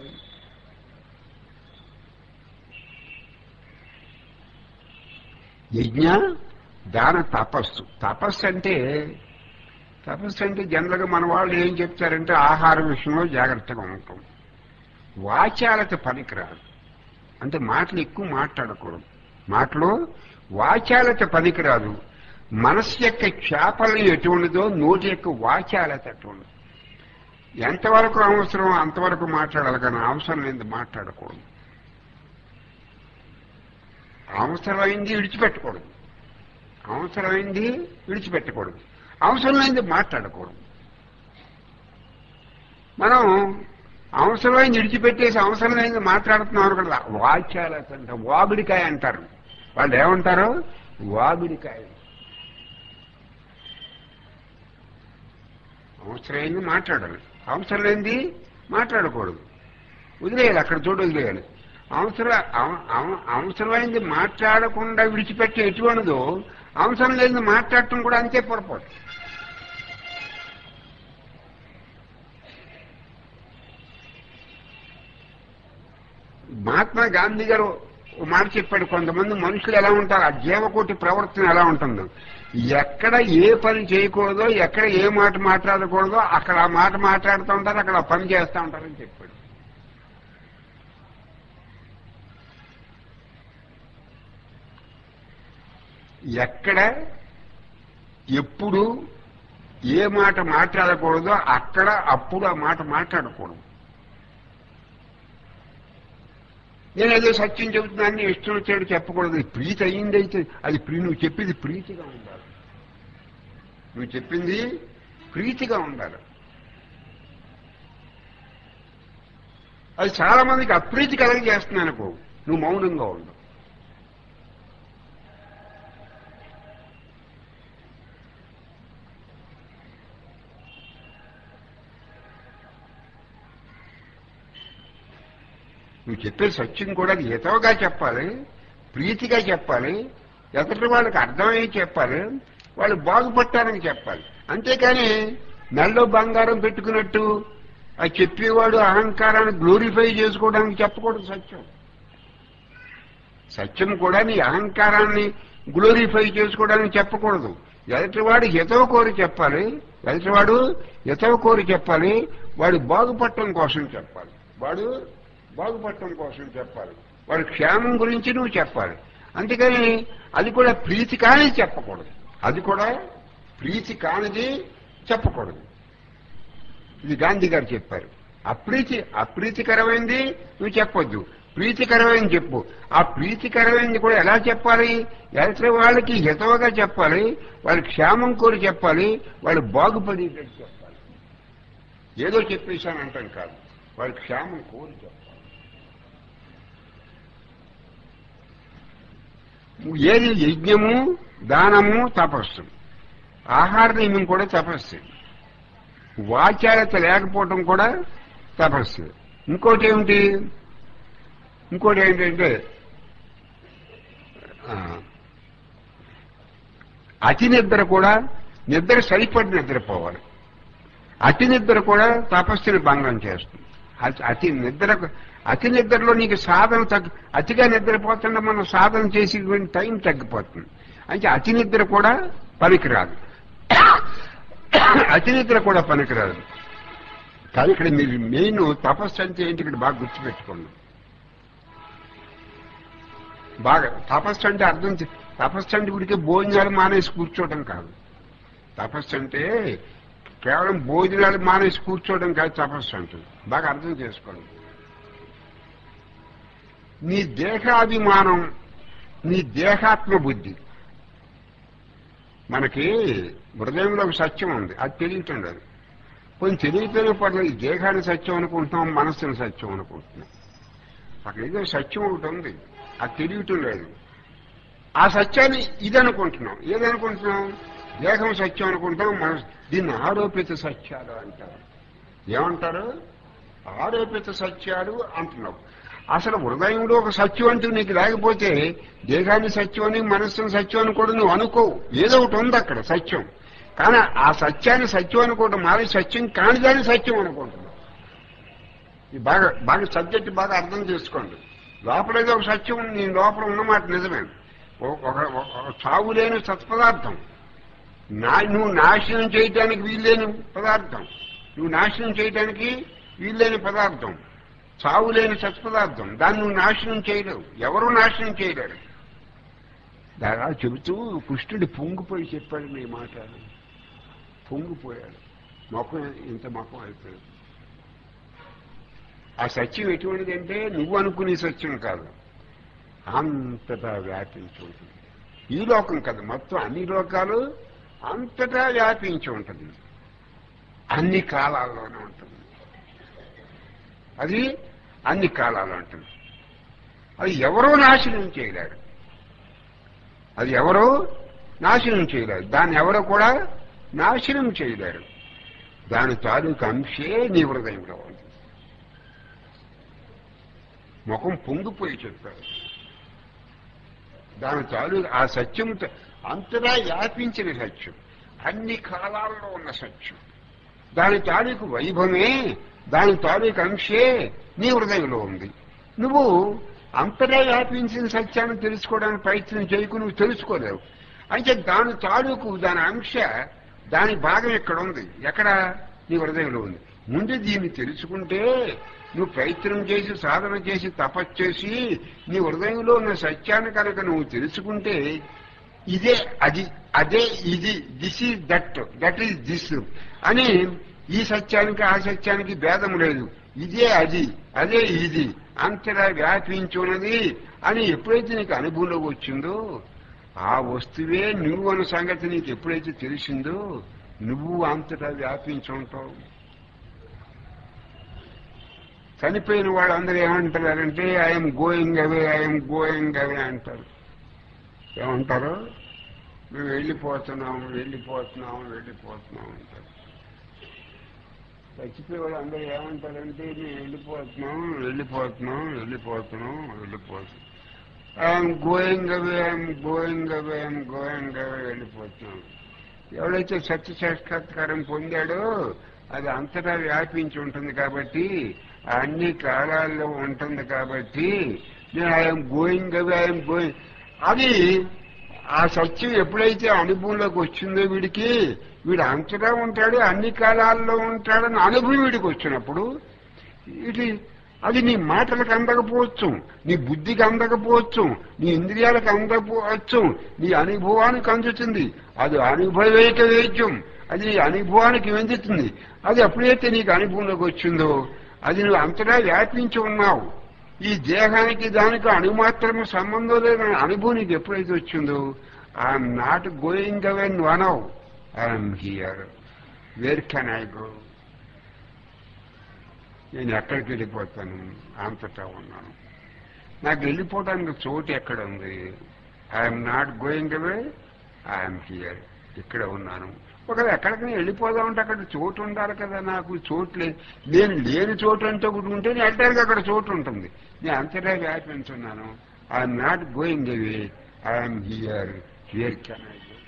యజ్ఞ దాన తపస్సు తపస్సు అంటే తపస్సు అంటే జనరల్గా మన వాళ్ళు ఏం చెప్తారంటే ఆహార విషయంలో జాగ్రత్తగా ఉంటాం వాచాలత పనికిరాదు అంటే మాటలు ఎక్కువ మాట్లాడకూడదు మాటలు వాచాలత పనికిరాదు మనస్సు యొక్క చేపలు ఎటువంటిదో నోటి యొక్క వాచాలత అటువంటిది ఎంతవరకు అవసరం అంతవరకు మాట్లాడాలి కానీ అవసరం లేనిది మాట్లాడకూడదు అవసరమైంది విడిచిపెట్టకూడదు అవసరమైంది విడిచిపెట్టకూడదు అవసరం లేనిది మాట్లాడకూడదు మనం అవసరమైంది విడిచిపెట్టేసి అవసరం లేనిది మాట్లాడుతున్నారు కదా వాచాలత అంట వాగుడికాయ అంటారు వాళ్ళు ఏమంటారు వాగుడికాయ అవసరమైంది మాట్లాడాలి అవసరం లేనిది మాట్లాడకూడదు వదిలేయాలి అక్కడ చోటు వదిలేయాలి అవసర అవ- అవ- అవసరమైంది మాట్లాడకుండా విడిచిపెట్టి ఎటువంటిదో అవసరం లేనిది మాట్లాడటం కూడా అంతే పొరపాటు మహాత్మా గాంధీ గారు ఓ మాట చెప్పాడు కొంతమంది మనుషులు ఎలా ఉంటారు ఆ జీవకోటి ప్రవర్తన ఎలా ఉంటుందో ఎక్కడ ఏ పని చేయకూడదో ఎక్కడ ఏ మాట మాట్లాడకూడదో అక్కడ ఆ మాట మాట్లాడుతూ ఉంటారు అక్కడ ఆ పని చేస్తూ ఉంటారని చెప్పాడు ఎక్కడ ఎప్పుడు ఏ మాట మాట్లాడకూడదో అక్కడ అప్పుడు ఆ మాట మాట్లాడకూడదు నేను ఏదో సత్యం చెబుతున్నాను ఇష్టం వచ్చాడు చెప్పకూడదు ఇది ప్రీతి అయ్యిందైతే అది ప్రీ నువ్వు చెప్పింది ప్రీతిగా ఉండాలి నువ్వు చెప్పింది ప్రీతిగా ఉండాలి అది చాలా మందికి అప్రీతి కలగ చేస్తున్నాను అనుకో నువ్వు మౌనంగా ఉండు నువ్వు చెప్పే సత్యం కూడా హితవుగా చెప్పాలి ప్రీతిగా చెప్పాలి ఎదుటి వాళ్ళకి అర్థమయ్యి చెప్పాలి వాళ్ళు బాగుపట్టాలని చెప్పాలి అంతేకాని మెల్లో బంగారం పెట్టుకున్నట్టు ఆ చెప్పేవాడు అహంకారాన్ని గ్లోరిఫై చేసుకోవడానికి చెప్పకూడదు సత్యం సత్యం కూడా నీ అహంకారాన్ని గ్లోరిఫై చేసుకోవడానికి చెప్పకూడదు ఎదుటివాడు హితవ కోరి చెప్పాలి ఎదుటివాడు హితవ కోరి చెప్పాలి వాడు బాగుపడటం కోసం చెప్పాలి వాడు బాగుపడటం కోసం చెప్పాలి వాడి క్షేమం గురించి నువ్వు చెప్పాలి అందుకని అది కూడా ప్రీతి కానిది చెప్పకూడదు అది కూడా ప్రీతి కానిది చెప్పకూడదు ఇది గాంధీ గారు చెప్పారు అప్రీతి అప్రీతికరమైంది నువ్వు చెప్పొద్దు ప్రీతికరమైంది చెప్పు ఆ ప్రీతికరమైనది కూడా ఎలా చెప్పాలి ఎదుటి వాళ్ళకి హితవుగా చెప్పాలి వాళ్ళ క్షేమం కోరి చెప్పాలి వాళ్ళు బాగుపడేటట్టు చెప్పాలి ఏదో చెప్పేశాను అంటాం కాదు వాళ్ళ క్షేమం కోరి చెప్పాలి ఏది యజ్ఞము దానము తపస్సు ఆహార నియమం కూడా తపస్సు వాచారత లేకపోవటం కూడా తపస్సు ఇంకోటి ఏమిటి ఇంకోటి ఏంటంటే ఆ, అతి నిద్ర కూడా నిద్ర సరిపడి నిద్రపోవాలి అతి నిద్ర కూడా తపస్సుని భంగం చేస్తుంది అతి- అతి నిద్ర అతి నిద్రలో నీకు సాధన తగ్గు అతిగా నిద్రపోతుంటే మనం సాధన చేసి టైం తగ్గిపోతుంది అంటే అతి నిద్ర కూడా పనికిరాదు అతి నిద్ర కూడా పనికిరాదు కానీ ఇక్కడ మీరు మెయిన్ తపస్సు అంటే ఏంటి ఇక్కడ బాగా గుర్తుపెట్టుకోండి బాగా తపస్సు అంటే అర్థం చే- తపస్సు అంటే ఉడికే భోజనాలు మానేసి కూర్చోవడం కాదు తపస్సు అంటే కేవలం భోజనాలు మానేసి కూర్చోవడం కాదు తపస్సు అంటే బాగా అర్థం చేసుకోండి నీ దేహాభిమానం నీ దేహాత్మ బుద్ధి మనకి హృదయంలో ఒక సత్యం ఉంది అది తెలియటం లేదు కొంచెం తెలియటమే పర్లేదు ఈ దేహాన్ని సత్యం అనుకుంటున్నాం మనస్సుని సత్యం అనుకుంటున్నాం అక్కడ ఏదో సత్యం ఒకటి ఉంది అది తెలియటం లేదు ఆ సత్యాన్ని ఇది అనుకుంటున్నాం ఏదనుకుంటున్నాం దేహం సత్యం అనుకుంటాం మనసు దీన్ని ఆరోపిత సత్యాలు అంటారు ఏమంటారు ఆరోపిత సత్యాలు అంటున్నావు అసలు హృదయంలో ఒక సత్యం అంటూ నీకు లేకపోతే దేహాన్ని సత్యం అని మనస్సును సత్యం అని కూడా నువ్వు అనుకోవు ఏదో ఒకటి ఉంది అక్కడ సత్యం కానీ ఆ సత్యాన్ని సత్యం అనుకోవడం మాది సత్యం కాని దాన్ని సత్యం అనుకుంటున్నాం ఇది బాగా బాగా సబ్జెక్ట్ బాగా అర్థం చేసుకోండి లోపల ఏదో ఒక సత్యం ఉంది, నీ లోపల ఉన్నమాట నిజమే ఒక- ఒక- ఒక చావు లేని సత్పదార్థం నా నువ్వు నాశనం చేయటానికి వీల్లేని పదార్థం నువ్వు నాశనం చేయటానికి వీల్లేని పదార్థం చావు లేని సత్పదార్థం దాన్ని నువ్వు నాశనం చేయలేవు ఎవరు నాశనం చేయలేరు దాని చెబుతూ కృష్ణుడు పొంగిపోయి చెప్పాడు నీ మాట పొంగిపోయాడు మొఖం ఇంత మొఖం అయిపోయాడు ఆ సత్యం ఎటువంటిదంటే నువ్వు అనుకునే సత్యం కాదు అంతటా వ్యాపించి ఉంటుంది ఈ లోకం కదా మొత్తం అన్ని లోకాలు అంతటా వ్యాపించి ఉంటుంది అన్ని కాలాల్లోనే ఉంటుంది అది అన్ని కాలాల్లో ఉంటుంది అది ఎవరో నాశనం చేయలేరు అది ఎవరో నాశనం చేయలేరు దాన్ని ఎవరో కూడా నాశనం చేయలేరు దాని తాలూకు అంశే నీ హృదయంలో ఉంది ముఖం పొంగిపోయి చెప్పారు దాని తాలూకు ఆ సత్యం త- అంతటా వ్యాపించిన సత్యం అన్ని కాలాల్లో ఉన్న సత్యం దాని తాలూకు వైభవమే దాని తాలూకు అంశే నీ హృదయంలో ఉంది నువ్వు అంతటా వ్యాపించిన సత్యాన్ని తెలుసుకోవడానికి ప్రయత్నం చేయకు నువ్వు తెలుసుకోలేవు అంటే దాని తాలూకు దాని అంశ దాని భాగం ఎక్కడ ఉంది ఎక్కడ నీ హృదయంలో ఉంది ముందు దీన్ని తెలుసుకుంటే నువ్వు ప్రయత్నం చేసి సాధన చేసి తపస్సు చేసి నీ హృదయంలో ఉన్న సత్యాన్ని కనుక నువ్వు తెలుసుకుంటే ఇదే అది అదే ఇది this is that that is this అని ఈ సత్యానికి ఆ సత్యానికి భేదం లేదు ఇదే అది అదే ఇది అంతటా వ్యాపించి ఉన్నది అని ఎప్పుడైతే నీకు అనుభవంలోకి వచ్చిందో ఆ వస్తువే నువ్వు అన్న సంగతి నీకు ఎప్పుడైతే తెలిసిందో నువ్వు అంతటా వ్యాపించి ఉంటావు చనిపోయిన వాళ్ళందరూ ఏమంటారంటే I'm going away I'm going away అంటారు ఏమంటారు మేము వెళ్ళిపోతున్నాం వెళ్ళిపోతున్నాం వెళ్ళిపోతున్నాం అంటారు చచ్చిపోయే వాళ్ళు అందరూ ఏమంటారంటే మేము వెళ్ళిపోతున్నాం వెళ్ళిపోతున్నాం వెళ్ళిపోతున్నాం వెళ్ళిపోతున్నాం I'm going away I'm going away I'm going away వెళ్ళిపోతున్నాం ఎవడైతే సత్య సాక్షాత్కారం పొందాడో అది అంతటా వ్యాపించి ఉంటుంది కాబట్టి అన్ని కాలాల్లో ఉంటుంది కాబట్టి నేను I'm going away I'm going అది ఆ సత్యం ఎప్పుడైతే అనుభవంలోకి వచ్చిందో వీడికి వీడు అంతటా ఉంటాడు అన్ని కాలాల్లో ఉంటాడని అనుభవం వీడికి వచ్చినప్పుడు ఇది అది నీ మాటలకు అందకపోవచ్చు నీ బుద్ధికి అందకపోవచ్చు నీ ఇంద్రియాలకు అందకపోవచ్చు నీ అనుభవానికి అందుతుంది అది అనుభవేక వేద్యం అది నీ అనుభవానికి వెందుతుంది అది ఎప్పుడైతే నీకు అనుభవంలోకి వచ్చిందో అది నువ్వు అంతటా వ్యాపించి ఉన్నావు ఈ దేహానికి దానికి అణుమాత్రము సంబంధం లేని అనుభవం నీకు ఎప్పుడైతే వచ్చిందో ఐఎమ్ నాట్ గోయింగ్ అవే నువ్వు అనవు I'm here where can I go నేను ఎక్కడికి వెళ్ళిపోతాను అంతటా ఉన్నాను నాకు వెళ్ళిపోవడానికి చోటు ఎక్కడ ఉంది I'm not going away I'm here ఇక్కడ ఉన్నాను ఒకవేళ ఎక్కడికి వెళ్ళిపోదామంటే అక్కడ చోటు ఉండాలి కదా నాకు చోటు లేదు నేను లేని చోటు అంటే ఒకటి ఉంటే నేను వెళ్ళడానికి అక్కడ చోటు ఉంటుంది నేను అంతటా వ్యాపించున్నాను I'm not going away I'm here here can I go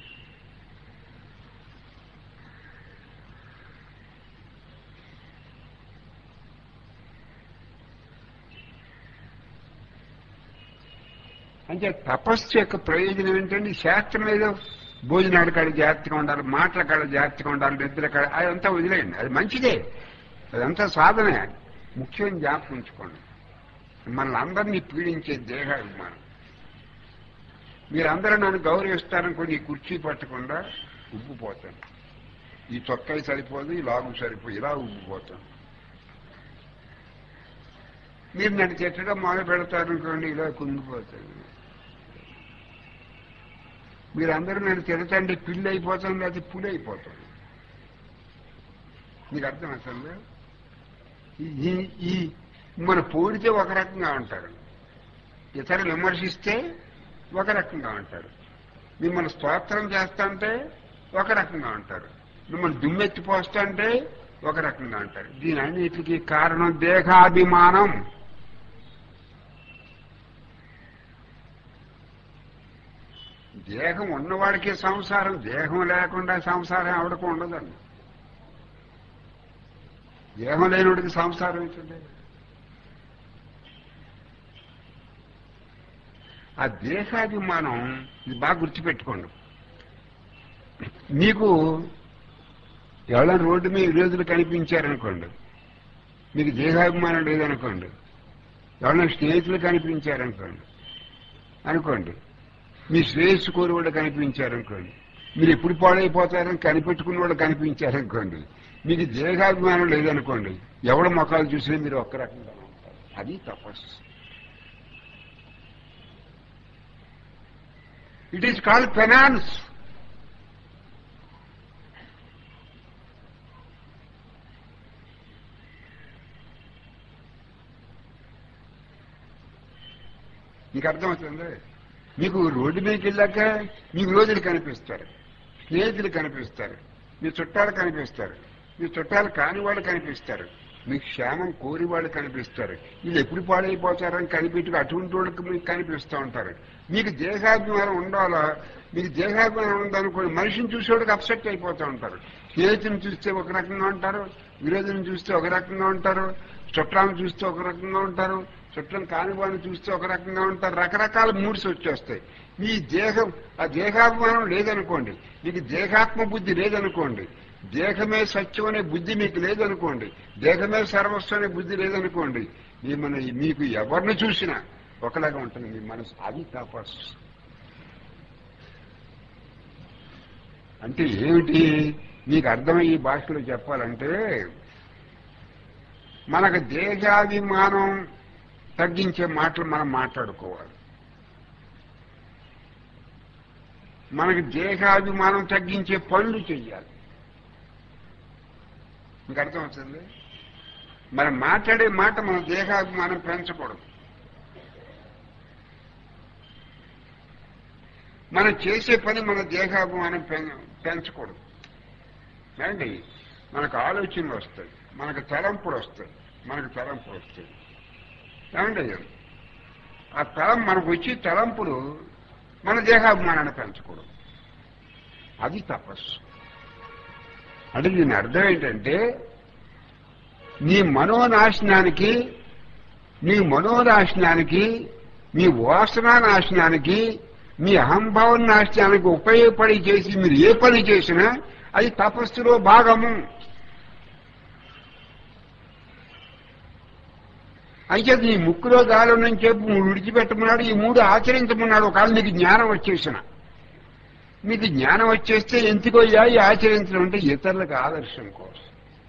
అంటే తపస్సు యొక్క ప్రయోజనం ఏంటంటే శాస్త్రం ఏదో భోజనాల కాడ జాగ్రత్తగా ఉండాలి మాటల కాడ జాగ్రత్తగా ఉండాలి నిద్ర కాడ అదంతా వదిలేయండి అది మంచిదే అదంతా సాధనే ముఖ్యం జ్ఞాపకం ఉంచుకోండి మనల్ని అందరినీ పీడించే దేహాభిమానం మీరందరూ నన్ను గౌరవిస్తారనుకోండి ఈ కుర్చీ పట్టకుండా ఉబ్బిపోతాను ఈ చొక్కాయి సరిపోదు ఈ లాగు సరిపోదు ఇలా ఉబ్బిపోతాను మీరు నన్ను చెట్టడం మొదలు పెడతారనుకోండి ఇలా కుంగిపోతాను మీరందరూ నన్ను తిడతండి పిల్లి అయిపోతాను లేకపోతే పులి అయిపోతాను మీకు అర్థం అసలు ఈ ఈ మన పోడితే ఒక రకంగా ఉంటారు ఇతరులు విమర్శిస్తే ఒక రకంగా ఉంటారు మిమ్మల్ని స్తోత్రం చేస్తాంటే ఒక రకంగా ఉంటారు మిమ్మల్ని దుమ్మెత్తిపోస్తాంటే ఒక రకంగా అంటారు దీని అన్నిటికీ కారణం దేహాభిమానం దేహం ఉన్నవాడికే సంసారం దేహం లేకుండా సంసారం ఎవరికి ఉండదండి దేహం లేనివాడికి సంసారం అవుతుంది ఆ దేహాభిమానం ఇది బాగా గుర్తుపెట్టుకోండి మీకు ఎవరైనా రోడ్డు మీద విరోధులు కనిపించారనుకోండి మీకు దేహాభిమానం లేదనుకోండి ఎవరైనా స్నేహితులు కనిపించారనుకోండి అనుకోండి మీ శ్రేయస్సు కోరి వాళ్ళు కనిపించారనుకోండి మీరు ఎప్పుడు పాడైపోతారని కనిపెట్టుకున్న వాళ్ళు కనిపించారనుకోండి మీకు దేహాభిమానం లేదనుకోండి ఎవడ మొఖాలు చూసినా మీరు ఒక్క రకంగా ఉంటారు అది తపస్సు ఇట్ ఈస్ కాల్డ్ ఫైనాన్స్ మీకు అర్థమవుతుంది మీకు రోడ్డు మీదకి వెళ్ళాక మీకు రోజులు కనిపిస్తారు స్నేహితులు కనిపిస్తారు మీ చుట్టాలు కనిపిస్తారు మీ చుట్టాలు కాని వాళ్ళు కనిపిస్తారు మీకు క్షేమం కోరి వాళ్ళు కనిపిస్తారు వీళ్ళు ఎప్పుడు పాడైపోతారని కనిపెట్టుకు అటువంటి వాళ్ళకి మీకు కనిపిస్తూ ఉంటారు మీకు దేహాభిమానం ఉండాలా మీకు దేహాభిమానం ఉందనుకోండి మనిషిని చూసేవాడికి అప్సెట్ అయిపోతూ ఉంటారు స్నేహితుని చూస్తే ఒక రకంగా ఉంటారు విరోధిని చూస్తే ఒక రకంగా ఉంటారు చుట్టాలను చూస్తే ఒక రకంగా ఉంటారు చుట్టం కాని వాడిని చూస్తే ఒక రకంగా ఉంటారు రకరకాల మూడ్స్ వచ్చేస్తాయి మీ దేహం ఆ దేహాభిమానం లేదనుకోండి మీకు దేహాత్మ బుద్ధి లేదనుకోండి దేహమే సత్యం అనే బుద్ధి మీకు లేదనుకోండి దేహమే సర్వస్వం అనే బుద్ధి లేదనుకోండి మీ మన మీకు ఎవరిని చూసినా ఒకలాగా ఉంటుంది మీ మనసు అది తపస్సు అంటే ఏమిటి మీకు అర్థమయ్యే భాషలో చెప్పాలంటే మనకు దేహాభిమానం తగ్గించే మాటలు మనం మాట్లాడుకోవాలి మనకి దేహాభిమానం తగ్గించే పనులు చెయ్యాలి మీకు అర్థమవుతుంది మనం మాట్లాడే మాట మన దేహాభిమానం పెంచకూడదు మనం చేసే పని మన దేహాభిమానం పెం- పెంచకూడదు ఏమండి మనకు ఆలోచనలు వస్తాయి మనకు తలంపులు వస్తాయి మనకు తలంపులు వస్తాయి ఏమండి ఆ తలం మనకు వచ్చి తలంపులు మన దేహాభిమానాన్ని పెంచకూడదు అది తపస్సు అంటే దీని అర్థం ఏంటంటే నీ మనోనాశనానికి నీ మనోనాశనానికి నీ వాసనా నాశనానికి మీ అహంభావం నాశనానికి ఉపయోగపడి చేసి మీరు ఏ పని చేసినా అది తపస్సులో భాగము అయితే నీ ముక్కులో గాలి ఉందని చెప్పి మూడు విడిచిపెట్టమన్నాడు ఈ మూడు ఆచరించమన్నాడు ఒకవేళ నీకు జ్ఞానం వచ్చేసిన మీకు జ్ఞానం వచ్చేస్తే ఎందుకోయ్యా ఈ ఆచరించడం అంటే ఇతరులకు ఆదర్శం కోసం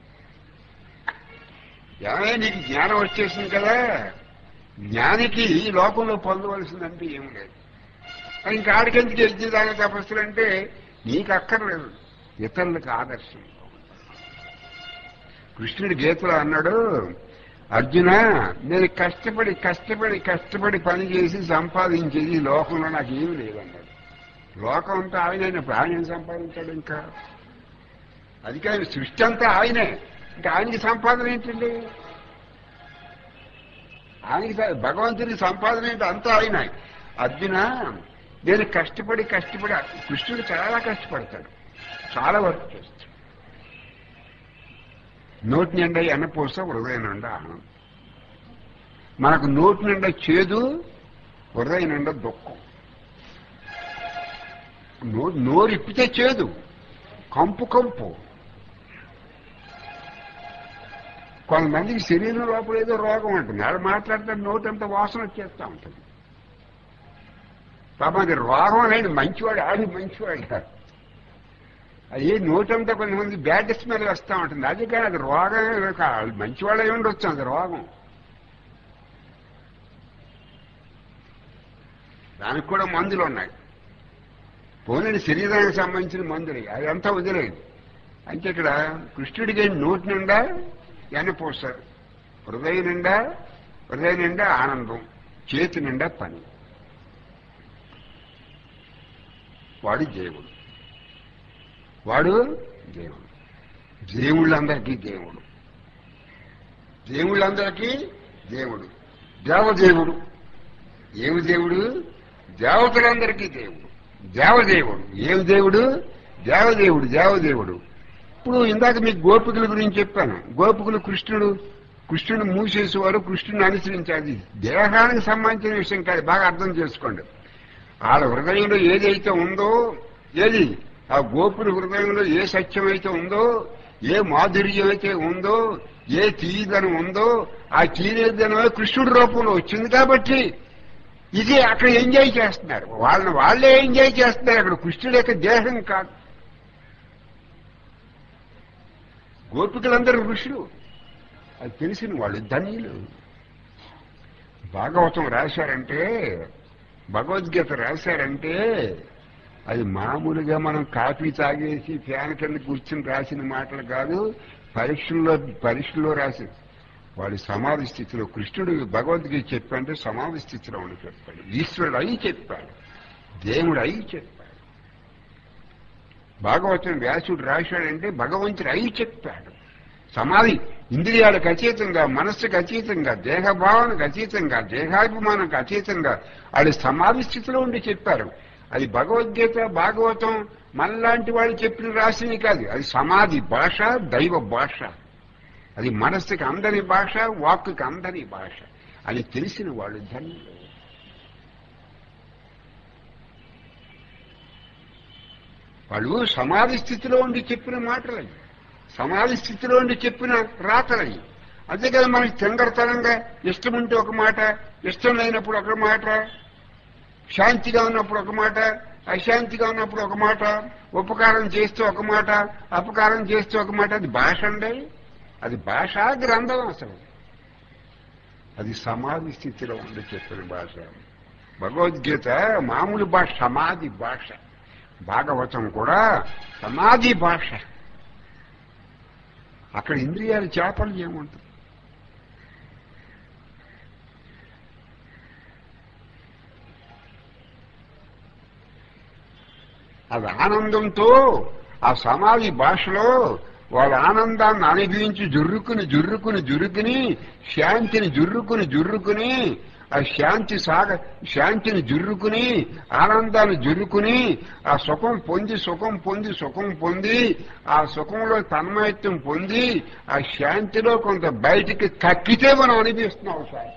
ఏమైనా నీకు జ్ఞానం వచ్చేసింది కదా జ్ఞానికి ఈ లోకంలో పొందవలసిందంటే ఏం లేదు మరి ఇంకా ఆడికెందుకు యజ్ఞదాన తపస్సులు అంటే నీకు అక్కర్లేదు ఇతరులకు ఆదర్శం కృష్ణుడి గీతలో అన్నాడు అర్జున నేను కష్టపడి కష్టపడి కష్టపడి పని చేసి సంపాదించేది ఈ లోకంలో నాకు ఏమి లేదన్నాడు లోకం అంతా ఆయన ఇప్పుడు ఆయన ఏం సంపాదించాడు ఇంకా అది కాదు సృష్టి అంతా ఆయనే ఇంకా ఆయనకి సంపాదన ఏంటండి ఆయనకి స- భగవంతుని సంపాదన ఏంటి అంతా ఆయన అర్జున నేను కష్టపడి కష్టపడి కృష్ణుడు చాలా కష్టపడతాడు చాలా వర్క్ చేస్తాడు నోటి నిండా ఎన్నపూస హృదయం నిండా ఆనందం మనకు నోటి నిండా చేదు హృదయం నిండా దుఃఖం నో నోరిప్పితే చేదు కంపు కంపు కొంతమందికి శరీరం లోపల ఏదో రోగం ఉంటుంది వాళ్ళు మాట్లాడితే నోటంతా వాసన వచ్చేస్తూ ఉంటుంది పాపం అది రోగం అనేది మంచివాడు ఆడి మంచివాడు కాదు అది నోటంతా కొంతమంది బ్యాడ్ స్మెల్ వస్తూ ఉంటుంది అది కానీ అది రోగం కాదు మంచివాళ్ళు అయి ఉండొచ్చు అది రోగం దానికి కూడా మందులు ఉన్నాయి పోనీ శరీరానికి సంబంధించిన మందులు అదంతా వదిలేదు అంటే ఇక్కడ కృష్ణుడికి నోటి నిండా ఎన్నపోస్తారు హృదయం నిండా హృదయం నిండా ఆనందం చేతి నిండా పని వాడు దేవుడు వాడు దేవుడు దేవుళ్ళందరికీ దేవుడు దేవుళ్ళందరికీ దేవుడు దేవదేవుడు ఏమి దేవుడు దేవతలందరికీ దేవుడు దేవదేవుడు ఏం దేవుడు దేవదేవుడు దేవదేవుడు ఇప్పుడు ఇందాక మీకు గోపికల గురించి చెప్పాను గోపికలు కృష్ణుడు కృష్ణుడు మూసేసేవారు కృష్ణుని అనుసరించాలి దేహానికి సంబంధించిన విషయం కాదు బాగా అర్థం చేసుకోండి వాళ్ళ హృదయంలో ఏదైతే ఉందో ఏది ఆ గోపుల హృదయంలో ఏ సత్యం అయితే ఉందో ఏ మాధుర్యం అయితే ఉందో ఏ తీయదనం ఉందో ఆ తీయదనమే కృష్ణుడి రూపంలో వచ్చింది కాబట్టి ఇది అక్కడ ఎంజాయ్ చేస్తున్నారు వాళ్ళని వాళ్ళే ఎంజాయ్ చేస్తున్నారు అక్కడ కృష్ణుడి యొక్క దేహం కాదు గోపికలందరూ ఋషులు అది తెలిసిన వాళ్ళు ధన్యులు భాగవతం రాశారంటే భగవద్గీత రాశారంటే అది మామూలుగా మనం కాఫీ తాగేసి ఫ్యాన్ కింద కూర్చుని రాసిన మాటలు కాదు పరీక్షల్లో పరీక్షల్లో రాసి వాడి సమాధి స్థితిలో కృష్ణుడు భగవద్గీత చెప్పంటే సమాధి స్థితిలో ఉండి చెప్పాడు ఈశ్వరుడు అయి చెప్పాడు దేవుడు అయి చెప్పాడు భాగవతం వ్యాసుడు రాశాడంటే భగవంతుడు అయి చెప్పాడు సమాధి ఇంద్రియాలకు అతీతంగా మనస్సుకు అతీతంగా దేహభావానికి అతీతంగా దేహాభిమానానికి అతీతంగా అది సమాధి స్థితిలో ఉండి చెప్పారు అది భగవద్గీత భాగవతం మనలాంటి వాళ్ళు చెప్పిన రాసిని కాదు అది సమాధి భాష దైవ భాష అది మనస్సుకి అందని భాష వాక్కుకి అందని భాష అది తెలిసిన వాళ్ళు ధన్యులు వాళ్ళు సమాధి స్థితిలో ఉండి చెప్పిన మాటలవి సమాధి స్థితిలో ఉండి చెప్పిన రాతలవి అంతే కదా మనకి తెంగరతనంగా ఇష్టం ఉంటే ఒక మాట ఇష్టం లేనప్పుడు ఒక మాట శాంతిగా ఉన్నప్పుడు ఒక మాట అశాంతిగా ఉన్నప్పుడు ఒక మాట ఉపకారం చేస్తే ఒక మాట అపకారం చేస్తే ఒక మాట అది భాష అండి అది భాషా గ్రంథం అసలు అది సమాధి స్థితిలో ఉండి చెప్పిన భాష భగవద్గీత మామూలు భాష సమాధి భాష భాగవతం కూడా సమాధి భాష అక్కడ ఇంద్రియాలు చేపలు ఏముంటుంది అది ఆనందంతో ఆ సమాధి భాషలో వాళ్ళ ఆనందాన్ని అనుభవించి జుర్రుకుని జుర్రుకుని జుర్రుకుని శాంతిని జుర్రుకుని జుర్రుకుని ఆ శాంతి సాగ శాంతిని జుర్రుకుని ఆనందాన్ని జుర్రుకుని ఆ సుఖం పొంది సుఖం పొంది సుఖం పొంది ఆ సుఖంలో తన్మయత్వం పొంది ఆ శాంతిలో కొంత బయటికి కక్కితే మనం అనిపిస్తున్నాం శాంతి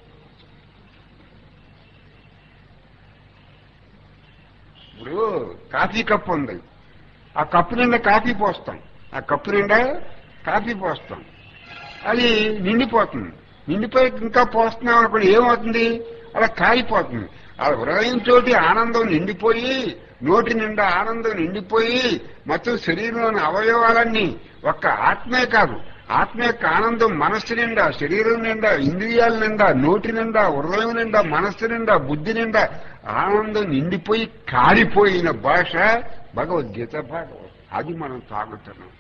ఇప్పుడు కాఫీ కప్పు ఉంది ఆ కప్పు నిండా కాఫీ పోస్తాం ఆ కప్పు నిండా కాఫీ పోస్తాం అది నిండిపోతుంది నిండిపోయి ఇంకా పోస్తున్నాం అనుకోండి ఏమవుతుంది అలా కాలిపోతుంది ఆ హృదయంతో ఆనందం నిండిపోయి నోటి నిండా ఆనందం నిండిపోయి మొత్తం శరీరంలోని అవయవాలన్నీ ఒక్క ఆత్మే కాదు ఆత్మ యొక్క ఆనందం మనస్సు నిండా శరీరం నిండా ఇంద్రియాల నిండా నోటి నిండా హృదయం నిండా మనస్సు నిండా బుద్ధి నిండా ఆనందం నిండిపోయి కాలిపోయిన భాష భగవద్గీత భాగవతం అది మనం తాగుతున్నాం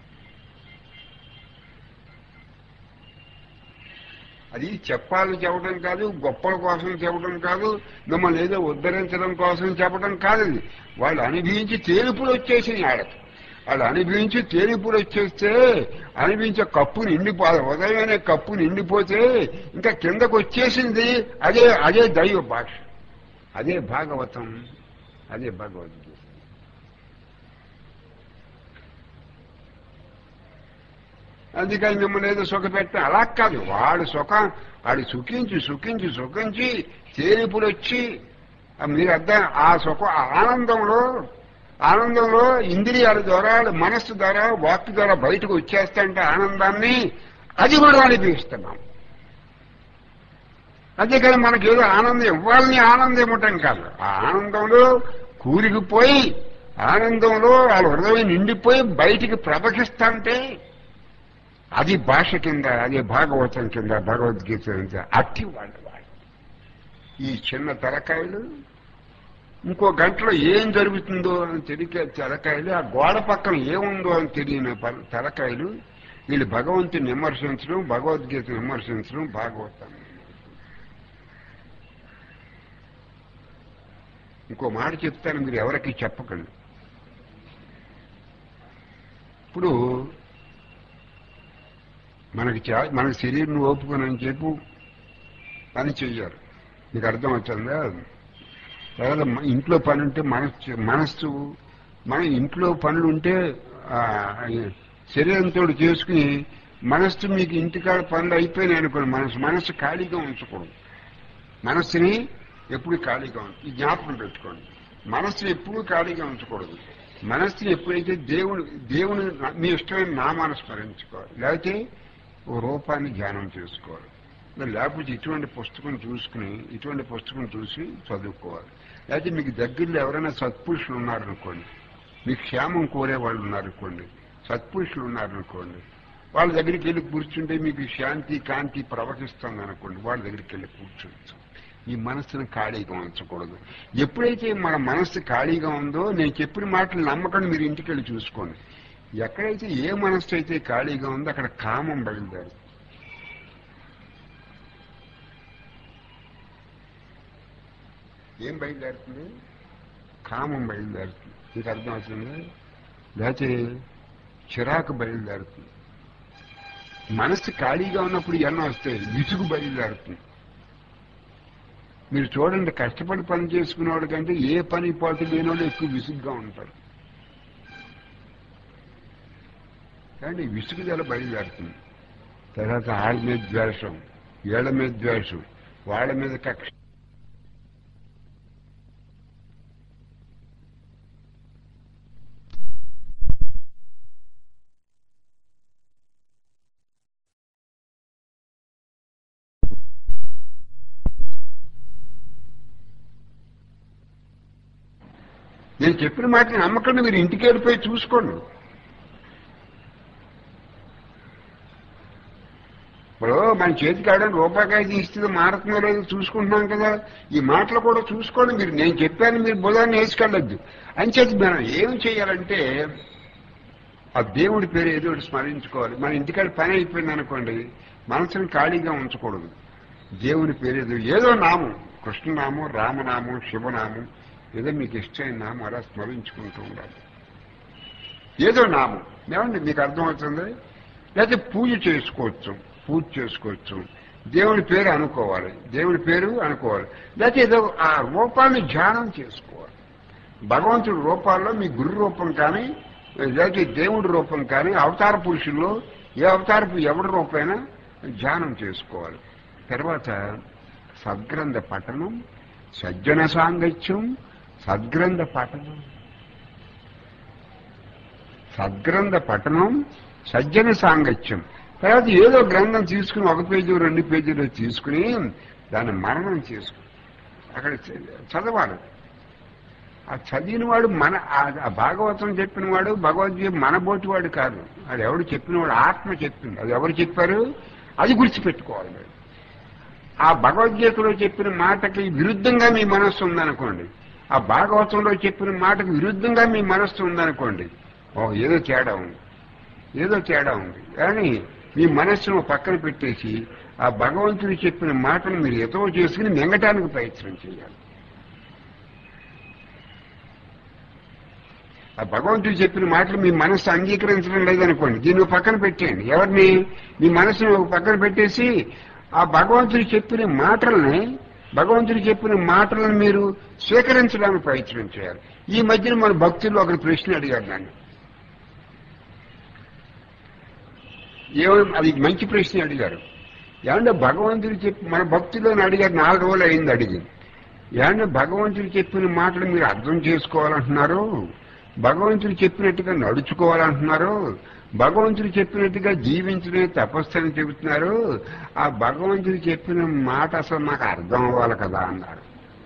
అది చెప్పాలి చెప్పడం కాదు గొప్పల కోసం చెప్పడం కాదు మిమ్మల్ని ఏదో ఉద్ధరించడం కోసం చెప్పడం కాదు అది వాళ్ళు అనుభవించి తేలిపులు వచ్చేసినాయి వాళ్ళకి వాళ్ళు అనుభవించి తేలిపులు వచ్చేస్తే అనుభవించే కప్పు నిండిపో ఉదయం అనే కప్పు నిండిపోతే ఇంకా కిందకు వచ్చేసింది అదే అదే దైవ భాష అదే భాగవతం అదే భగవద్గీత అందుకని మిమ్మల్ని ఏదో సుఖపెట్ట అలా కాదు వాడు సుఖం వాడు సుఖించి సుఖించి సుఖించి తేలిపులు వచ్చి ఆ మీరు అర్థం ఆ సుఖ ఆ ఆనందంలో ఆనందంలో ఇంద్రియాల ద్వారా మనస్సు ద్వారా వాక్ ద్వారా బయటకు వచ్చేస్తాంటే ఆనందాన్ని అది కూడా అనిపిస్తున్నాం అంతేకాని మనకి ఏదో ఆనందం ఇవ్వాలని ఆనందం ఇవ్వటం కాదు ఆ ఆనందంలో కూరిగిపోయి ఆనందంలో వాళ్ళ హృదయం నిండిపోయి బయటికి ప్రవహిస్తాంటే అది భాష కింద అది భాగవతం కింద భగవద్గీత కింద అట్టి వాళ్ళ వాళ్ళు ఈ చిన్న తలకాయలు ఇంకో గంటలో ఏం జరుగుతుందో అని తెలికే తలకాయలు ఆ గోడ పక్కన ఏముందో అని తెలియని ప- తలకాయలు వీళ్ళు భగవంతుని విమర్శించడం భగవద్గీతను విమర్శించడం భాగవతం ఇంకో మాట చెప్తాను మీరు ఎవరికి చెప్పకండి ఇప్పుడు మనకి చా- మనకి శరీరం ఓపుకొని అని చెప్పు పని చెయ్యారు మీకు అర్థం అవుతుందా తర్వాత మ- ఇంట్లో పని ఉంటే మనస్సు మనస్సు మన ఇంట్లో పనులు ఉంటే ఆ, శరీరంతో చేసుకుని మనస్సు మీకు ఇంటికాడ పనులు అయిపోయినాయి అనుకోండి మనసు మనస్సు ఖాళీగా ఉంచకూడదు మనస్సుని ఎప్పుడు ఖాళీగా ఉంచు ఈ జ్ఞాపకం పెట్టుకోండి మనస్సుని ఎప్పుడూ ఖాళీగా ఉంచకూడదు మనస్సుని ఎప్పుడైతే దేవుడు దేవుని మీ ఇష్టమైన నామాన్ని స్మరించుకోవాలి లేకపోతే ఓ రూపాన్ని ధ్యానం చేసుకోవాలి మరి లేకపోతే ఇటువంటి పుస్తకం చూసుకుని ఇటువంటి పుస్తకం చూసి చదువుకోవాలి లేకపోతే మీకు దగ్గరలో ఎవరైనా సత్పురుషులు ఉన్నారనుకోండి మీకు క్షేమం కోరే వాళ్ళు ఉన్నారనుకోండి సత్పురుషులు ఉన్నారనుకోండి వాళ్ళ దగ్గరికి వెళ్ళి కూర్చుంటే మీకు శాంతి కాంతి ప్రవహిస్తుంది అనుకోండి వాళ్ళ దగ్గరికి వెళ్ళి కూర్చోవచ్చు ఈ మనస్సును ఖాళీగా ఉంచకూడదు ఎప్పుడైతే మన మనస్సు ఖాళీగా ఉందో నేను చెప్పిన మాటలు నమ్మకండి మీరు ఇంటికి వెళ్ళి చూసుకోండి ఎక్కడైతే ఏ మనస్సు అయితే ఖాళీగా ఉందో అక్కడ కామం బయలుదేరు ఏం బయలుదేరుతుంది కామం బయలుదేరుతుంది మీకు అర్థం అవుతుంది లేకపోతే చిరాకు బయలుదేరుతుంది మనస్సు ఖాళీగా ఉన్నప్పుడు ఎన్నో వస్తాయి విసుగు బయలుదేరుతుంది మీరు చూడండి కష్టపడి పని చేసుకునే వాడి కంటే ఏ పని పాటు లేని వాళ్ళు ఎక్కువ విసుగ్గా ఉంటారు కానీ విసుగుదల బయలుదేరుతుంది తర్వాత వాళ్ళ మీద ద్వేషం వీళ్ళ మీద ద్వేషం వాళ్ళ మీద కక్ష నేను చెప్పిన మాట నమ్మకండి మీరు ఇంటికి వెళ్ళిపోయి చూసుకోండి ఇప్పుడు మన చేతికి ఆడని రూపాయి తీస్తే మారుతుందో లేదో చూసుకుంటున్నాం కదా ఈ మాటలు కూడా చూసుకోండి మీరు నేను చెప్పాను మీరు బుధాన్ని వేసుకెళ్ళద్దు అని చెప్పి మనం ఏం చేయాలంటే ఆ దేవుడి పేరు ఏదో ఒకటి స్మరించుకోవాలి మన ఇంటికాడ పని అయిపోయింది అనుకోండి మనసుని ఖాళీగా ఉంచకూడదు దేవుని పేరు ఏదో ఏదో నామం కృష్ణనామం రామనామం శివనామం ఏదో మీకు ఇష్టమైన నామం అలా స్మరించుకుంటూ ఉండాలి ఏదో నామం ఏమండి మీకు అర్థమవుతుంది లేకపోతే పూజ చేసుకోవచ్చు పూజ చేసుకోవచ్చు దేవుడి పేరు అనుకోవాలి దేవుడి పేరు అనుకోవాలి లేకపోతే ఏదో ఆ రూపాన్ని ధ్యానం చేసుకోవాలి భగవంతుడి రూపాల్లో మీ గురు రూపం కానీ లేకపోతే దేవుడి రూపం కానీ అవతార పురుషుల్లో ఏ అవతారపు ఎవడి రూపైనా ధ్యానం చేసుకోవాలి తర్వాత సద్గ్రంథ పఠనం సజ్జన సాంగత్యం సద్గ్రంథ పఠనం సద్గ్రంథ పఠనం సజ్జన సాంగత్యం తర్వాత ఏదో గ్రంథం తీసుకుని ఒక పేజీ రెండు పేజీలు తీసుకుని దాన్ని మరణం చేసుకుని అక్కడ చదవాలి ఆ చదివిన వాడు మన ఆ- ఆ భాగవతం చెప్పిన వాడు భగవద్గీత మన బోటివాడు కాదు అది ఎవడు చెప్పినవాడు ఆత్మ చెప్పింది అది ఎవరు చెప్పారు అది గుర్తుపెట్టుకోవాలి మీరు. ఆ భగవద్గీతలో చెప్పిన మాటకి విరుద్ధంగా మీ మనస్సు ఉందనుకోండి ఆ భాగవతంలో చెప్పిన మాటకు విరుద్ధంగా మీ మనస్సు ఉందనుకోండి ఓ ఏదో తేడా ఉంది ఏదో తేడా ఉంది కానీ మీ మనస్సును పక్కన పెట్టేసి ఆ భగవంతుడు చెప్పిన మాటను మీరు ఎతో చేసుకుని మింగటానికి ప్రయత్నం చేయాలి ఆ భగవంతుడు చెప్పిన మాటలు మీ మనస్సు అంగీకరించడం లేదనుకోండి దీన్ని ఒక పక్కన పెట్టేయండి ఎవరిని మీ మనస్సును ఒక పక్కన పెట్టేసి ఆ భగవంతుడు చెప్పిన మాటల్ని భగవంతుడు చెప్పిన మాటలను మీరు స్వీకరించడానికి ప్రయత్నం చేయాలి ఈ మధ్యన మన భక్తులు ఒకరు ప్రశ్న అడిగారు నన్ను ఏమో అది మంచి ప్రశ్న అడిగారు ఏమంటే భగవంతుడు చెప్పి మన భక్తులను అడిగారు నాలుగు రోజులు అయింది అడిగి ఏమంటే భగవంతుడు చెప్పిన మాటలు మీరు అర్థం చేసుకోవాలంటున్నారు భగవంతుడు చెప్పినట్టుగా నడుచుకోవాలంటున్నారు భగవంతుడు చెప్పినట్టుగా జీవించడే తపస్సు అని చెబుతున్నారు ఆ భగవంతుడు చెప్పిన మాట అసలు మాకు అర్థం అవ్వాలి కదా అన్నారు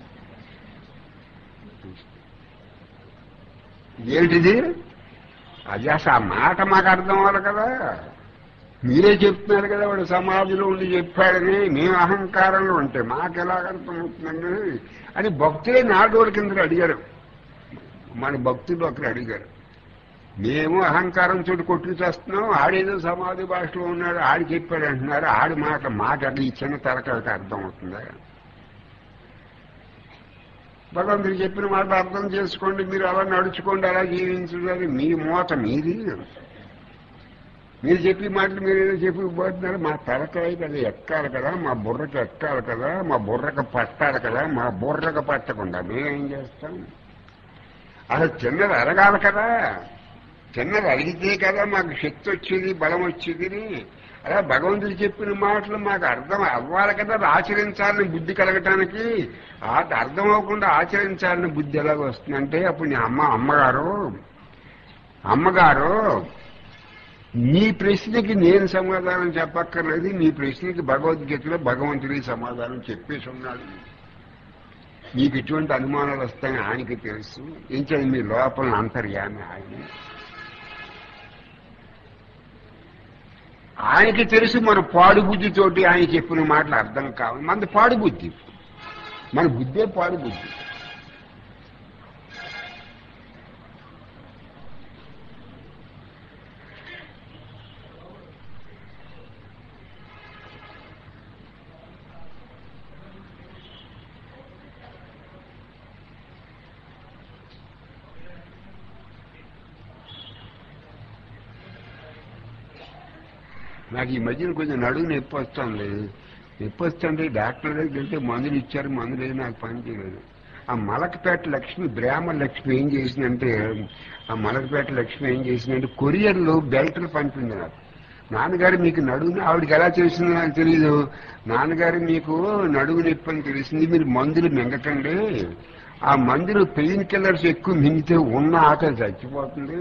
ఏంటిది అది అసలు ఆ మాట మాకు అర్థం అవ్వాలి కదా మీరే చెప్తున్నారు కదా వాడు సమాధిలో ఉండి చెప్పాడని మేము అహంకారంలో ఉంటే మాకు ఎలా అర్థమవుతుందండి అని భక్తులే నాలుగు రోజుల కింద అడిగారు మన భక్తులు ఒకరు అడిగారు మేము అహంకారం చోటు కొట్టుకు చేస్తున్నాం ఆడేదో సమాధి భాషలో ఉన్నాడు ఆడి చెప్పాడు అంటున్నారు ఆడి మాట మాట అది ఈ చిన్న తరకాలకి అర్థం అవుతుందా భగవంతుడు చెప్పిన మాట అర్థం చేసుకోండి మీరు అలా నడుచుకోండి అలా జీవించాలి మీ మూత మీది మీరు చెప్పి మాటలు మీరు ఏదో చెప్పిపోతున్నారు మా తలకాయ కదా ఎక్కాలి కదా మా బుర్రకి ఎక్కాలి కదా మా బుర్రకు పట్టాలి కదా మా బుర్రకు పట్టకుండా మేమేం చేస్తాం అసలు చిన్నది అరగాలి కదా చిన్నది అడిగితే కదా మాకు శక్తి వచ్చేది బలం వచ్చేది అలా భగవంతుడు చెప్పిన మాటలు మాకు అర్థం అవ్వాలి కదా అది ఆచరించాలని బుద్ధి కలగటానికి ఆ అర్థం అవ్వకుండా ఆచరించాలని బుద్ధి ఎలాగ వస్తుందంటే అప్పుడు నీ అమ్మ అమ్మగారు అమ్మగారు నీ ప్రశ్నకి నేను సమాధానం చెప్పక్కర్లేదు నీ ప్రశ్నకి భగవద్గీతలో భగవంతుడి సమాధానం చెప్పేసి ఉన్నాడు నీకు ఇటువంటి అనుమానాలు వస్తాయని ఆయనకి తెలుసు ఏం చేయాలి మీ లోపల అంతర్యామి ఆయన ఆయనకి తెలుసు మన పాడు బుద్ధితోటి ఆయన చెప్పిన మాటలు అర్థం కావాలి మనది పాడు బుద్ధి మన బుద్ధే పాడు బుద్ధి నాకు ఈ మధ్యన కొంచెం నడువు నొప్పి వస్తుంది నొప్పి వస్తుంటే డాక్టర్ దగ్గరికి వెళ్తే మందులు ఇచ్చారు మందులు ఏది నాకు పని చేయలేదు ఆ మలకపేట లక్ష్మి బ్రాహ్మణ లక్ష్మి ఏం చేసిందంటే ఆ మలకపేట లక్ష్మి ఏం చేసిందంటే కొరియర్లో బెల్ట్లు పంపింది నాకు నాన్నగారు మీకు నడువు ఆవిడకి ఎలా తెలిసిందో నాకు తెలియదు నాన్నగారు మీకు నడువు నొప్పి అని తెలిసింది మీరు మందులు మింగకండి ఆ మందులు పెయిన్ కిల్లర్స్ ఎక్కువ మింగితే ఉన్న ఆకలి చచ్చిపోతుంది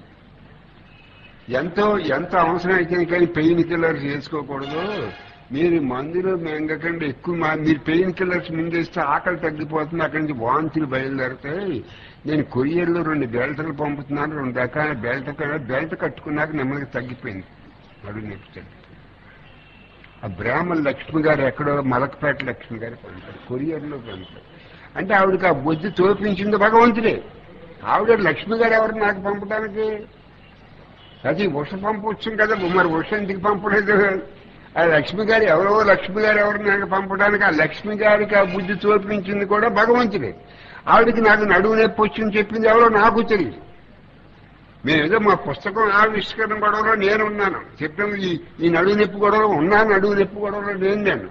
ఎంతో ఎంత అవసరం అయితే కానీ పెయిన్ కిల్లర్స్ వేసుకోకూడదు మీరు మందులు మెంగకండి ఎక్కువ మా- మీరు పెయిన్ కిల్లర్స్ ముందేస్తే ఆకలి తగ్గిపోతుంది అక్కడి నుంచి వాంతులు బయలుదేరుతాయి నేను కొరియర్లో రెండు బెల్ట్లు పంపుతున్నాను రెండు రకాల బెల్ట్ కూడా బెల్ట్ కట్టుకున్నాక నెమ్మదిగా తగ్గిపోయింది అడుగు నొప్పి తగ్గిపోయింది. ఆ బ్రాహ్మణ లక్ష్మి గారు ఎక్కడో మలకపేట లక్ష్మి గారు పంపారు కొరియర్లో పంపారు అంటే ఆవిడకి ఆ బుద్ధి తోపించింది భగవంతుడే ఆవిడ లక్ష్మి గారు ఎవరు నాకు పంపడానికి అది ఉష పంపవచ్చు కదా మరి ఉష ఎందుకు పంపలేదు ఆ లక్ష్మి గారు ఎవరో లక్ష్మి గారు ఎవరు నాకు పంపడానికి ఆ లక్ష్మి గారికి ఆ బుద్ధి చూపించింది కూడా భగవంతుడే ఆవిడకి నాకు నడువు నొప్పి వచ్చింది చెప్పింది ఎవరో నాకు తెలియదు మేమేదో మా పుస్తకం ఆవిష్కరణ గొడవలో నేను ఉన్నాను చెప్పాము ఈ ఈ నడువు నొప్పి గొడవలో ఉన్నా నడువు నొప్పి గొడవలో నేను నేను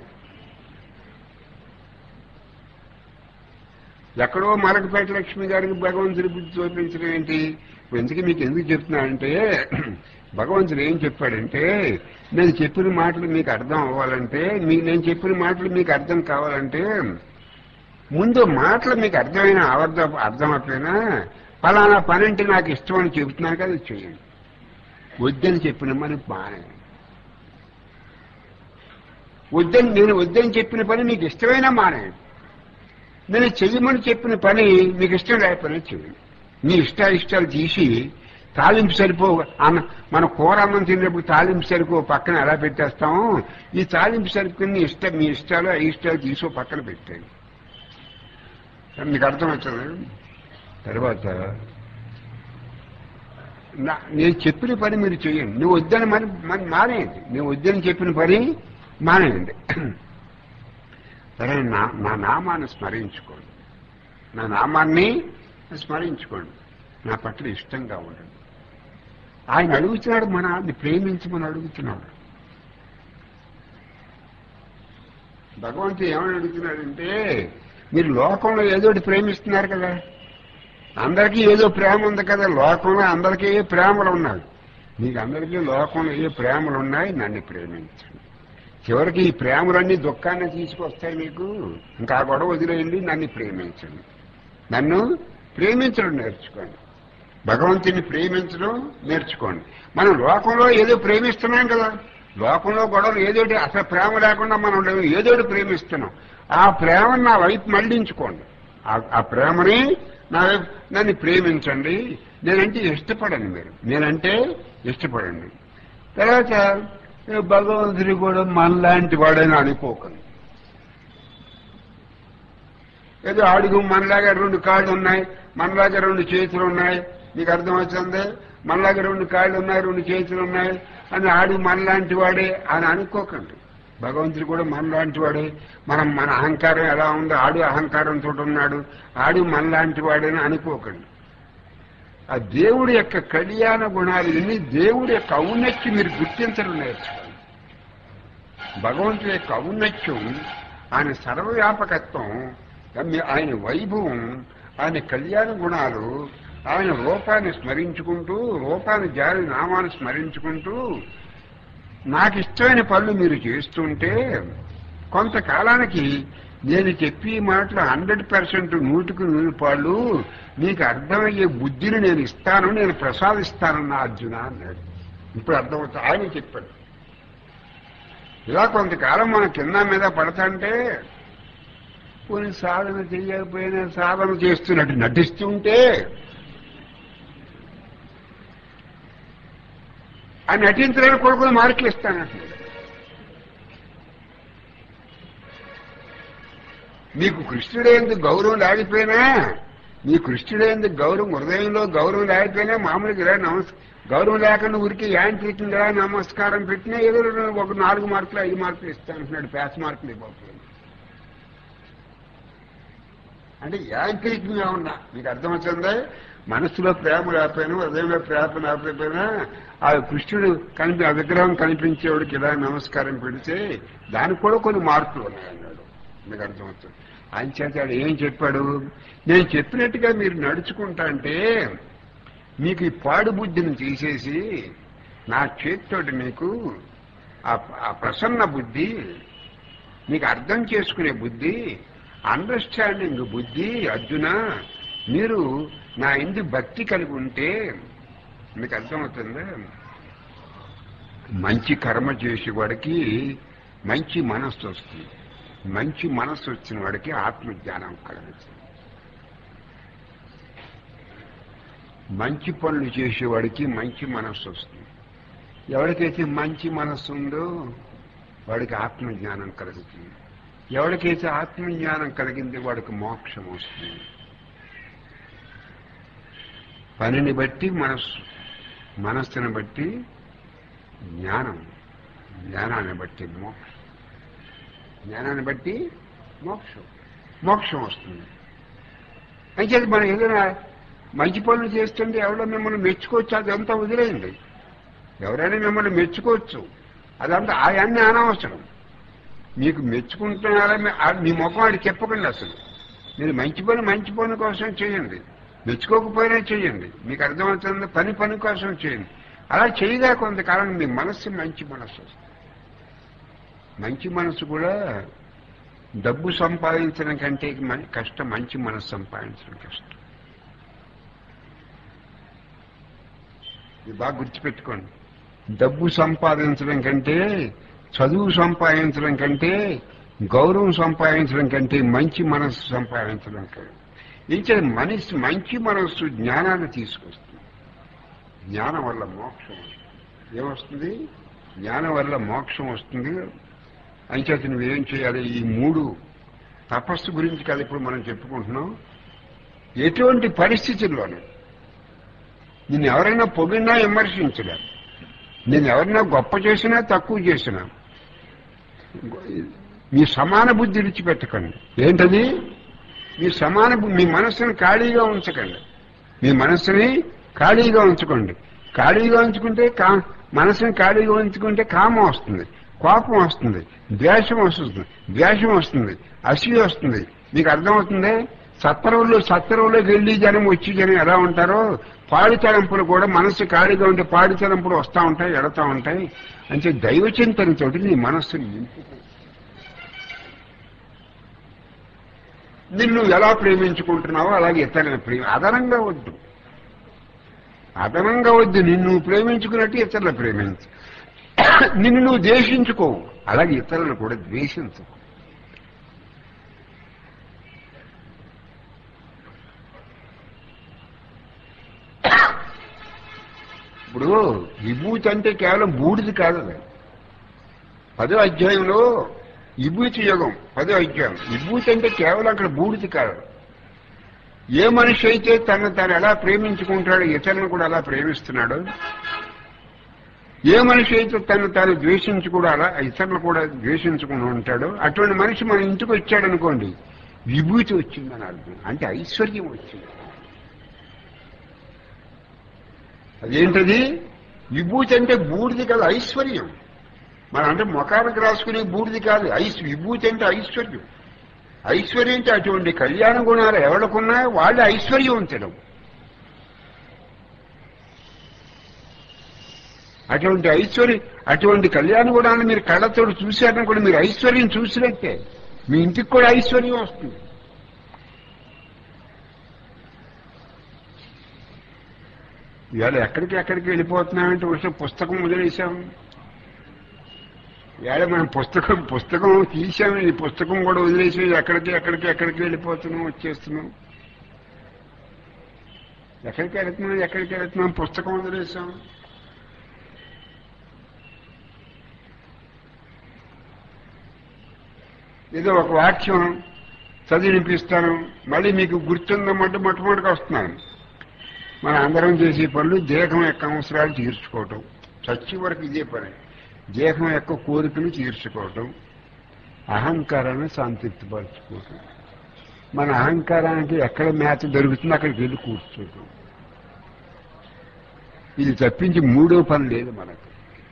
ఎక్కడో మరకపేట లక్ష్మి గారికి భగవంతుడి బుద్ధి చూపించడం ఏంటి ఇప్పుడు ఎందుకు మీకు ఎందుకు చెప్తున్నానంటే భగవంతుడు ఏం చెప్పాడంటే నేను చెప్పిన మాటలు మీకు అర్థం అవ్వాలంటే మీకు నేను చెప్పిన మాటలు మీకు అర్థం కావాలంటే ముందు మాటలు మీకు అర్థమైన అర్థం అర్థమైపోయినా ఫలానా పని అంటే నాకు ఇష్టం అని చెబుతున్నాను కదా అది చేయండి వద్దని చెప్పిన మన మానే వద్దని నేను వద్దని చెప్పిన పని మీకు ఇష్టమైనా మానేయండి నేను చెయ్యమని చెప్పిన పని మీకు ఇష్టం లేకపోయినా చేయండి మీ ఇష్టాయిష్టాలు తీసి తాలింపు సరిపో అన్న మన కూర అన్నం తినేటప్పుడు తాలింపు సరిపో పక్కన ఎలా పెట్టేస్తాము ఈ తాలింపు సరిపోయిన ఇష్టం మీ ఇష్టాలు ఆ ఇష్టాలు తీసి ఓ పక్కన పెట్టండి మీకు అర్థమవుతుంది తర్వాత నా- నేను చెప్పిన పని మీరు చేయండి నువ్వు వద్దని మరి మరి మానేయండి నేను వద్దని చెప్పిన పని మానేయండి సరే నా నా నామాన్ని స్మరించుకోండి నా నామాన్ని స్మరించుకోండి నా పట్ల ఇష్టంగా ఉండండి ఆయన అడుగుతున్నాడు మన ఆవిడ్ని ప్రేమించమని అడుగుతున్నాడు భగవంతుడు ఏమని అడుగుతున్నాడంటే మీరు లోకంలో ఏదో ఒకటి ప్రేమిస్తున్నారు కదా అందరికీ ఏదో ప్రేమ ఉంది కదా లోకంలో అందరికీ ఏ ప్రేమలు ఉన్నాయి మీకు అందరికీ లోకంలో ఏ ప్రేమలు ఉన్నాయి నన్ను ప్రేమించండి చివరికి ఈ ప్రేమలన్నీ దుఃఖాన్ని తీసుకొస్తాయి మీకు ఇంకా ఆ గొడవ వదిలేయండి నన్ను ప్రేమించండి నన్ను ప్రేమించడం నేర్చుకోండి భగవంతుని ప్రేమించడం నేర్చుకోండి మనం లోకంలో ఏదో ప్రేమిస్తున్నాం కదా లోకంలో గొడవలు ఏదోటి అసలు ప్రేమ లేకుండా మనం లేవు. ఏదోటి ప్రేమిస్తున్నాం ఆ ప్రేమను నా వైపు మళ్లించుకోండి ఆ- ఆ ప్రేమని నా వైపు నన్ను ప్రేమించండి నేనంటే ఇష్టపడండి మీరు నేనంటే ఇష్టపడండి తర్వాత ఏ భగవంతుడి కూడా మనలాంటి వాడని అనుకోకండి ఏదో అడుగు మనలాగా రెండు కాళ్ళు ఉన్నాయి మనలాగా రెండు చేతులు ఉన్నాయి మీకు అర్థమవుతుంది మనలాగా రెండు కాళ్ళు ఉన్నాయి రెండు చేతులు ఉన్నాయి అని ఆడు మనలాంటి వాడే అని అనుకోకండి భగవంతుడు కూడా మనలాంటి వాడే మనం మన అహంకారం ఎలా ఉందో ఆడు అహంకారంతో ఉన్నాడు ఆడు మనలాంటి వాడని అనుకోకండి ఆ దేవుడి యొక్క కళ్యాణ గుణాలు ఇన్ని దేవుడి యొక్క ఔన్నత్యం మీరు గుర్తించడం నేర్చుకోండి భగవంతుడి యొక్క ఔన్నత్యం ఆయన సర్వవ్యాపకత్వం మీ- ఆయన వైభవం ఆయన కళ్యాణ గుణాలు ఆయన రూపాన్ని స్మరించుకుంటూ రూపాన్ని జారి నామాన్ని స్మరించుకుంటూ నాకు ఇష్టమైన పనులు మీరు చేస్తుంటే కొంతకాలానికి నేను చెప్పి మాటలు హండ్రెడ్ పర్సెంట్ నూటికి నూరు పాళ్ళు నీకు అర్థమయ్యే బుద్ధిని నేను ఇస్తాను నేను ప్రసాదిస్తానన్న అర్జున అన్నాడు ఇప్పుడు అర్థమవుతుంది ఆయన చెప్పాడు ఇలా కొంతకాలం మన కింద మీద పడతాంటే కొన్ని సాధన చేయకపోయినా సాధన చేస్తున్నట్టు నటిస్తుంటే ఆ నటించడానికి కూడా కొన్ని మార్కులు ఇస్తానంటున్నాడు మీకు కృష్ణుడేందుకు గౌరవం లేకపోయినా మీ కృష్ణుడేందుకు గౌరవం హృదయంలో గౌరవం లేకపోయినా మామూలుగా ఇలా నమస్ గౌరవం లేకుండా ఊరికి యాంత్రికంగా నమస్కారం పెట్టినా ఏదో ఒక నాలుగు మార్కులు ఐదు మార్కులు ఇస్తానంటున్నాడు ప్యాస్ మార్కులు ఇవ్వకపోయినా అంటే యాంత్రికంగా ఉన్నా మీకు అర్థమవుతుందా మనస్సులో ప్రేమ లేకపోయినా హృదయంలో ప్రేమ లేకపోయినా ఆ కృష్ణుడు కనిపి ఆ విగ్రహం కనిపించేవాడికి ఇలా నమస్కారం పెడితే దానికి కూడా కొన్ని మార్పులు ఉన్నాయన్నాడు మీకు అర్థమవుతుంది ఆయన చేత ఆడు ఏం చెప్పాడు నేను చెప్పినట్టుగా మీరు నడుచుకుంటా అంటే మీకు ఈ పాడు బుద్ధిని తీసేసి నా చేతితోటి మీకు ఆ ఆ ప్రసన్న బుద్ధి మీకు అర్థం చేసుకునే బుద్ధి అండర్స్టాండింగ్ బుద్ధి అర్జున మీరు నా ఇందు భక్తి కలిగి ఉంటే మీకు అర్థమవుతుందా మంచి కర్మ చేసేవాడికి మంచి మనస్సు వస్తుంది మంచి మనస్సు వచ్చిన వాడికి ఆత్మజ్ఞానం కలుగుతుంది మంచి పనులు చేసేవాడికి మంచి మనస్సు వస్తుంది ఎవరికైతే మంచి మనస్సు ఉందో వాడికి ఆత్మజ్ఞానం కలుగుతుంది ఎవరికైతే ఆత్మజ్ఞానం కలిగింది వాడికి మోక్షం వస్తుంది పనిని బట్టి మనస్సు మనస్సుని బట్టి జ్ఞానం జ్ఞానాన్ని బట్టి మోక్షం జ్ఞానాన్ని బట్టి మోక్షం మోక్షం వస్తుంది అయితే మనం ఏదైనా మంచి పనులు చేస్తుంటే ఎవరో మిమ్మల్ని మెచ్చుకోవచ్చు అదంతా వదిలేయండి ఎవరైనా మిమ్మల్ని మెచ్చుకోవచ్చు అదంతా ఆయన్ని అనవసరం మీకు మెచ్చుకుంటున్నారా మీ- ఆ- మీ ముఖం ఆడికి చెప్పకండి అసలు మీరు మంచి పని మంచి పని కోసం చేయండి మెచ్చుకోకపోయినా చేయండి మీకు అర్థమవుతుంది పని పని కోసం చేయండి అలా చేయగా కొంతకాలం మీ మనస్సు మంచి మనస్సు వస్తుంది మంచి మనస్సు కూడా డబ్బు సంపాదించడం కంటే మ- కష్టం మంచి మనస్సు సంపాదించడం కష్టం ఇది బాగా గుర్తుపెట్టుకోండి డబ్బు సంపాదించడం కంటే చదువు సంపాదించడం కంటే గౌరవం సంపాదించడం కంటే మంచి మనస్సు సంపాదించడం కంటే ఇంకా మనిషి మంచి మనస్సు జ్ఞానాన్ని తీసుకొస్తుంది జ్ఞానం వల్ల మోక్షం వస్తుంది ఏమొస్తుంది జ్ఞానం వల్ల మోక్షం వస్తుంది అంచేత నువ్వేం చేయాలి ఈ మూడు తపస్సు గురించి కదా ఇప్పుడు మనం చెప్పుకుంటున్నాం ఎటువంటి పరిస్థితుల్లోనూ నిన్ను ఎవరైనా పొగిడినా విమర్శించడా నేను ఎవరైనా గొప్ప చేసినా తక్కువ చేసినా మీ సమాన బుద్ధి విడిచిపెట్టకండి ఏంటది మీ సమాన బు- మీ మనస్సుని ఖాళీగా ఉంచకండి మీ మనస్సుని ఖాళీగా ఉంచుకోండి ఖాళీగా ఉంచుకుంటే కా మనసుని ఖాళీగా ఉంచుకుంటే కామం వస్తుంది కోపం వస్తుంది ద్వేషం వస్తుంది ద్వేషం వస్తుంది అసూయ వస్తుంది మీకు అర్థమవుతుంది సత్తరువులు సత్తరువులోకి వెళ్ళి జనం వచ్చి జనం ఎలా ఉంటారో పాడి తలంపులు కూడా మనస్సు ఖాళీగా ఉంటే పాడి తలంపులు వస్తూ ఉంటాయి ఎడతా ఉంటాయి అంటే దైవ చింతనతో నీ మనస్సుని నింపుకో నిన్ను ఎలా ప్రేమించుకుంటున్నావో అలాగే ఇతరులను ప్రేమ అదనంగా వద్దు అదనంగా వద్దు నిన్ను ప్రేమించుకున్నట్టు ఇతరులు ప్రేమించు నిన్ను నువ్వు ద్వేషించుకోవు అలాగే ఇతరులను కూడా ద్వేషించు ఇప్పుడు విభూతి అంటే కేవలం బూడిది కాదు అది. పదో అధ్యాయంలో విభూతి యుగం పదో అధ్యాయం విభూతి అంటే కేవలం అక్కడ బూడిది కాదు ఏ మనిషి అయితే తను తను ఎలా ప్రేమించుకుంటాడో ఇతరులను కూడా అలా ప్రేమిస్తున్నాడు ఏ మనిషి అయితే తను తాను ద్వేషించి కూడా అలా ఇతరులు కూడా ద్వేషించుకుని ఉంటాడో అటువంటి మనిషి మన ఇంటికి వచ్చాడు అనుకోండి విభూతి వచ్చిందని అర్థం అంటే ఐశ్వర్యం వచ్చింది అదేంటది విభూతి అంటే బూడిది కాదు ఐశ్వర్యం మన అంటే ముఖానికి రాసుకునే బూడిది కాదు ఐశ్ విభూతి అంటే ఐశ్వర్యం ఐశ్వర్యం అంటే అటువంటి కళ్యాణ గుణాలు ఎవరికున్నాయో వాళ్ళు ఐశ్వర్యవంతుడు అటువంటి ఐశ్వర్యం అటువంటి కళ్యాణ గుణాన్ని మీరు కళ్ళతో చూశారని కూడా మీరు ఐశ్వర్యం చూసినట్టే మీ ఇంటికి కూడా ఐశ్వర్యం వస్తుంది ఇవాళ ఎక్కడికి ఎక్కడికి వెళ్ళిపోతున్నామంటే వచ్చే పుస్తకం వదిలేసాం ఇవాళ మనం పుస్తకం పుస్తకం తీసాం ఈ పుస్తకం కూడా వదిలేసి ఎక్కడికి ఎక్కడికి ఎక్కడికి వెళ్ళిపోతున్నాం వచ్చేస్తున్నాం ఎక్కడికి వెళ్తున్నాం ఎక్కడికి వెళ్తున్నాం పుస్తకం వదిలేసాం ఏదో ఒక వాక్యం చదివినిపిస్తాను మళ్ళీ మీకు గుర్తుందమ్మంటే మొట్టమొదటిగా వస్తున్నాను మన అందరం చేసే పనులు దేహం యొక్క అవసరాలు తీర్చుకోవటం చచ్చి వరకు ఇదే పని దేహం యొక్క కోరికలు తీర్చుకోవటం అహంకారాన్ని సంతృప్తిపరచుకోవటం మన అహంకారానికి ఎక్కడ మేత దొరుకుతుందో అక్కడికి వెళ్ళి కూర్చోటం ఇది తప్పించి మూడో పని లేదు మనకు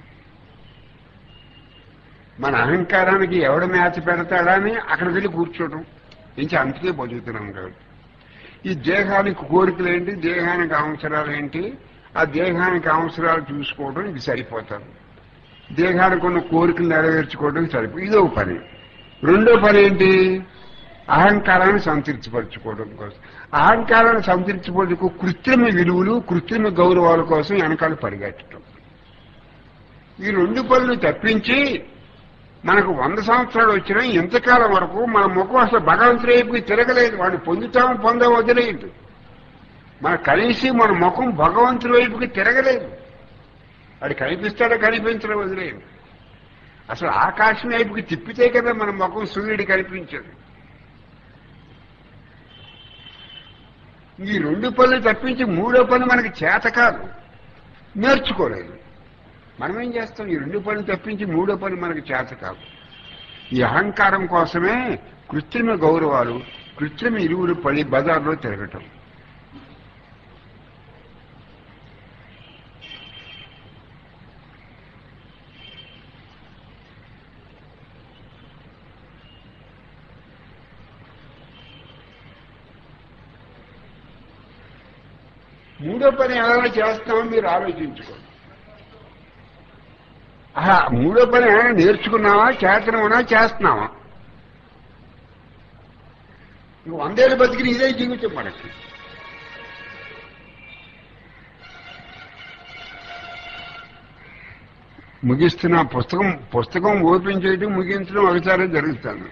మన అహంకారానికి ఎవడ మేత పెడతాడా అని అక్కడికి వెళ్ళి కూర్చోవటం ఇంచి అంతకే బతుకుతున్నాం కాబట్టి ఈ దేహానికి కోరికలు ఏంటి దేహానికి అవసరాలు ఏంటి ఆ దేహానికి అవసరాలు చూసుకోవడం ఇది సరిపోతుంది దేహానికి ఉన్న కోరికలు నెరవేర్చుకోవడం సరిపో ఇదో పని రెండో పని ఏంటి అహంకారాన్ని సంతృప్తిపరచుకోవడం కోసం అహంకారాన్ని సంతృప్తిపరచుకో కృత్రిమ విలువలు కృత్రిమ గౌరవాల కోసం వెనకాల పరిగెట్టడం ఈ రెండు పనులు తప్పించి మనకు వంద సంవత్సరాలు వచ్చినా ఇంతకాలం వరకు మన ముఖం అసలు భగవంతుడి వైపుకి తిరగలేదు వాడిని పొందుతాం పొంద వదిలేదు మన కలిసి మన ముఖం భగవంతుడి వైపుకి తిరగలేదు వాడు కనిపిస్తాడో కనిపించడం వదిలేదు అసలు ఆకాశం వైపుకి తిప్పితే కదా మన ముఖం సూర్యుడు కనిపించదు ఈ రెండు పనులు తప్పించి మూడో పని మనకి చేత కాదు నేర్చుకోలేదు మనం ఏం చేస్తాం ఈ రెండు పనులు తప్పించి మూడో పని మనకి చేత కాదు ఈ అహంకారం కోసమే కృత్రిమ గౌరవాలు కృత్రిమ ఇరువులు పడి బజార్లో తిరగటం మూడో పని ఎలా చేస్తామో మీరు ఆలోచించుకోండి ఆహా మూడో పని ఏమైనా నేర్చుకున్నావా చేతనమా చేస్తున్నావా ఇంక వందేళ్ళు బతికిన ఇదే జీవితం మనకి ముగిస్తున్న పుస్తకం పుస్తకం ఓపెన్ చేయడం ముగించడం ఒకసారి జరుగుతుంది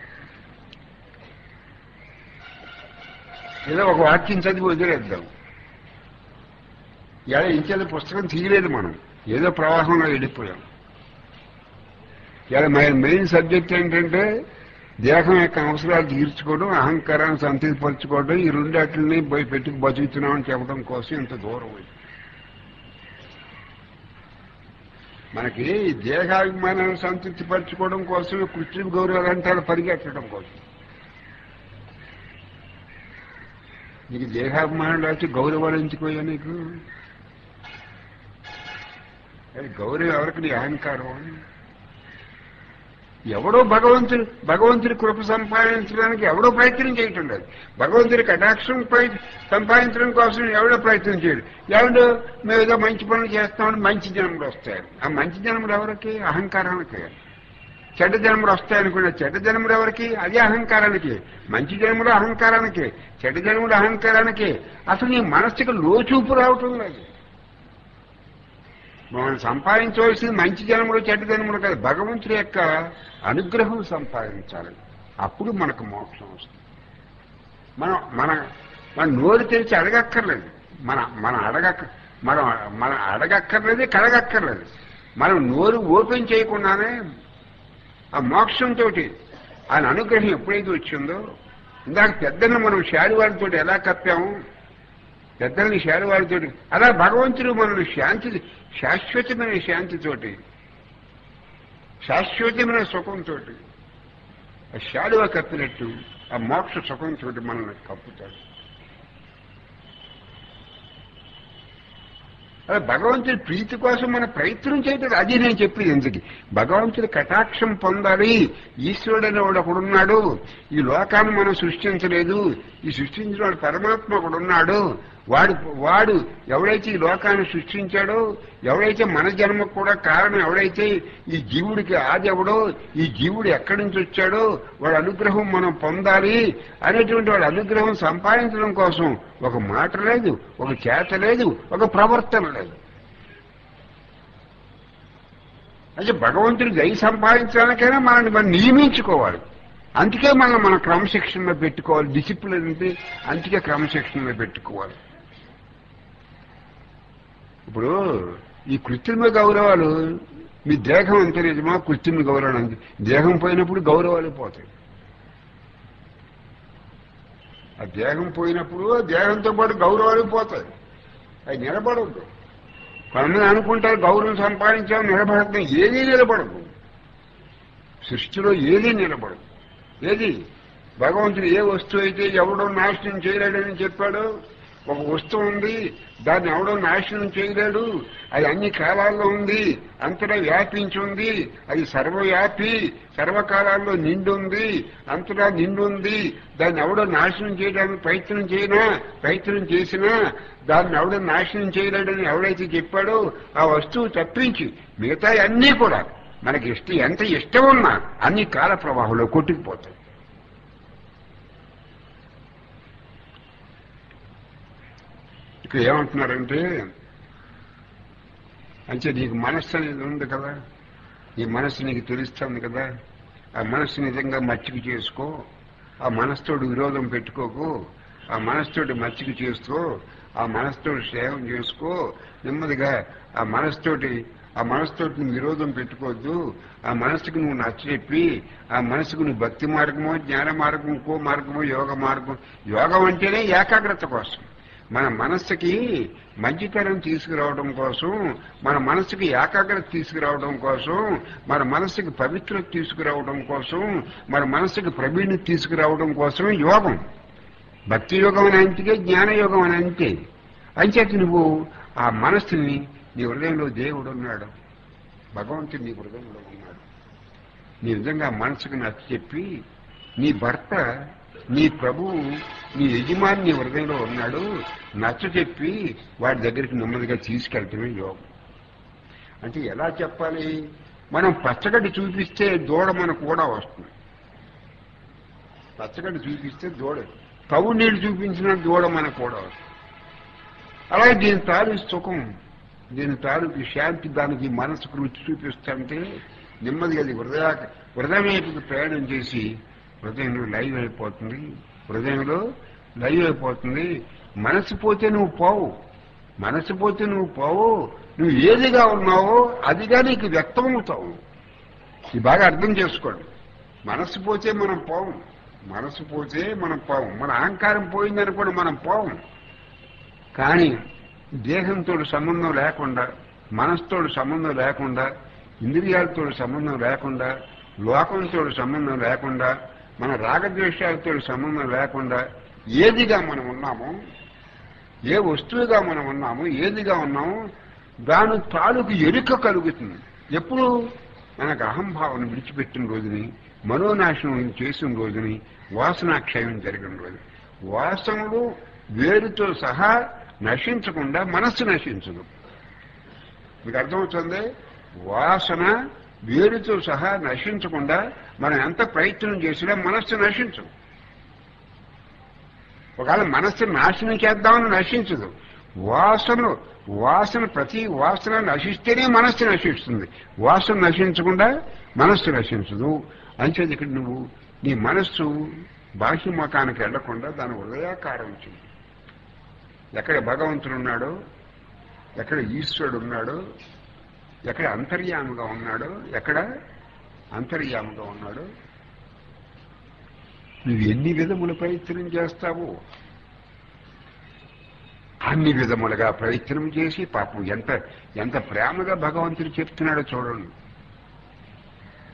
ఏదో ఒక వాక్యం చదివి వదిలేద్దాం ఇలా ఇంకేదో పుస్తకం తీయలేదు మనం ఏదో ప్రవాహంలో వెళ్ళిపోయాం ఇలా మన మెయిన్ సబ్జెక్ట్ ఏంటంటే దేహం యొక్క అవసరాలు తీర్చుకోవడం అహంకారాన్ని సంతృప్తిపరచుకోవడం ఈ రెండాటిని పోయి పెట్టుకు బతుకుతున్నామని చెప్పడం కోసం ఇంత దూరం అయింది మనకి ఈ దేహాభిమానాన్ని సంతృప్తిపరచుకోవడం కోసం కృత్రిమ గౌరవాలు అంటారు పరిగెట్టడం కోసం నీకు దేహాభిమానం వచ్చి గౌరవాలు ఎంచుకోయా నీకు అది గౌరవం ఎవరికి నీ అహంకారం అని ఎవడో భగవంతుడు భగవంతుడి కృప సంపాదించడానికి ఎవడో ప్రయత్నం చేయటం లేదు భగవంతుడి కటాక్షం ప్రయ- సంపాదించడం కోసం ఎవడో ప్రయత్నం చేయడు ఎవడో మేము ఏదో మంచి పనులు చేస్తామని మంచి జన్మలు వస్తాయి ఆ మంచి జన్మలు ఎవరికి అహంకారానికి చెడ్డ జన్మలు వస్తాయనుకున్న చెడ్డ జన్మలు ఎవరికి అది అహంకారానికి మంచి జన్మలు అహంకారానికి చెడ్డ జన్మలు అహంకారానికి అసలు నీ మనస్సుకి లోచూపు రావటం లేదు మనం సంపాదించవలసింది మంచి జన్మలు చెడ్డ జన్మలు కాదు భగవంతుడి యొక్క అనుగ్రహం సంపాదించాలి అప్పుడు మనకు మోక్షం వస్తుంది మనం మన మన నోరు తెరిచి అడగక్కర్లేదు మన మన అడగక్క మనం మన అడగక్కర్లేదు కడగక్కర్లేదు మనం నోరు ఓపెన్ చేయకుండానే ఆ మోక్షంతో ఆయన అనుగ్రహం ఎప్పుడైతే వచ్చిందో ఇందాక పెద్దలను మనం శాలివారితో ఎలా కప్పాము పెద్దల్ని శాలివారితో అలా భగవంతుడు మనల్ని శాంతి శాశ్వతమైన శాంతితోటి శాశ్వతమైన సుఖంతో ఆ శాలువ కప్పినట్టు ఆ మోక్ష సుఖంతో మనల్ని కప్పుతాడు అలా భగవంతుడి ప్రీతి కోసం మన ప్రయత్నం చేయటం అది నేను చెప్పేది ఎందుకు భగవంతుడి కటాక్షం పొందాలి ఈశ్వరుడు అనేవాడు ఒకడున్నాడు ఈ లోకాన్ని మనం సృష్టించలేదు ఈ సృష్టించిన వాడు పరమాత్మ ఒకడున్నాడు వాడు వాడు ఎవడైతే ఈ లోకాన్ని సృష్టించాడో ఎవడైతే మన జన్మకు కూడా కారణం ఎవడైతే ఈ జీవుడికి ఆది ఎవడో ఈ జీవుడు ఎక్కడి నుంచి వచ్చాడో వాడి అనుగ్రహం మనం పొందాలి అనేటువంటి వాడి అనుగ్రహం సంపాదించడం కోసం ఒక మాట లేదు ఒక చేత లేదు ఒక ప్రవర్తన లేదు అంటే భగవంతుడి దయ సంపాదించడానికైనా మనల్ని మనం నియమించుకోవాలి అందుకే మనం మన క్రమశిక్షణలో పెట్టుకోవాలి డిసిప్లిన్ అంటే అందుకే క్రమశిక్షణలో పెట్టుకోవాలి ఇప్పుడు ఈ కృత్రిమ గౌరవాలు మీ దేహం అంతే నిజమా కృత్రిమ గౌరవం అంతే దేహం పోయినప్పుడు గౌరవాలు పోతాయి ఆ దేహం పోయినప్పుడు దేహంతో పాటు గౌరవాలు పోతాయి అవి నిలబడద్దు కొంతమంది అనుకుంటారు గౌరవం సంపాదించాం నిలబడద్దు ఏదీ నిలబడదు సృష్టిలో ఏదీ నిలబడదు ఏది భగవంతుడు ఏ వస్తువు అయితే ఎవడో నాశనం చేయలేడని చెప్పాడో ఒక వస్తువు ఉంది దాన్ని ఎవడో నాశనం చేయలేడు అది అన్ని కాలాల్లో ఉంది అంతటా వ్యాపించి ఉంది అది సర్వవ్యాపి సర్వకాలాల్లో నిండుంది అంతటా నిండుంది దాన్ని ఎవడో నాశనం చేయడానికి ప్రయత్నం చేయనా ప్రయత్నం చేసినా దాన్ని ఎవడో నాశనం చేయలేడని ఎవడైతే చెప్పాడో ఆ వస్తువు తప్పించి మిగతా అన్నీ కూడా మనకి ఇష్టం ఎంత ఇష్టం ఉన్నా అన్ని కాల ప్రవాహంలో కొట్టుకుపోతాయి ఇక్కడ ఏమంటున్నారంటే అంటే నీకు మనస్సు అనేది ఉంది కదా ఈ మనస్సు నీకు తెలుస్తుంది కదా ఆ మనస్సు నిజంగా మచ్చిక చేసుకో ఆ మనస్తోడు విరోధం పెట్టుకోకు ఆ మనస్తోటి మచ్చిక చేసుకో ఆ మనస్తోటి సేవం చేసుకో నెమ్మదిగా ఆ మనస్తోటి ఆ మనసుతోటి నువ్వు విరోధం పెట్టుకోవద్దు ఆ మనసుకు నువ్వు నచ్చచెప్పి ఆ మనసుకు నువ్వు భక్తి మార్గమో జ్ఞాన మార్గం ఇంకో మార్గమో యోగ మార్గం యోగం అంటేనే ఏకాగ్రత కోసం మన మనస్సుకి మంచితనం తీసుకురావడం కోసం మన మనస్సుకి ఏకాగ్రత తీసుకురావడం కోసం మన మనస్సుకి పవిత్రత తీసుకురావడం కోసం మన మనస్సుకి ప్రవీణ్యత తీసుకురావడం కోసం యోగం భక్తి యోగం అని అంతే జ్ఞాన యోగం అని అంతే అంచేత నువ్వు ఆ మనస్సుని నీ హృదయంలో దేవుడు ఉన్నాడు భగవంతుడు నీ హృదయంలో ఉన్నాడు నీ నిజంగా మనసుకు నచ్చ చెప్పి నీ భర్త నీ ప్రభువు నీ యజమాని నీ హృదయంలో ఉన్నాడు నచ్చ చెప్పి వాడి దగ్గరికి నెమ్మదిగా తీసుకెళ్తమే యోగం అంటే ఎలా చెప్పాలి మనం పచ్చగడ్డి చూపిస్తే దూడ మనకు కూడా వస్తుంది పచ్చగడ్డి చూపిస్తే దూడ తవ్వు నీళ్ళు చూపించిన దూడ మనకు కూడా వస్తుంది అలాగే దీని తాలూకు సుఖం దీని తాలూకు శాంతి దానికి మనసుకు రుచి చూపిస్తుంటే నెమ్మదిగా అది హృదయ హృదయం వైపుకి ప్రయాణం చేసి హృదయంలో లైవ్ అయిపోతుంది హృదయంలో లైవ్ అయిపోతుంది మనసు పోతే నువ్వు పోవు మనసు పోతే నువ్వు పోవు నువ్వు ఏదిగా ఉన్నావో అదిగా నీకు వ్యక్తమవుతావు ఇది బాగా అర్థం చేసుకోండి మనసు పోతే మనం పోము మనసు పోతే మనం పోము మన అహంకారం పోయిందనుకోండి మనం పోము కానీ దేహంతో సంబంధం లేకుండా మనసుతో సంబంధం లేకుండా ఇంద్రియాలతో సంబంధం లేకుండా లోకంతో సంబంధం లేకుండా మన రాగద్వేషాలతో సంబంధం లేకుండా ఏదిగా మనం ఉన్నామో ఏ వస్తువుగా మనం ఉన్నామో ఏదిగా ఉన్నామో దాని తాలూకు ఎరుక కలుగుతుంది ఎప్పుడు మనకు అహంభావన విడిచిపెట్టిన రోజుని మనోనాశనం చేసిన రోజుని వాసనాక్షయం జరిగిన రోజు వాసనలు వేరుతో సహా నశించకుండా మనస్సు నశించదు మీకు అర్థమవుతుంది వాసన వేరుతో సహా నశించకుండా మనం ఎంత ప్రయత్నం చేసినా మనస్సు నశించదు ఒకవేళ మనస్సు నాశనం చేద్దామని నశించదు వాసన వాసన ప్రతి వాసన నశిస్తేనే మనస్సు నశిస్తుంది వాసన నశించకుండా మనస్సు నశించదు అంచేది ఇక్కడ నువ్వు నీ మనస్సు బాహ్య మకానికి వెళ్లకుండా దాని హృదయాకారం చెయ్యి ఎక్కడ భగవంతుడు ఉన్నాడో ఎక్కడ ఈశ్వరుడు ఉన్నాడో ఎక్కడ అంతర్యాముగా ఉన్నాడో ఎక్కడ అంతర్యాముగా ఉన్నాడో నువ్వు ఎన్ని విధముల ప్రయత్నం చేస్తావో అన్ని విధములుగా ప్రయత్నం చేసి పాపం ఎంత ఎంత ప్రేమగా భగవంతుడు చెప్తున్నాడో చూడండి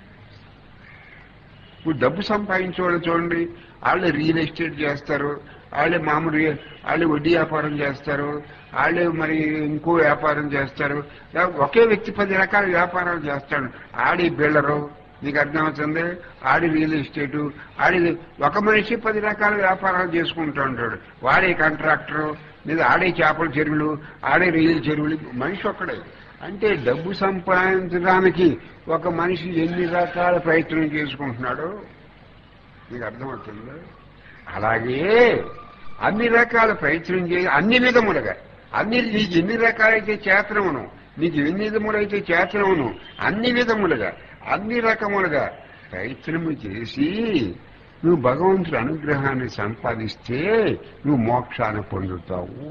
ఇప్పుడు డబ్బు సంపాదించేవాళ్ళు చూడండి వాళ్ళు రియల్ ఎస్టేట్ చేస్తారు వాళ్ళే మామూలు వాళ్ళు వడ్డీ వ్యాపారం చేస్తారు వాళ్ళే మరి ఇంకో వ్యాపారం చేస్తారు లేదా ఒకే వ్యక్తి పది రకాల వ్యాపారాలు చేస్తాడు ఆడి బిల్డరు నీకు అర్థమవుతుంది ఆడి రియల్ ఎస్టేటు ఆడి ఒక మనిషి పది రకాల వ్యాపారాలు చేసుకుంటూ ఉంటాడు వాడే కాంట్రాక్టరు లేదా ఆడే చేపల చెరువులు ఆడే రియల్ చెరువులు మనిషి ఒక్కడే అంటే డబ్బు సంపాదించడానికి ఒక మనిషి ఎన్ని రకాల ప్రయత్నం చేసుకుంటున్నాడో నీకు అర్థమవుతుంది అలాగే అన్ని రకాల ప్రయత్నం చేయ అన్ని విధములుగా అన్ని నీకు ఎన్ని రకాలైతే చేతనమును నీకు ఎన్ని విధములైతే చేతనమును అన్ని విధములుగా అన్ని రకములుగా ప్రయత్నము చేసి నువ్వు భగవంతుడి అనుగ్రహాన్ని సంపాదిస్తే నువ్వు మోక్షాన్ని పొందుతావు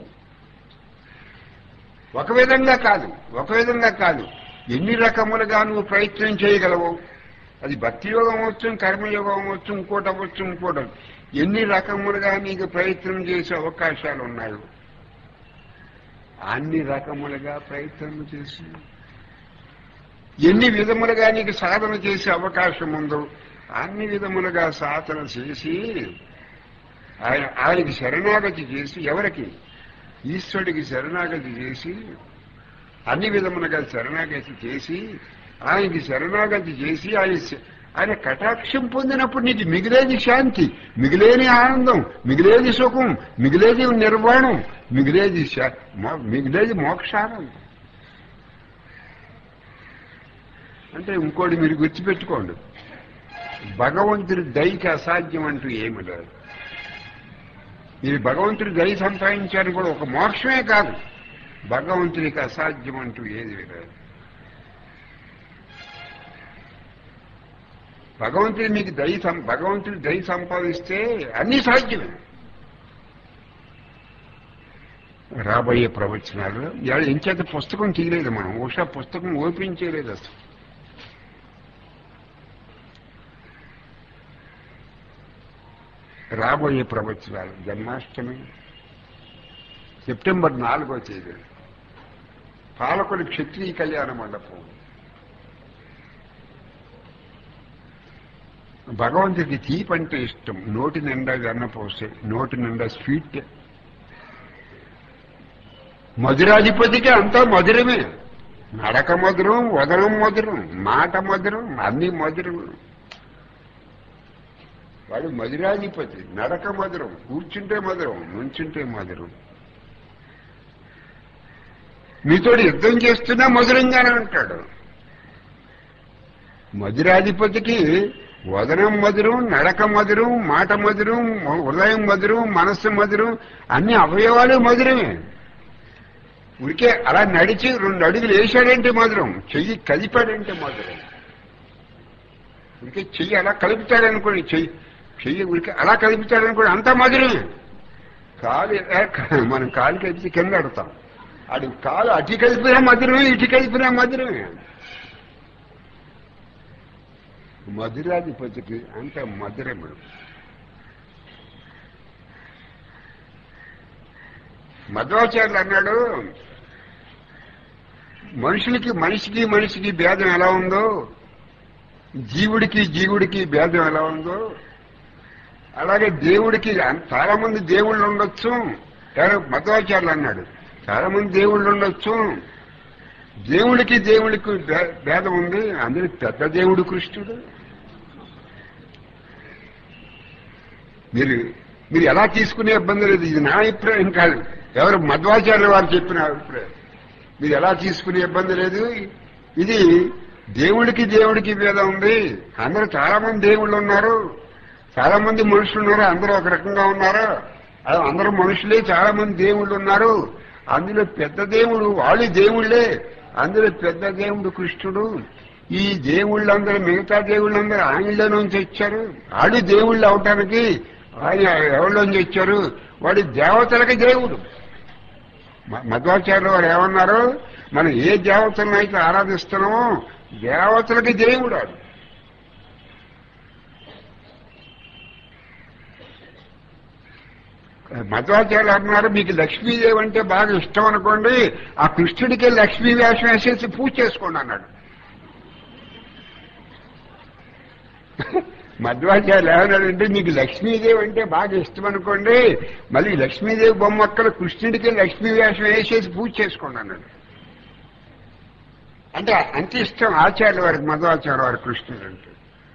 ఒక విధంగా కాదు ఒక విధంగా కాదు ఎన్ని రకములుగా నువ్వు ప్రయత్నం చేయగలవు అది భక్తి యోగం అవ్వచ్చు కర్మయోగం అవ్వచ్చు ఇంకోటి అవ్వచ్చు ఇంకోటి అవ్వచ్చు. ఎన్ని రకములుగా నీకు ప్రయత్నం చేసే అవకాశాలు ఉన్నాయో అన్ని రకములుగా ప్రయత్నం చేసి ఎన్ని విధములుగా నీకు సాధన చేసే అవకాశం ఉందో అన్ని విధములుగా సాధన చేసి ఆయన ఆయనకి శరణాగతి చేసి ఎవరికి ఈశ్వరుడికి శరణాగతి చేసి అన్ని విధములుగా శరణాగతి చేసి ఆయనకి శరణాగతి చేసి ఆయన శ- ఆయన కటాక్షం పొందినప్పుడు నీకు మిగిలేది శాంతి మిగిలేని ఆనందం మిగిలేది సుఖం మిగిలేది నిర్వాణం మిగిలేది శా- మో- మిగిలేది మోక్షానందం అంటే ఇంకోటి మీరు గుర్తుపెట్టుకోండి భగవంతుడి దయకి అసాధ్యం అంటూ ఏమి లేదు మీరు భగవంతుడి దయ సంపాదించారు కూడా ఒక మోక్షమే కాదు భగవంతుడికి అసాధ్యం అంటూ ఏది లేదు భగవంతుడి మీకు దయ సం- భగవంతుడి దయ సంపాదిస్తే అన్ని సాధ్యమే రాబోయే ప్రవచనాలు ఇవాళ ఎంచేత పుస్తకం తీయలేదు మనం ఉషా పుస్తకం ఓపెన్ చేయలేదు అసలు రాబోయే ప్రవచనాలు జన్మాష్టమి సెప్టెంబర్ నాలుగో తేదీ పాలకుడి క్షత్రియ కళ్యాణ మండపం భగవంతుడికి తీపి అంటే ఇష్టం నోటి నిండా వెన్న పోసే నోటి నిండా స్వీట్ మధురాధిపతికి అంతా మధురమే నడక మధురం వదనం మధురం మాట మధురం అన్ని మధురం వాడు మధురాధిపతి నడక మధురం కూర్చుంటే మధురం నుంచుంటే మధురం మీతోటి యుద్ధం చేస్తున్నా మధురంగానే ఉంటాడు మధురాధిపతికి వదనం మధురం నడక మధురం మాట మధురం హృదయం మధురం మనస్సు మధురం అన్ని అవయవాలు మధురమే ఉడికే అలా నడిచి రెండు అడుగులు వేశాడంటే మధురం చెయ్యి కదిపాడంటే మధురం ఉడికే చెయ్యి అలా కలుపుతాడనుకోండి చెయ్యి చెయ్యి ఉడికే అలా కలుపుతాడనుకోండి అంతా మధురమే కాలు ఏ, క- మనం కాలు కలిపి కింద అడతాం అది కాలు అటు కలిపినా మధురమే ఇటు కలిపినా మధురమే మధురాధిపతికి అంత మధురముడు మధ్వాచార్యులు అన్నాడు మనుషులకి మనిషికి మనిషికి భేదం ఎలా ఉందో జీవుడికి జీవుడికి భేదం ఎలా ఉందో అలాగే దేవుడికి అన్- చాలా మంది దేవుళ్ళు ఉండొచ్చు ఎవరో మధ్వాచార్యులు అన్నాడు చాలా మంది దేవుళ్ళు ఉండొచ్చు దేవుడికి దేవుడికి భే- భేదం ఉంది అందులో పెద్ద దేవుడు కృష్ణుడు మీరు మీరు ఎలా తీసుకునే ఇబ్బంది లేదు ఇది నా అభిప్రాయం కాదు ఎవరు మధ్వాచార్యుల వారు చెప్పిన అభిప్రాయం మీరు ఎలా తీసుకునే ఇబ్బంది లేదు ఇది దేవుడికి దేవుడికి భేదం ఉంది అందరూ చాలా మంది దేవుళ్ళు ఉన్నారు చాలా మంది మనుషులు ఉన్నారు అందరూ ఒక రకంగా ఉన్నారు అది అందరూ మనుషులే చాలా మంది దేవుళ్ళు ఉన్నారు అందులో పెద్ద దేవుడు వాళ్ళు దేవుళ్ళే అందులో పెద్ద దేవుడు కృష్ణుడు ఈ దేవుళ్ళందరూ మిగతా దేవుళ్ళందరూ ఆయనలో నుంచి వచ్చారు ఆడు దేవుళ్ళు అవటానికి ఆయన ఎవరిలోంచి వచ్చారు వాడి దేవతలకి దేవుడు మ- మధ్వాచార్యులు వారు ఏమన్నారు మనం ఏ దేవతలను అయితే ఆరాధిస్తున్నామో దేవతలకి దేవుడు ఆడు మధ్వాచార్యులు అన్నారు మీకు లక్ష్మీదేవి అంటే బాగా ఇష్టం అనుకోండి ఆ కృష్ణుడికి లక్ష్మీ వేషం వేసేసి పూజ చేసుకోండి అన్నాడు మధ్వాచార్యులు ఏమన్నాడంటే మీకు లక్ష్మీదేవి అంటే బాగా ఇష్టం అనుకోండి మళ్ళీ లక్ష్మీదేవి బొమ్మ అక్కడ కృష్ణుడికి లక్ష్మీ వేషం వేసేసి పూజ చేసుకోండి అన్నాడు అంటే అంత ఇష్టం ఆచార్యుల వారికి మధ్వాచార్య వారి కృష్ణుడు అంటే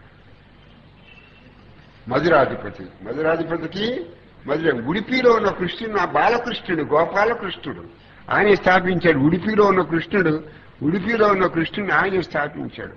మధురాధిపతి మధురాధిపతికి మధుర ఉడిపిలో ఉన్న కృష్ణుడు నా బాలకృష్ణుడు గోపాలకృష్ణుడు ఆయన స్థాపించాడు ఉడిపిలో ఉన్న కృష్ణుడు ఉడిపిలో ఉన్న కృష్ణుని ఆయన స్థాపించాడు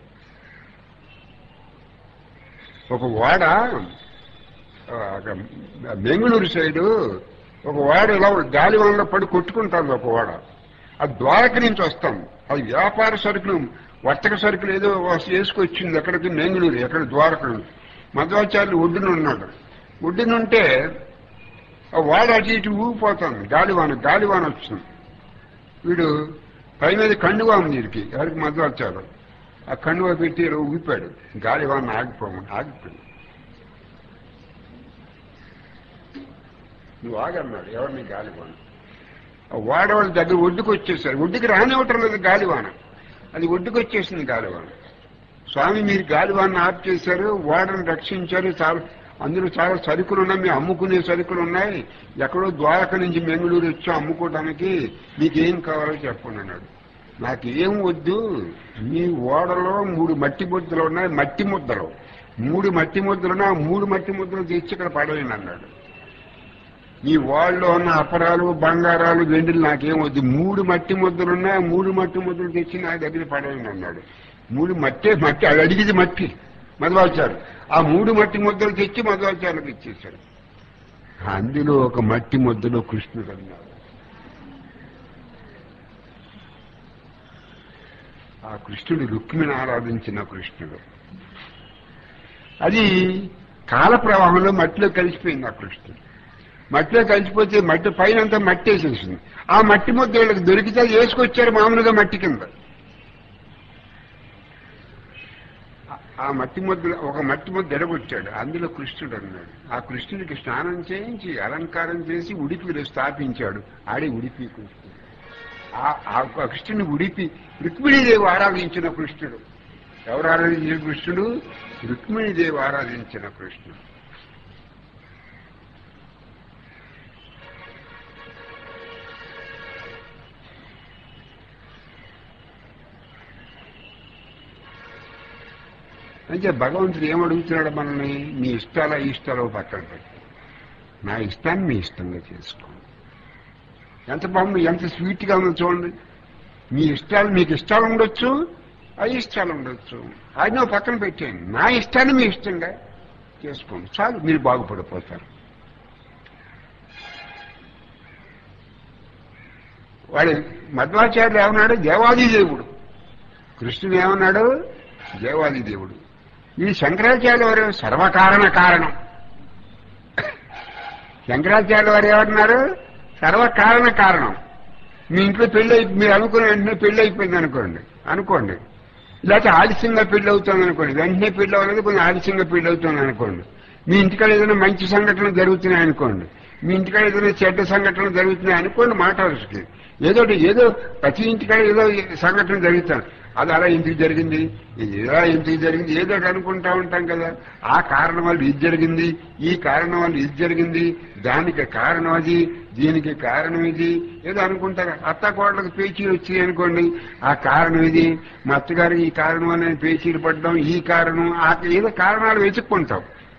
ఒక వాడ ఆ, ఒక బెంగళూరు సైడు ఒక వాడ ఇలా గాలివానలో పడి కొట్టుకుంటుంది ఒక వాడ అది ద్వారక నుంచి వస్తాం అది వ్యాపార సరుకులు వర్తక సరుకులు ఏదో వేసుకొచ్చింది ఎక్కడికి బెంగళూరు ఎక్కడ ద్వారక నుంచి మధ్వాచార్యులు ఒడ్డున ఉన్నాడు ఒడ్డునుంటే ఆ వాడ అటు ఇటు ఊగిపోతుంది గాలివాన గాలివాన వచ్చింది వీడు పై మీద కండువా ఉంది వీడికి ఎవరికి మధ్వాచారు ఆ కండువా పెట్టి ఇలా ఊగిపాడు గాలివాన ఆగిపోమని ఆగిపోయింది నువ్వు ఆగన్నాడు ఎవరిని గాలివాన ఆ వాడవాళ్ళ దగ్గర ఒడ్డుకు వచ్చేసారు ఒడ్డుకి రానివ్వటం లేదు గాలివాన అది ఒడ్డుకు వచ్చేసింది గాలివాన స్వామి మీరు గాలివాన్ని ఆఫ్ చేశారు వాడని రక్షించారు చాలా అందులో చాలా సరుకులు ఉన్నాయి మేము అమ్ముకునే సరుకులు ఉన్నాయి ఎక్కడో ద్వారక నుంచి బెంగళూరు వచ్చాం అమ్ముకోవడానికి మీకేం కావాలో చెప్పండి అన్నాడు నాకు ఏం వద్దు మీ ఓడలో మూడు మట్టి ముద్దలు ఉన్నాయి మట్టి ముద్దలు మూడు మట్టి ముద్దలు ఉన్నాయి ఆ మూడు మట్టి ముద్దలు తెచ్చి ఇక్కడ పడవేయండి అన్నాడు ఈ వాళ్ళలో ఉన్న అపరాలు బంగారాలు వెండిలు నాకేం వద్దు మూడు మట్టి ముద్దలు ఉన్నాయి ఆ మూడు మట్టి ముద్దలు తెచ్చి నా దగ్గర పడవేయండి అన్నాడు మూడు మట్టే మట్టి అది అడిగింది మట్టి మధువాచారు ఆ మూడు మట్టి ముద్దలు తెచ్చి మధువాచారులకు ఇచ్చేశాడు అందులో ఒక మట్టి ముద్దలో కృష్ణుడు అన్నాడు ఆ కృష్ణుడు రుక్మిణి ఆరాధించిన కృష్ణుడు అది కాల ప్రవాహంలో మట్టిలో కలిసిపోయింది ఆ కృష్ణుడు మట్టిలో కలిసిపోతే మట్టి పైన అంతా మట్టి వేసేసింది ఆ మట్టి ముద్ద వీళ్ళకి దొరికితే అది వేసుకొచ్చారు మామూలుగా మట్టి కింద ఆ మట్టి ముద్ద ఒక మట్టి ముద్ద ఎడగొట్టాడు అందులో కృష్ణుడు అన్నాడు ఆ కృష్ణుడికి స్నానం చేయించి అలంకారం చేసి ఉడిపిలో స్థాపించాడు ఆడే ఉడిపి కృష్ణుడు ఆ- ఆ కృష్ణుని ఉడిపి రుక్మిణీదేవి ఆరాధించిన కృష్ణుడు ఎవరు ఆరాధించిన కృష్ణుడు రుక్మిణీదేవి ఆరాధించిన కృష్ణుడు అంటే భగవంతుడు ఏమడుగుతున్నాడు మనల్ని మీ ఇష్టాల ఇష్టాలు పక్కన పెట్టి నా ఇష్టాన్ని మీ ఇష్టంగా చేసుకో ఎంత బాగుంది ఎంత స్వీట్గా ఉందో చూడండి మీ ఇష్టాలు మీకు ఇష్టాలు ఉండొచ్చు అయిష్టాలు ఉండొచ్చు ఆయన పక్కన పెట్టేయండి నా ఇష్టాన్ని మీ ఇష్టంగా చేసుకోండి చాలు మీరు బాగుపడిపోతారు వాడు మధ్వాచార్యులు ఏమన్నాడు దేవాది దేవుడు కృష్ణుడు ఏమన్నాడు దేవాది దేవుడు ఈ శంకరాచార్య వారు సర్వకారణ కారణం శంకరాచార్య వారు ఏమన్నారు సర్వకారణ కారణం మీ ఇంట్లో పెళ్ళి అయి- మీరు అనుకున్న వెంటనే పెళ్లి అయిపోయింది అనుకోండి అనుకోండి లేకపోతే ఆలస్యంగా పెళ్లి అవుతుంది అనుకోండి వెంటనే పెళ్లి అవ్వలేదు కొంచెం ఆలస్యంగా పెళ్లి అవుతుంది అనుకోండి మీ ఇంటికాడ ఏదైనా మంచి సంఘటనలు జరుగుతున్నాయి అనుకోండి మీ ఇంటికాడ ఏదైనా చెడ్డ సంఘటనలు జరుగుతున్నాయి అనుకోండి మాట వరుసకి ఏదో ఒకటి ఏదో ప్రతి ఇంటికాడ ఏదో సంఘటన జరుగుతాను అది అలా ఎందుకు జరిగింది ఇది ఇలా ఎందుకు జరిగింది ఏదో ఒకటి అనుకుంటా ఉంటాం కదా ఆ కారణం వల్ల ఇది జరిగింది ఈ కారణం వల్ల ఇది జరిగింది దానికి కారణం అది దీనికి కారణం ఇది ఏదో అనుకుంటారు అత్త కోడలకు పేచీలు వచ్చాయి అనుకోండి ఆ కారణం ఇది మా అత్తగారికి ఈ కారణం వల్ల పేచీలు పడ్డం ఈ కారణం ఆ ఏదో కారణాలు వెతుక్కుంటాం